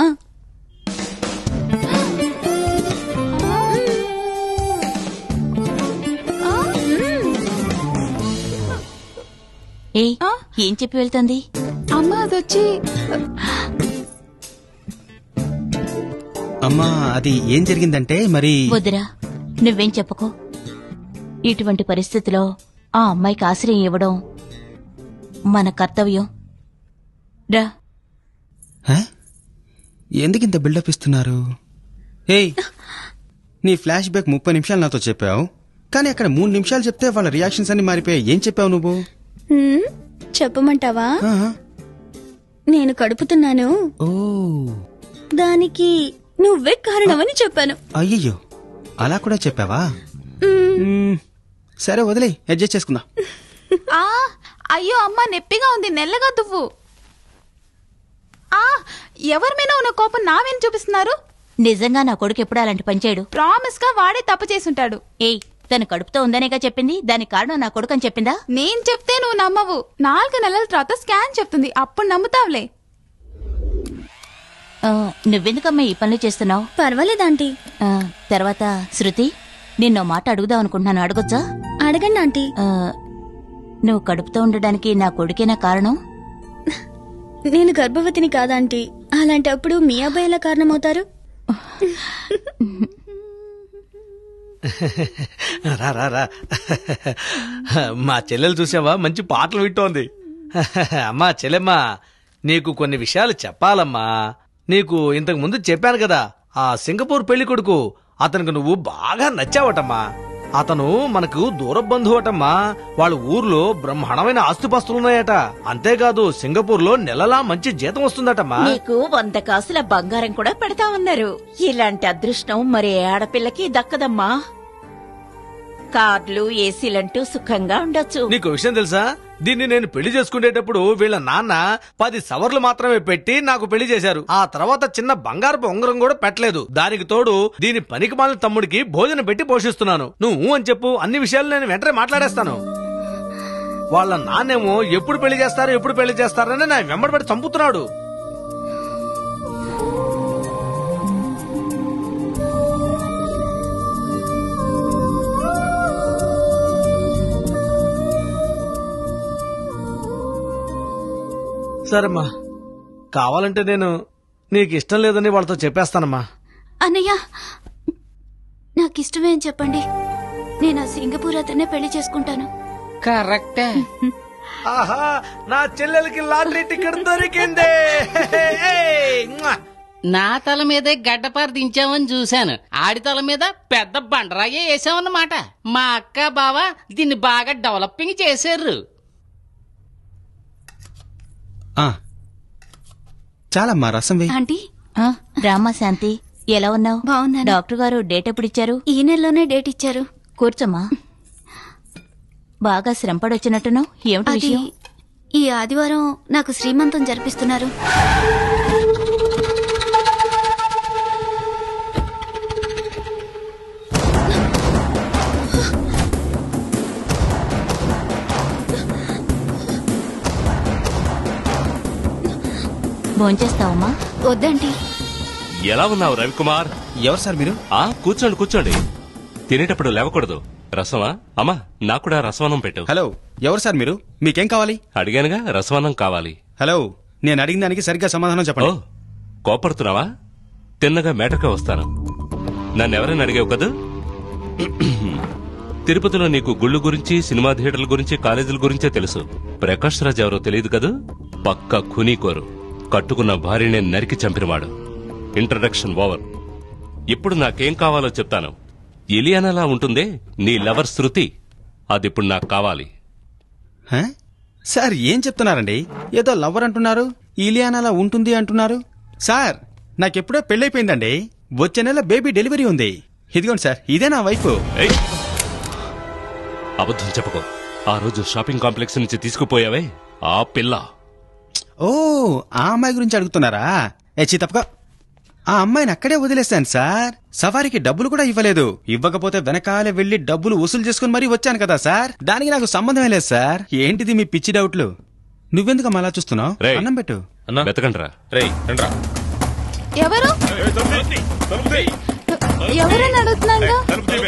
ఏ ఏం చెప్పి వెళ్తుంది అమ్మ అదొచ్చి అమ్మా అది ఏం జరిగిందంటే మరి వద్దురా నువ్వేం చెప్పుకో ఇటువంటి పరిస్థితిలో ఆ అమ్మాయికి ఆశ్రయం ఇవ్వడం మన కర్తవ్యం రా హ? ఎందుకింత బిల్డప్ ఇస్తున్నారు ఏయ్ నీ ఫ్లాష్ బ్యాక్ ముప్పై నిమిషాలు నాతో చెప్పావు కానీ అక్కడ మూడు నిమిషాలు చెప్తే వాళ్ళ రియాక్షన్స్ అన్ని మారిపోయాయి ఏం చెప్పావు నువ్వు హ్మ్, చెప్పమంటావా నేను కడుపుతున్నాను ఓ దానికి నువ్వే కారణమని చెప్పాను అయ్యయ్యో అలా కూడా చెప్పావా మ్మ్. సరే వదిలే అడ్జస్ట్ చేసుకుందా ఆ అయ్యో అమ్మ నెప్పిగా ఉంది నెల్లగా దువ్వు ఆ ఎవరి మీద ఉన్న కోపం నా మీద చూపిస్తున్నారు నిజంగా నా కొడుకు ఎప్పుడు అలాంటి పని చేయడు ప్రామిస్ గా వాడే తప్పు చేసుంటాడు ఏయ్ తను కడుపుతో ఉందనేగా చెప్పింది దానికి కారణం నా కొడుకు అని చెప్పిందా నేను చెప్తే నువ్వు నమ్మవు నాలుగు నెలల తర్వాత స్కాన్ చెప్తుంది అప్పుడు నమ్ముతావులే ఆ, నువ్వెందుకమ్మా ఈ పనులు చేస్తున్నావు పర్వాలేదాంటీ తర్వాత శృతి నిన్నో మాట అడుగుదాం అనుకుంటున్నాను అడగొచ్చా అడగండి ఆంటీ ఆ, నువ్వు కడుపుతో ఉండడానికి నా కొడుకేనా కారణం నేను గర్భవతిని కాదాంటీ అలాంటప్పుడు మీ అబ్బాయి ఎలా కారణమవుతారు రా రా రా మా చెల్లెలు చూసావా మంచి పాటలు వింటోంది అమ్మా చెల్లెమ్మా నీకు కొన్ని విషయాలు చెప్పాలమ్మా నీకు ఇంతకు ముందు చెప్పాను కదా ఆ సింగపూర్ పెళ్లి కొడుకు అతనికి నువ్వు బాగా నచ్చావటమ్మా అతను మనకు దూర బంధువటమ్మా వాళ్ళ ఊర్లో బ్రహ్మాండమైన ఆస్తుపాస్తులున్నాయట అంతేకాదు సింగపూర్ లో నెలలా మంచి జీతం వస్తుందటమ్మా నీకు వంద కాసుల బంగారం కూడా పెడతా ఉన్నారు ఇలాంటి అదృష్టం మరి ఏ ఆడపిల్లకి దక్కదమ్మా కార్లు ఏసీలంటూ సుఖంగా ఉండొచ్చు నీకు విషయం తెలుసా దీన్ని నేను పెళ్లి చేసుకునేటప్పుడు వీళ్ళ నాన్న పది సవర్లు మాత్రమే పెట్టి నాకు పెళ్లి చేశారు ఆ తర్వాత చిన్న బంగారపు ఉంగరం కూడా పెట్టలేదు దానికి తోడు దీని పనికి మాలిన తమ్ముడికి భోజనం పెట్టి పోషిస్తున్నాను నువ్వు ఊ అని చెప్పు అన్ని విషయాలు నేను వెంటనే మాట్లాడేస్తాను వాళ్ళ నాన్నేమో ఎప్పుడు పెళ్లి చేస్తారు ఎప్పుడు పెళ్లి చేస్తారని నా వెంబడి చంపుతున్నాడు సరేమ్మా కావాలంటే నేను నీకు ఇష్టం లేదని వాళ్ళతో చెప్పేస్తానమ్మా అన్నయ్య నాకు ఇష్టమే అని చెప్పండి నేను ఆ సింగపూర్ అతన్నే పెళ్లి చేసుకుంటాను కరెక్టే ఆహా నా చెల్లెలకి లాటరీ టికెట్ దొరికింది నా తల మీదే గడ్డపార దించామని చూశాను ఆడి తల మీద పెద్ద బండరాయే వేసామన్నమాట మా అక్క బావ దీన్ని బాగా డెవలపింగ్ చేశారు ఆ. చాలమ్మా రసం వేయి ఆంటీ ఆ, రామా శాంతి ఎలా ఉన్నావు బాగున్నాను. డాక్టర్ గారు డేట్ ఎప్పుడు ఇచ్చారు ఈ నెలలోనే డేట్ ఇచ్చారు కూర్చోమ్మా బాగా శ్రమపడొచ్చినట్టున్నావు ఏమిటి అది విషయం ఈ ఆదివారం నాకు శ్రీమంతం జరిపిస్తున్నారు భోంచేస్తావమ్మా వద్దండి ఎలా ఉన్నావు రవికుమార్ ఎవరు సార్ మీరు ఆ కూర్చోండి కూర్చోండి తినేటప్పుడు లేవకూడదు రసమా అమ్మా నాకు కూడా రసవనం పెట్టు హలో ఎవరు సార్ మీరు మీకేం కావాలి అడిగానుగా రసవనం కావాలి హలో నేను అడిగిన దానికి సరిగ్గా సమాధానం చెప్పండి కోపడుతున్నావా తిన్నగా మేటర్గా వస్తాను నన్ను ఎవరైనా అడిగావు కదా తిరుపతిలో నీకు గుళ్ళు గురించి సినిమా థియేటర్ల గురించి కాలేజీల గురించే తెలుసు ప్రకాష్ రాజ్ ఎవరో తెలియదు కదూ పక్క ఖునీకోరు కట్టుకున్న భార్యనే నరికి చంపినవాడు ఇంట్రడక్షన్ ఓవర్ ఇప్పుడు నాకేం కావాలో చెప్తాను ఇలియానాలా ఉంటుందే నీ లవర్ శృతి అదిప్పుడు నాకు కావాలి హ? సార్ ఏం చెప్తున్నారండి ఏదో లవ్వర్ అంటున్నారు ఇలియానాలా ఉంటుంది అంటున్నారు సార్ నాకెప్పుడో పెళ్ళైపోయిందండి వచ్చే నెల బేబీ డెలివరీ ఉంది ఇదిగోండి సార్ ఇదే నా వైఫ్ ఏయ్! అబద్ధం చెప్పకు ఆ రోజు షాపింగ్ కాంప్లెక్స్ నుంచి తీసుకుపోయావే ఆ పిల్ల ఓ ఆ అమ్మాయి గురించి అడుగుతున్నారా ఎచ్చి తప్పక ఆ అమ్మాయిని అక్కడే వదిలేశాను సార్ సవారికి డబ్బులు కూడా ఇవ్వలేదు ఇవ్వకపోతే వెనకాలే వెళ్లి డబ్బులు వసూలు చేసుకుని మరీ వచ్చాను కదా సార్ దానికి నాకు సంబంధమే లేదు సార్ ఏంటిది మీ పిచ్చి డౌట్లు నువ్వెందుకు అలా చూస్తున్నావు రేయ్. అన్నం పెట్టు వెతకండ్రా రేయ్ రండ్రా ఎవరు ఎవరని అడుగుతున్నాగా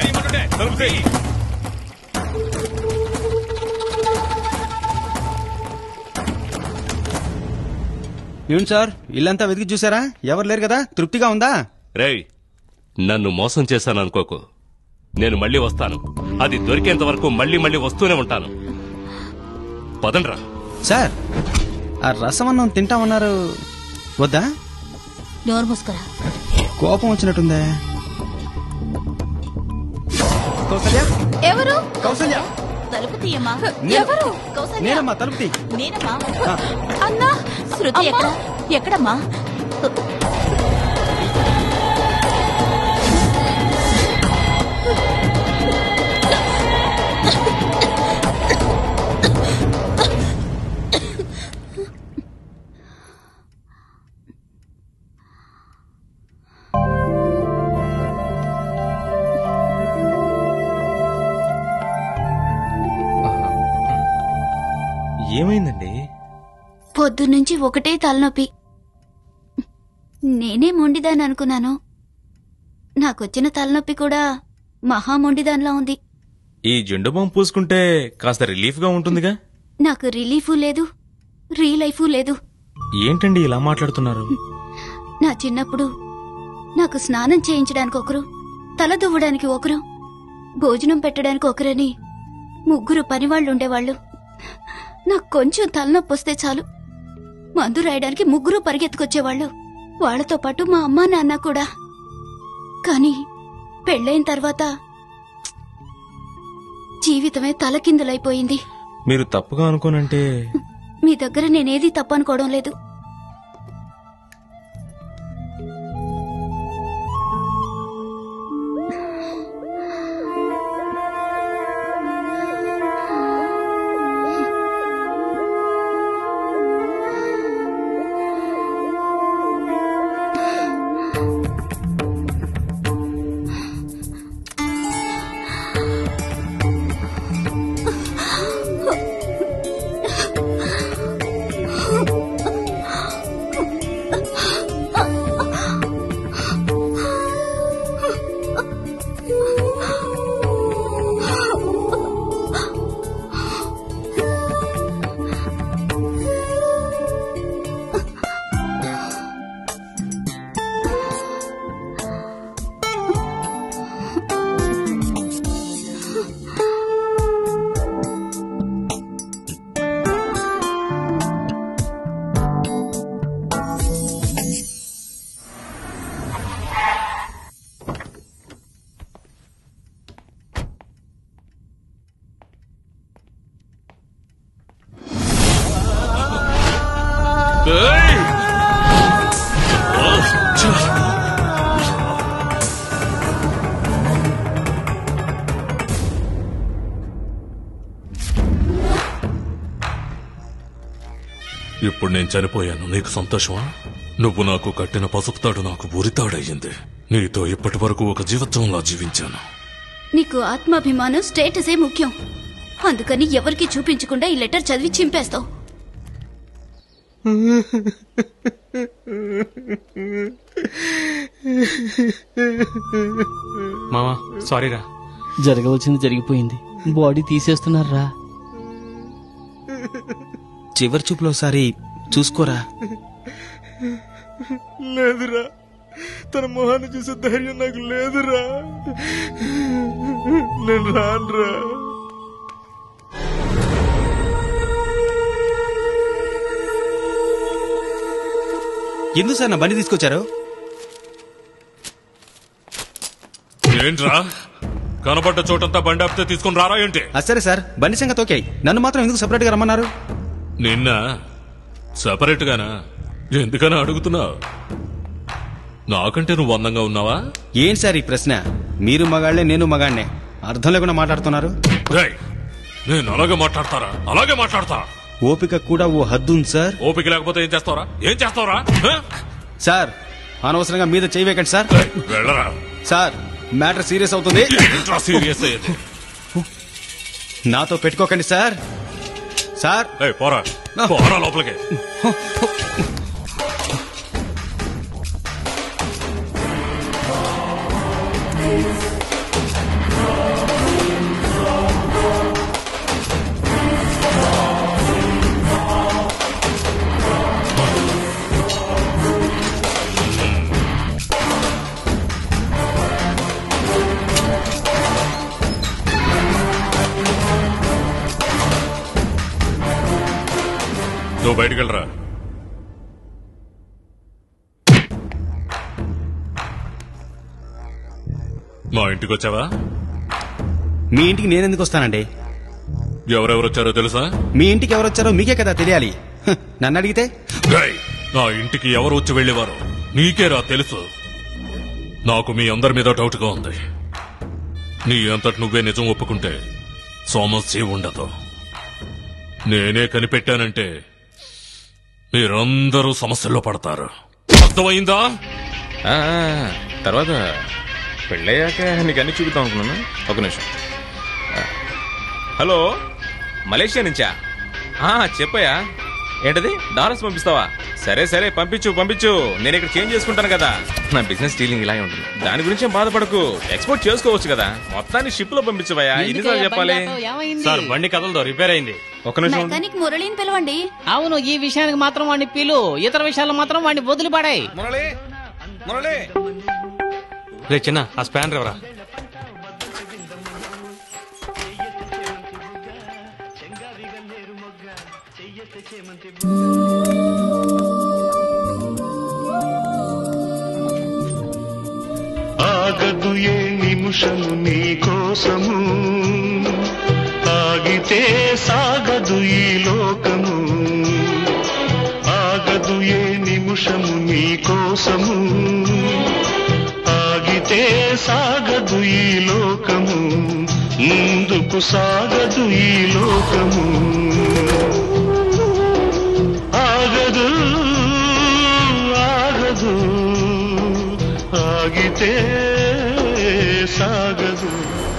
ఏం సార్ ఇల్లంతా వెతికి చూసారా ఎవరు లేరు కదా తృప్తిగా ఉందా రేయ్ నన్ను మోసం చేశాను అనుకోకు నేను మళ్ళీ వస్తాను అది దొరికేంత వరకు మళ్ళీ మళ్ళీ వస్తూనే ఉంటాను పదండ్రా సార్ ఆ రసమన్నం తింటామన్నారు వద్దా నోరు మూసుకురా కోపం వచ్చినట్టుందే కౌసల్య ఎవరు కౌసల్య తలుపు తీయమ్మా ఎవరు నేనమ్మా తలుపు తీ నేనమ్మా అన్నా శృతి ఎక్కడ ఎక్కడమ్మా ఏమైందండి పొద్దున్నుంచి ఒకటే తలనొప్పి నేనే మొండిదాన్ని అనుకున్నాను నాకొచ్చిన తలనొప్పి కూడా మహా మొండిదానిలా ఉంది ఈ జెండు బాంబు పూసుకుంటే కాస్త రిలీఫ్ గా ఉంటుందిగా నాకు రిలీఫు లేదు రీ లైఫు లేదు ఏంటండి ఇలా మాట్లాడుతున్నారు నా చిన్నప్పుడు నాకు స్నానం చేయించడానికి ఒకరు తల దువ్వడానికి ఒకరు భోజనం పెట్టడానికి ఒకరని ముగ్గురు పనివాళ్లు ఉండేవాళ్ళు నాకు కొంచెం తలనొప్పి వస్తే చాలు మందు రాయడానికి ముగ్గురు పరిగెత్తుకొచ్చేవాళ్ళు వాళ్లతో పాటు మా అమ్మా నాన్న కూడా కాని పెళ్ళైన తర్వాత జీవితమే తలకిందులైపోయింది మీరు తప్పుగా అనుకోనంటే మీ దగ్గర నేనేది తప్పనుకోవడం లేదు ఇప్పుడు నేను చనిపోయాను నీకు సంతోషమా నువ్వు నాకు కట్టిన పసుపుతాడు నాకు ఉరితాడయ్యింది నీతో ఇప్పటి వరకు ఒక జీవితంలా జీవించాను నీకు ఆత్మాభిమానం స్టేటసే ముఖ్యం అందుకని ఎవరికి చూపించకుండా ఈ లెటర్ చదివి చింపేస్తావు మావా సారీరా జరగవలసింది జరిగిపోయింది బాడీ తీసేస్తున్నారా చివరి చూపులో ఒకసారి చూసుకోరా లేదురా తన మొహాన్ని చూసే ధైర్యం నాకు లేదురా నేను రానురా ఎందుకు సార్ నా బండి తీసుకొచ్చారు ఏంట్రా కనబడ్డ చోటంతా బండి ఆపితే తీసుకుని రారా ఏంటి ఆ, సరే సార్ బండి సంగతి ఓకే నన్ను మాత్రం ఎందుకు సెపరేట్ గా రమ్మన్నారు నిన్న సెపరేట్ గానా ఎందుకని అడుగుతున్నావు నాకంటే నువ్వు అందంగా ఉన్నావా ఏం సార్ ఈ ప్రశ్న మీరు మగాళ్లే నేను మగాళ్నే అర్థం లేకుండా మాట్లాడుతున్నారు రేయ్, నేను అలాగే మాట్లాడతారా అలాగే మాట్లాడతా ఓపిక కూడా ఓ హద్దు ఉంది సార్ ఓపిక లేకపోతే ఏం చేస్తావరా ఏం చేస్తావరా సార్ అనవసరంగా మీద చేయవేకండి సార్ వెళ్ళరా సార్ మ్యాటర్ సీరియస్ అవుతుంది ఏంట్రా సీరియస్ అయ్యేది నాతో పెట్టుకోకండి సార్ సార్ ఏయ్, పోరా పోరా లోపలికి నువ్వు బయటికి వెళ్ళరా మా ఇంటికి వచ్చావా మీ ఇంటికి నేనెందుకు వస్తానండి ఎవరెవరు వచ్చారో తెలుసా మీ ఇంటికి ఎవరు వచ్చారో మీకే కదా తెలియాలి హ, నన్ను అడిగితే గై నా ఇంటికి ఎవరు వచ్చి వెళ్ళేవారు నీకేరా తెలుసు నాకు మీ అందరి మీద డౌట్ గా ఉంది నీ అంతటి నువ్వే నిజం ఒప్పుకుంటే సమస్య ఉండదు నేనే కనిపెట్టానంటే మీరందరూ సమస్యల్లో పడతారు అర్థమైందా ఆ, ఆ, తర్వాత పెళ్ళయ్యాక నీకు అన్ని చూపిద్దాం అనుకున్నాను ఒక నిమిషం ఆ, హలో మలేషియా నుంచా ఆ, చెప్పయ్యా ఏంటది డాలర్స్ పంపిస్తావా సరే సరే పంపించు పంపించు నేను ఇక్కడ చేంజ్ చేసుకుంటాను కదా నా బిజినెస్ డీలింగ్ ఇలాగే ఉంటుంది దాని గురించి ఏం బాధపడకు ఎక్స్పోర్ట్ చేసుకోవచ్చు కదా మొత్తాన్ని షిప్ లో పంపించవయ్యా ఎన్నిసార్లు చెప్పాలి సార్ బండి కదలదో రిపేర్ అయింది ఒక నిమిషం ఉండు. మెకానిక్ మురళిని పిలవండి అవును ఈ విషయానికి మాత్రం వాడిని పిలు ఇతర విషయాలు మాత్రం వాడిని వదిలిపడాయి మురళి మురళి రే చిన్న ఆ స్పానర్ ఎవరా ఆగదు ఏ నిమిషము నీ కోసము ఆగితే సాగదు ఈ లోకము ఆగదు ఏ నిమిషము నీ కోసము ఆగితే సాగదు ఈ లోకము ముందుకు సాగదు ఈ లోకము ఆగదు ఆగదు ఆగితే సాగదు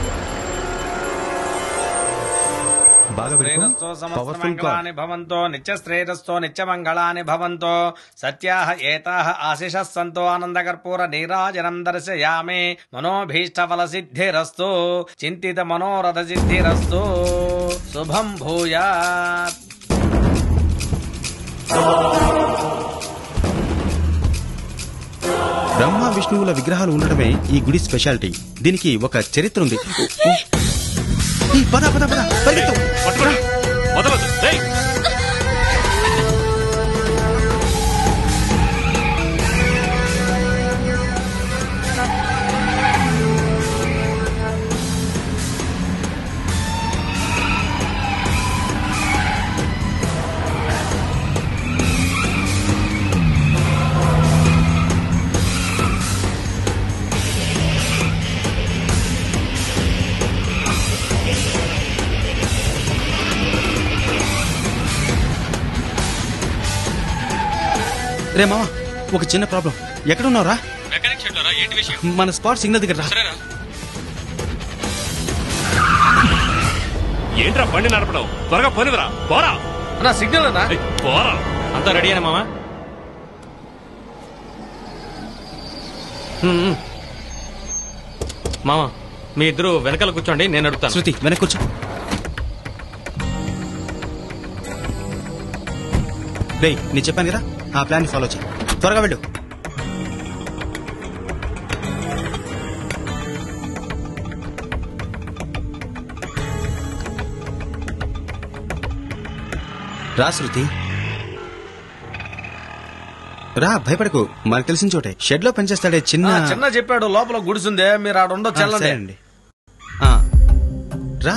బాగా శ్రేరస్తో సమస్తమంగళాని భవంతో నిత్యశ్రేరస్తో నిత్యమంగళాని భవంతో సత్యాహ ఏతాహ ఆశిషः సంతో ఆనందకర్పూర నీరాజనం దర్శయామి మనోభీష్టఫల సిద్ధిరస్తు చింతిత మనోరథ సిద్ధిరస్తు శుభం భూయాత్ బ్రహ్మ విష్ణువుల విగ్రహాలు ఉండడమే ఈ గుడి స్పెషాలిటీ దీనికి ఒక చరిత్ర ఉంది ఈ పద పద పద పరిగెత్తు. వదలదు ఏయ్! రే మామ ఒక చిన్న ప్రాబ్లం ఎక్కడున్నావురా మెకానిక్ షెడ్ లో ఏంటి విషయం మన స్పాట్ సిగ్నల్ దగ్గర రా సరేరా ఏంట్రా బండి నడపడం త్వరగా పనిదిరా పోరా నా సిగ్నల్ అన్నా ఏయ్, పోరా అంతా రెడీ అయినా మామా మామ మీ ఇద్దరు వెనకాల కూర్చోండి నేను అడుగుతాను శృతి వెనక్కి కూర్చో రే నేను చెప్పాను కదా ఆ ప్లాన్ ఫాలో చేయి త్వరగా వెళ్ళు రా శృతి రా భయపడకు మనకు తెలిసిన చోటే షెడ్ లో పనిచేస్తాడే చిన్న ఆ, చిన్న చెప్పాడు లోపల గుడిసుందే మీరు ఆడ ఉండొచ్చు ఆ, వెళ్ళండి సరే అండి ఆ, రా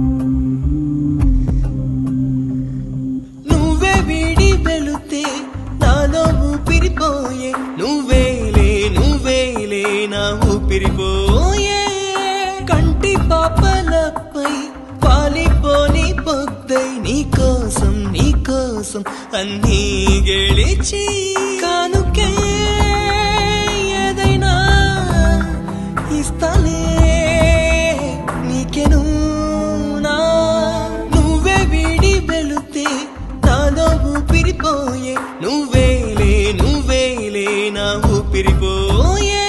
నువ్వే వీడి వెళుతే నాలో ఊపిరిపోయే నువ్వేలే నువ్వేలే నా ఊపిరిపోయే కంటి పాపలపై పాలిపోని పొద్దై నీ కోసం నీ కోసం అన్నీ గెలిచి కానుకే ఏదైనా ఇస్తానే నీకెను నా నువ్వే వీడి వెళితే నాలో ఊపిరిపోయే నువ్వేలే నువ్వేలే నా ఊపిరిపోయే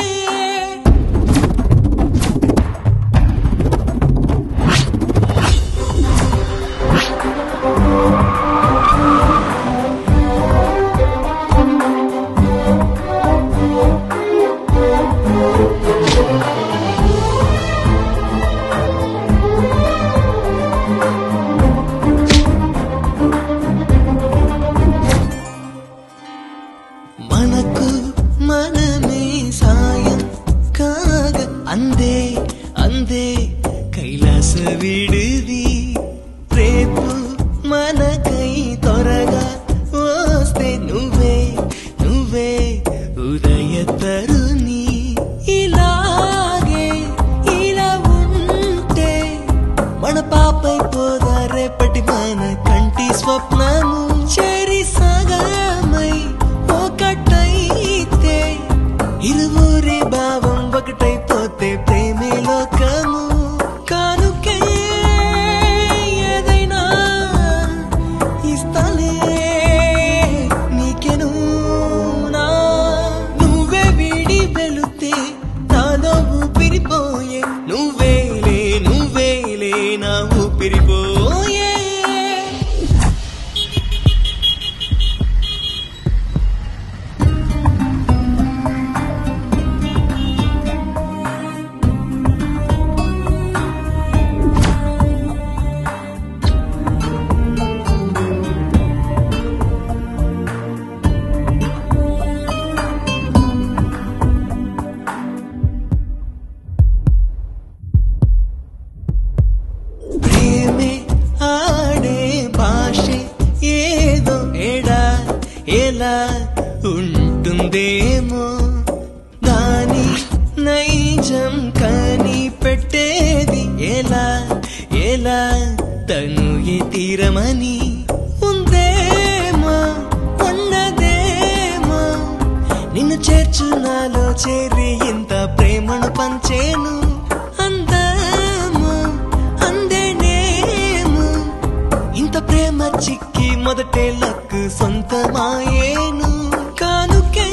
మనకు మనమే సాయం కాగ అందే అందే కైలాస విడిది రేపు మనకై త్వరగా వస్తే నువ్వే నువ్వే ఉదయ తరుణి ఇలాగే ఇలా ఉంటే మన పాపై పోదా రేపటి మన కంటి స్వప్నము చెరి సగమై ఒకటైతే ఇరువురి భావం ఒకటైపోతే ప్రేమే లోకము కానుకే ఏదైనా ఇస్తాలే నీకెను నా నువ్వే వీడి వెళితే నాలో ఊపిరిపోయే నువ్వేలే నువ్వేలే నా ఊపిరిపోయే ప్రేమే ఆడే భాషే ఏదో ఎడా ఎలా ఉంటుందేమో దాని నైజం కని పెట్టేది ఎలా ఎలా తను ఏ తీరమని ఉందేమో ఉన్నదేమో నిన్ను చేర్చు నాలో చేరి ఇంత ప్రేమను పంచేను అందము అందేనేము ఇంత ప్రేమ చిక్కి మొదటే లక్కు సొంతమాయేను కానుకే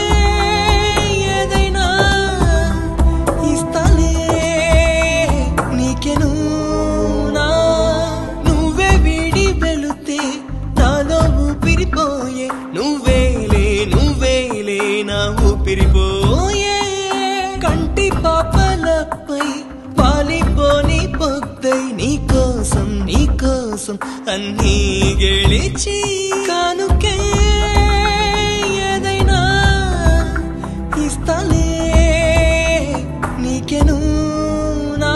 ఏదైనా ఇస్తాలే నీకెను నా నువ్వే వీడి వెళితే నాలో ఊపిరిపోయే నువ్వేలే నువ్వేలే నా ఊపిరిపోయే కంటి పాపలపై పాలిపోని పొద్దై నీ కోసం నీ కోసం అన్నీ గెలిచి కానుకే ఏదైనా ఇస్తాలే నీకెను నా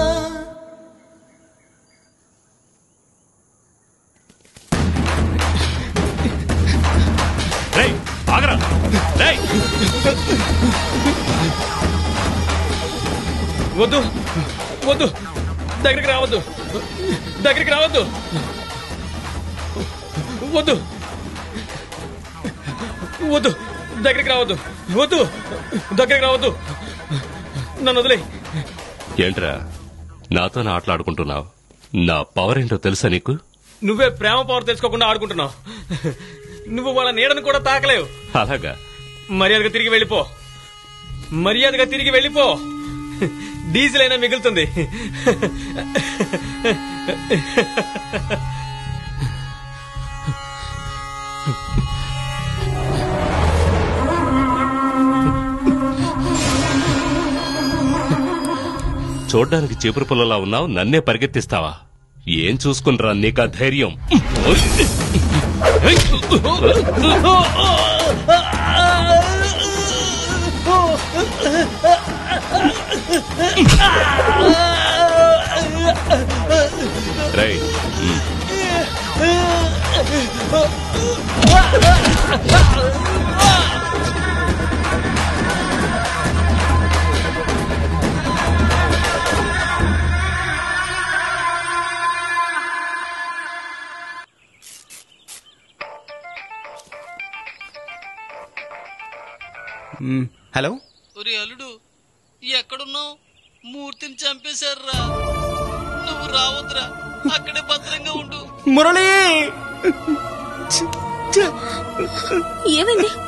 రేయ్ ఆగరా రేయ్ వద్దు వద్దు దగ్గరికి రావద్దు దగ్గరికి రావద్దు వద్దు వద్దు దగ్గరికి రావద్దు వద్దు దగ్గరికి రావద్దు నన్ను వదిలే ఏంట్రా నాతో ఆటలాడుకుంటున్నావు నా పవర్ ఏంటో తెలుసా నీకు నువ్వే ప్రేమ పవర్ తెలుసుకోకుండా ఆడుకుంటున్నావు నువ్వు వాళ్ళ నీడను కూడా తాకలేవు అలాగా మర్యాదగా తిరిగి వెళ్ళిపో మర్యాదగా తిరిగి వెళ్ళిపో డీజిల్ అయినా మిగులుతుంది చూడ్డానికి చీపురు పుల్లలా ఉన్నావు నన్నే పరిగెత్తిస్తావా ఏం చూసుకునిరా నీకా ధైర్యం రై మ్, హలో ఒరే అల్లుడు ఎక్కడున్నావు మూర్తిని చంపేశారురా నువ్వు రావద్దురా అక్కడే భద్రంగా ఉండు మురళి ఏమైంది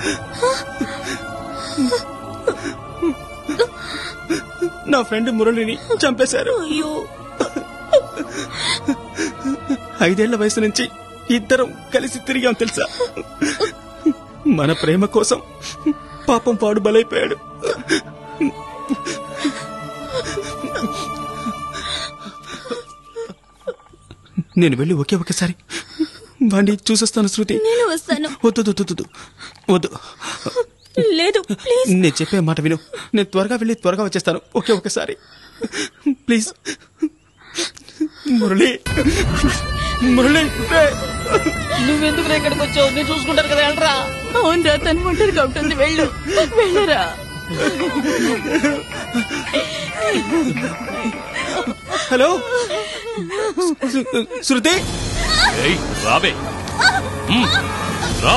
నా ఫ్రెండ్ మురళిని చంపేశారు అయ్యో ఐదేళ్ల వయసు నుంచి ఇద్దరం కలిసి తిరిగాం తెలుసా మన ప్రేమ కోసం పాపం పాడు బలైపోయాడు నేను వెళ్ళి ఒకే ఒకసారి వాడిని చూసొస్తాను శృతి నేను వస్తాను వద్దు వద్దు, వద్దు వద్దు లేదు ప్లీజ్ నేను చెప్పే మాట విను నేను త్వరగా వెళ్ళి త్వరగా వచ్చేస్తాను ఒకే ఒకసారి ప్లీజ్ మురళి మురళి రే. నువ్వెందుకు ఇక్కడికి వచ్చావు నేను చూసుకుంటాను కదా వెళ్ళరా అవునరా తను ఒంటరిగా ఉంటుంది వెళ్ళు వెళ్ళరా హలో శృ- శృతి ఏయ్, రాబే మ్, రా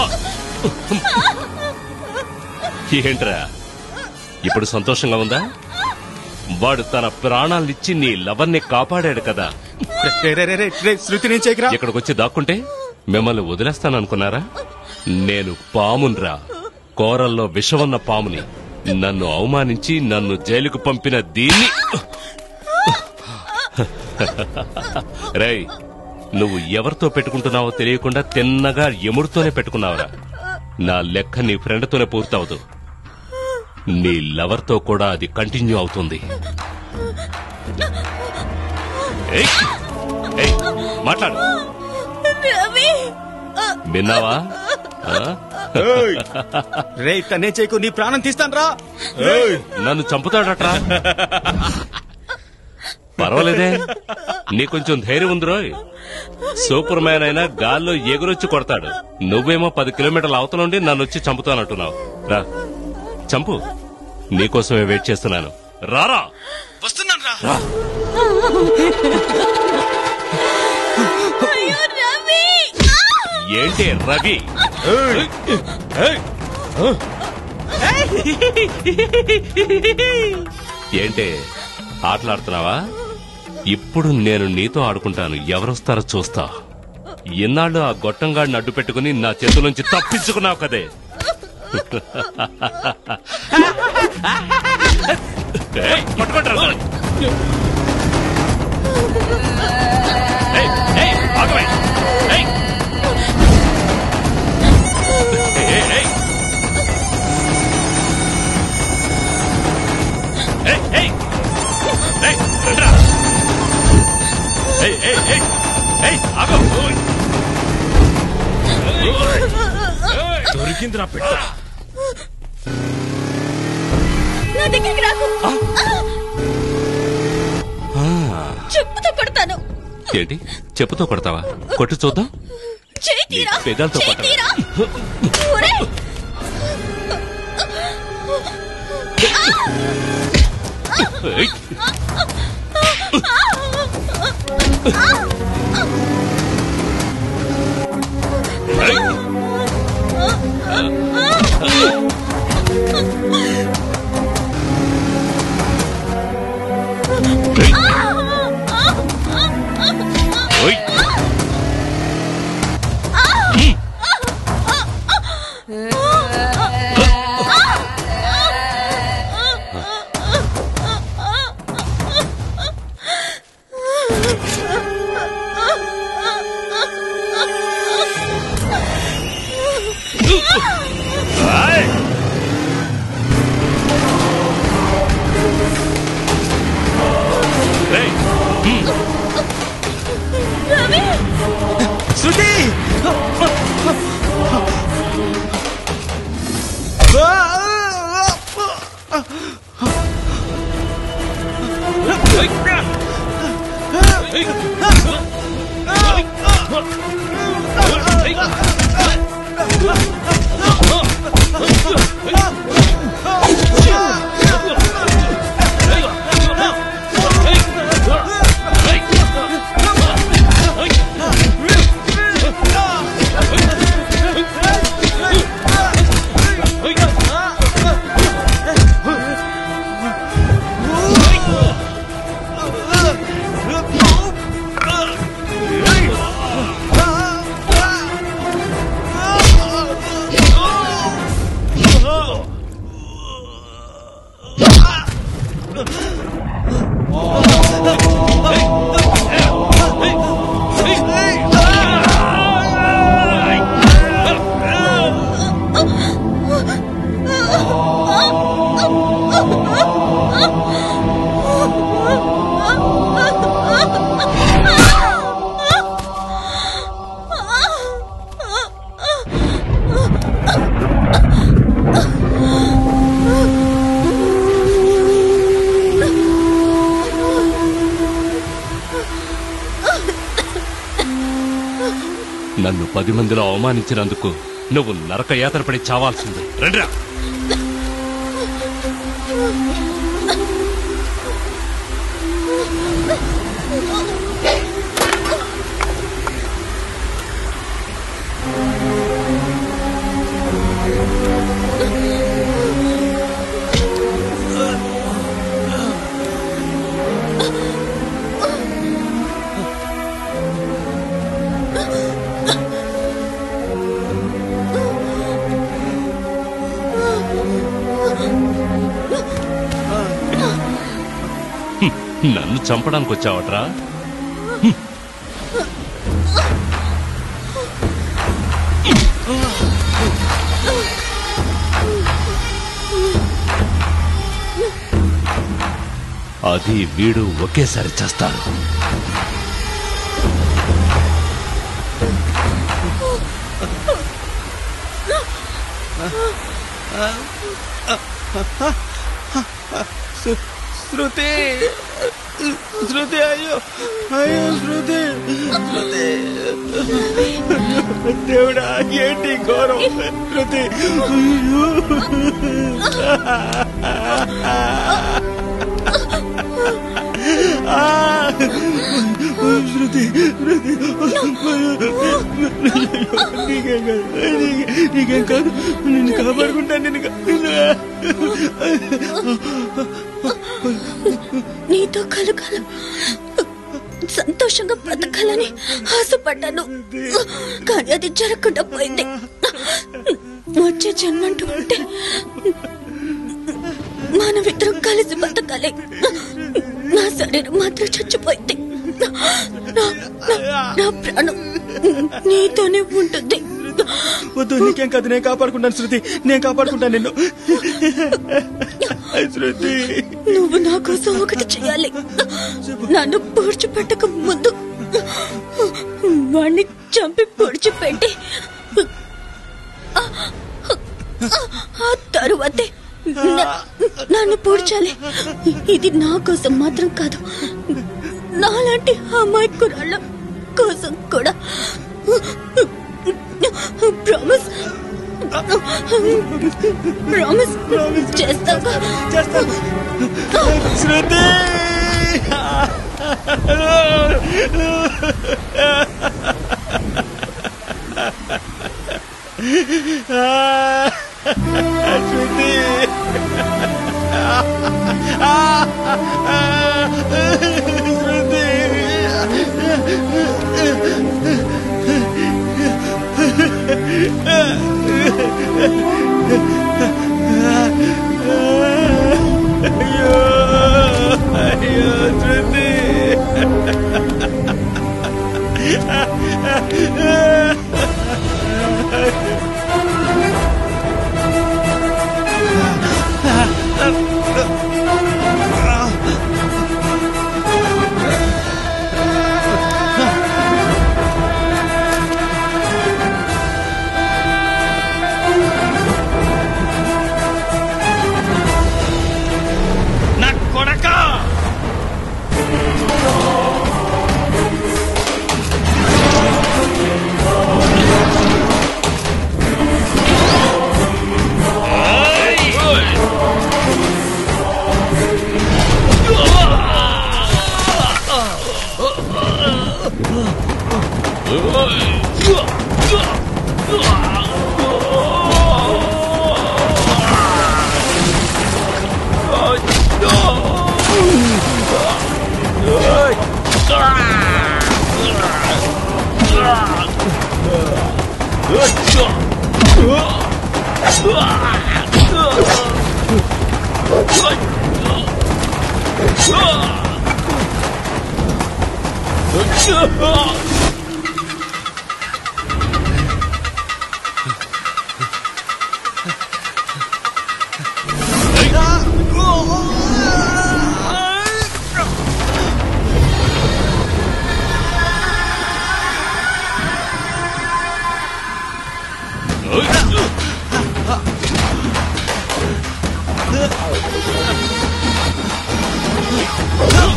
ఏంట్రా ఇప్పుడు సంతోషంగా ఉందా వాడు తన ప్రాణాలనిచ్చి నీ లవర్ని కాపాడాడు కదా రే, రే, రే, రే, రే, శృతి నేను చేయకరా ఇక్కడికి వచ్చి దాక్కుంటే మిమ్మల్ని వదిలేస్తాననుకున్నారా నేను పామున్రా కోరల్లో విషమున్న పాముని నన్ను అవమానించి నన్ను జైలుకు పంపిన దీన్ని రేయ్ నువ్వు ఎవరితో పెట్టుకుంటున్నావో తెలియకుండా తిన్నగా ఎముడితోనే పెట్టుకున్నావురా నా లెక్క నీ ఫ్రెండ్తోనే పూర్తవదు నీ లవర్తో కూడా అది కంటిన్యూ అవుతుంది ఏయ్, ఏయ్, మాట్లాడు రవి విన్నావా ఆ? రే తనే చేయకు నీ ప్రాణం తీస్తాను రా నన్ను చంపుతాడట్రా పర్వాలేదే నీ కొంచెం ధైర్యం ఉంది రోయ్ సూపర్ మ్యాన్ అయినా గాల్లో ఎగురొచ్చి కొడతాడు నువ్వేమో పది కిలోమీటర్ల అవతల నుండి నన్ను వచ్చి చంపుతానంటున్నావు రా చంపు నీకోసమే వెయిట్ చేస్తున్నాను రారా వస్తున్నాను రా రా అయ్యో రవి ఏంటి రవి ఏంటి ఆటలాడుతున్నావా ఇప్పుడు నేను నీతో ఆడుకుంటాను ఎవరొస్తారో చూస్తా ఎన్నాళ్ళు ఆ గొట్టంగాడిని అడ్డు పెట్టుకుని నా చేతుల తప్పించుకున్నావు కదే ఏయ్, పట్టుకోండిరా వాళ్ళని. ఏయ్, ఏయ్, ఆగవే. ఏయ్. ఏయ్, ఏయ్. ఏయ్, ఏయ్. ఏయ్, రండ్రా. ఏయ్, ఏయ్, ఏయ్. ఏయ్, ఆగు. ఓయ్. దొరికింది నా పెట్ట నా దగ్గరికి రాకు చెప్పుతో కొడతాను ఏంటి చెప్పుతో కొడతావా కొట్టి చూద్దాం చేయి తీరా నీ పెదాలతో చేయి కొట్టను. తీరా ఒరేయ్! ఏయ్. ఏయ్. ఓయ్. నన్ను పది మందిలో అవమానించినందుకు నువ్వు నరక యాతన పడి చావాల్సింది రండిరా హ్మ్, నన్ను చంపడానికి వచ్చావట్రా అది వీడు ఒకేసారి చేస్తారు శృ- శృతి శృతి అయ్యో అయ్యో శృతి శృతి దేవుడా ఏంటి ఘోరం శృతి అయ్యో. ఆ, శృతి శృతి నీకేం కాదు నీకే- నీకేం కాదు నిన్ను కాపాడుకుంటాను నిన్ను కా- నీతో కలకాలం సంతోషంగా బ్రతకాలని ఆశపడ్డాను కానీ అది జరగకుండా పోయింది వచ్చే జన్మంటూ ఉంటే మనమిద్దరం కలిసి బతకాలి నా శరీరం మాత్రం చచ్చిపోయింది నా- నా- నా ప్రాణం నీతోనే ఉంటుంది వద్దు నీకేం కాదు నేను కాపాడుకుంటాను శృతి నేను కాపాడుకుంటాను నిన్ను శృతి నువ్వు నా కోసం ఒకటి చేయాలి నన్ను పూడ్చిపెట్టక ముందు వాణ్ణి చంపి పూడ్చిపెట్టి ఆ తరువాతే న- నన్ను పూడ్చాలి ఇది నా కోసం మాత్రం కాదు నాలాంటి అమాయకురాళ్ళ కోసం కూడా ప్రామిస్ ప్రామిస్ చేస్తావా చేస్తాను శృతి శృతి అయ్యో అయ్యో శృతి నా కొడకా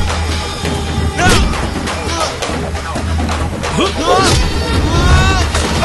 Ah!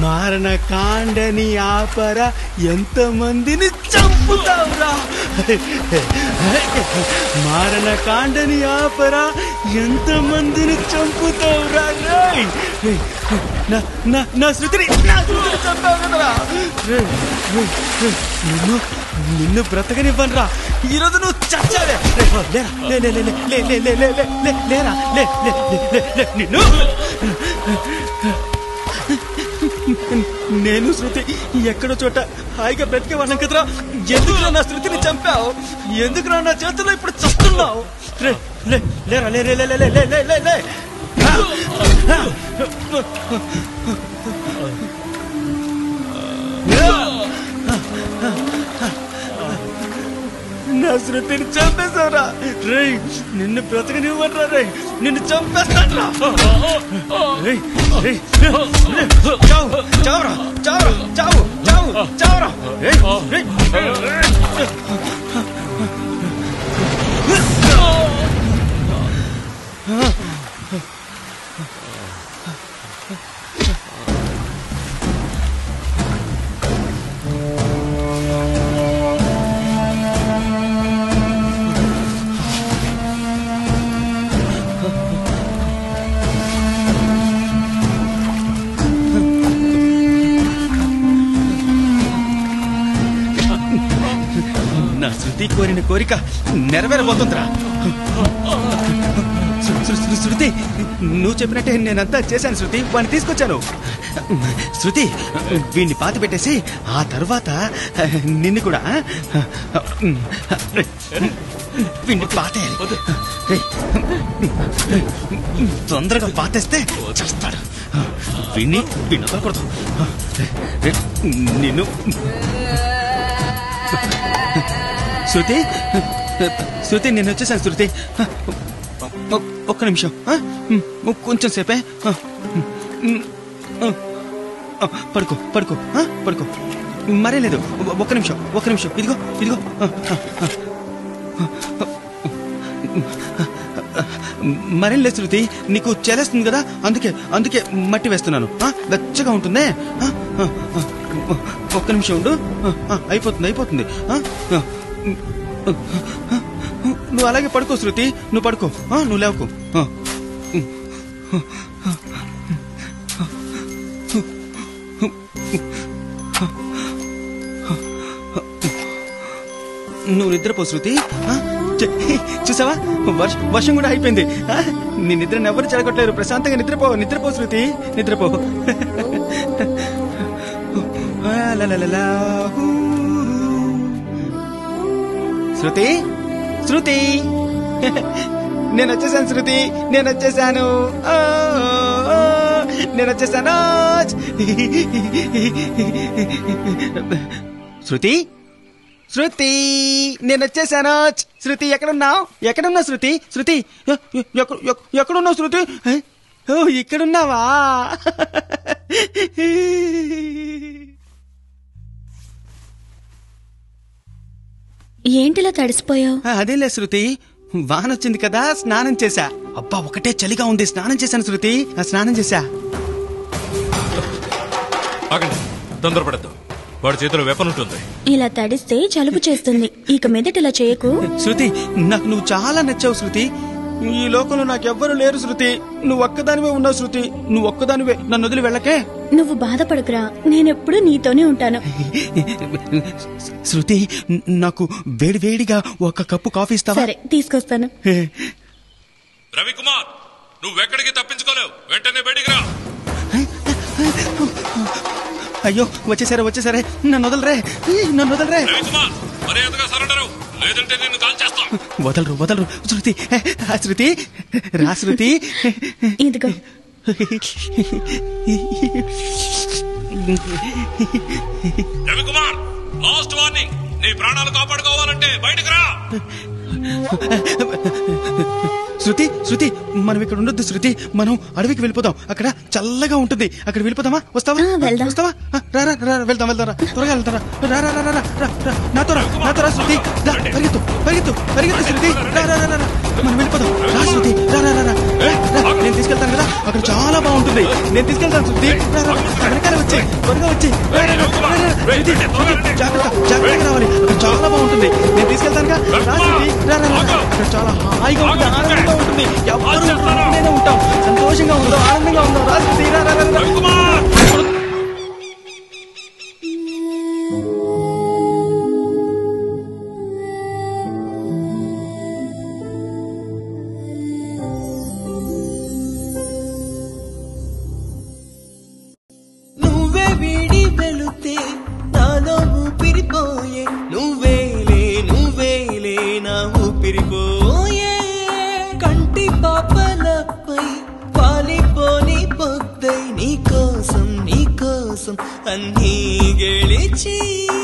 మారణ కాండని ఆపర ఎంత మందిని చంపుతావురా మారణ కాండని ఆపర ఎంత మందిని చంపుతావురా రేయ్! రేయ్! నా నా నా శృతిని నా శృతిని చంపావు కదరా రేయ్! రేయ్! రేయ్! నిన్ను నిన్ను బ్రతకనివ్వనురా ఈరోజు నువ్వు చచ్చావే రేయ్, ఓ, లేరా లే లే లే లే లే లే లే లే లే లే లేరా లే లే లే లే లే నిన్ను నేను శృతి ఎక్కడో చోట హాయిగా బ్రతికే వాళ్ళం కదరా ఎందుకు నా శృతిని చంపావు ఎందుకు నా చేతుల్లో ఇప్పుడు చస్తున్నావు రే లే లేరా లే లే లే లే లే లే లే లే నా శృతిని చంపేశావురా రే నిన్ను బ్రతకనివ్వరా రే నిన్ను చంపేస్తాడ్రా రేయ్, రేయ్, రేయ్, చావు చావురా చావురా చావు చావు చావురా రేయ్, రేయ్, రేయ్. నా శృతి కోరిన కోరిక నెరవేరబోతుందిరా శృ- శృ- శృ- శృతి నువ్వు చెప్పినట్టే నేనంతా చేశాను శృతి వాడిని తీసుకొచ్చాను శృతి వీడిని పాతి పెట్టేసి ఆ తర్వాత నిన్ను కూడా వీడిని పాతేయాలి రేయ్, తొందరగా పాతేస్తే చేస్తాడు వీడిని వీడిని వదలకూడదు రేయ్, నిన్ను శృతి శృతి నేను వచ్చేసాను శృతి ఒ- ఒక్క నిమిషం ఆ? ఉమ్, కొంచెం సేపే ఆ, ఉమ్, ఆ, ఆ, పడుకో పడుకో ఆ, పడుకో మరే లేదు ఒ- ఒక్క నిమిషం ఒక్క నిమిషం ఇదిగో ఇదిగో ఆ, ఆ, ఆ. మరేం లేదు శృతి నీకు చేలేస్తుంది కదా అందుకే అందుకే మట్టి వేస్తున్నాను ఆ, వెచ్చగా ఉంటుందే ఆ, ఆ, ఆ. ఒక్క నిమిషం ఉండు ఆ, ఆ, అయిపోతుంది అయిపోతుంది ఆ, ఆ. నువ్వు అలాగే పడుకో శృతి నువ్వు పడుకో ఆ, నువ్వు లేవకు ఆ. నువ్వు నిద్రపో శృతి ఆ? చ- చూసావా వర్ష వర్షం కూడా అయిపోయింది ఆ? నీ నిద్రను ఎవరు చెడగొట్టలేరు ప్రశాంతంగా నిద్రపో నిద్రపో శృతి నిద్రపో ఆ, లా, లా, లా, లా, హూ. శృతి శృతి నేను వచ్చేసాను శృతి నేను వచ్చేసాను ఆ, ఆ, నేను వచ్చేసాను శృతి శృతి నేను వచ్చేసాను శృతి ఎక్కడున్నావు ఎక్కడున్నావు శృతి శృతి ఎ- ఎ- ఎక్కడ- ఎక్క- ఎక్కడున్నావు శృతి ఏ? ఓ ఇక్కడున్నావా ఏంటిలా తడిసిపోయావు అదేలే శృతి వాన వచ్చింది కదా స్నానం చేశా అబ్బా ఒకటే చలిగా ఉంది స్నానం చేశాను శృతి ఆ, స్నానం చేశా ఆగండి తొందరపడద్దు వాడి చేతిలో వెపన్ ఉంటుంది ఇలా తడిస్తే జలుబు చేస్తుంది ఇక మీదట ఇలా చేయకు శృతి నాకు నువ్వు చాలా నచ్చావు శృతి ఈ లోకంలో నాకెవ్వరు లేరు శృతి నువ్వు ఒక్కదానివే ఉన్నావు శృతి నువ్వు ఒక్కదానివే నన్ను వదిలి వెళ్ళకే నువ్వు బాధపడకురా నేనెప్పుడు నీతోనే ఉంటాను శృతి న- నాకు వేడి వేడిగా ఒక కప్పు కాఫీ ఇస్తావా సరే తీసుకొస్తాను రవికుమార్ నువ్వెక్కడికి తప్పించుకోలేవు వెంటనే బయటికి రా అయ్యో వచ్చేసారే వచ్చేసారే నన్ను వదలరే నన్ను వదలరే రవికుమార్ మర్యాదగా సరెండర్ అవ్వు. లేదంటే నిన్ను కాల్ చేస్తా వదలరు వదలరు శృతి ఆ శృతి రా శృతి ఇదిగో రవికుమార్ లాస్ట్ వార్నింగ్ నీ ప్రాణాలు కాపాడుకోవాలంటే బయటకు రా శృతి శృతి మనం ఇక్కడ ఉండొద్దు శృతి మనం అడవికి వెళ్ళిపోదాం అక్కడ చల్లగా ఉంటుంది అక్కడ వెళ్ళిపోదామా వస్తావా వస్తావా ఆ, రా రా రా రా, వెళ్దాం వెళ్దాం రా త్వరగా వెళ్దాం రా రా రా రా రా రా రా నాతో రా నాతో రా శృతి రా పరిగెత్తు పరిగెత్తు పరిగెత్తు శృతి రా రా రా రా రా. మనం వెళ్ళిపోదాం రా శృతి రా రా రా రా రా, రా. నేను తీసుకెళ్తాను కదా అక్కడ చాలా బాగుంటుంది బాగుంటుంది నేను తీసుకెళ్తాను శృతి రా, రా, రా, వెనకాల వచ్చే త్వరగా వచ్చే రా, రా, రా, రా, రా, శృతి, శృతి, జాగ్రత్త జాగ్రత్తగా రావాలి అక్కడ చాలా బాగుంటుంది నేను తీసుకెళ్తానుగా రా శృతి రా, రా, రా. అక్కడ చాలా హాయిగా ఉంటుంది ఆనందంగా ఉంటుంది ఎవరు నేనే ఉంటాం సంతోషంగా ఉందాం ఆనందంగా ఉందాం రా శృతి రా, రా, రా, రా. నువ్వే వీడి వెళుతే నాలో ఊపిరిపోయే నువ్వేలే నువ్వేలే నా ఊపిరిపోయే కంటి పాపలపై పాలిపోని పొద్దై నీ కోసం నీ కోసం అన్నీ గెలిచి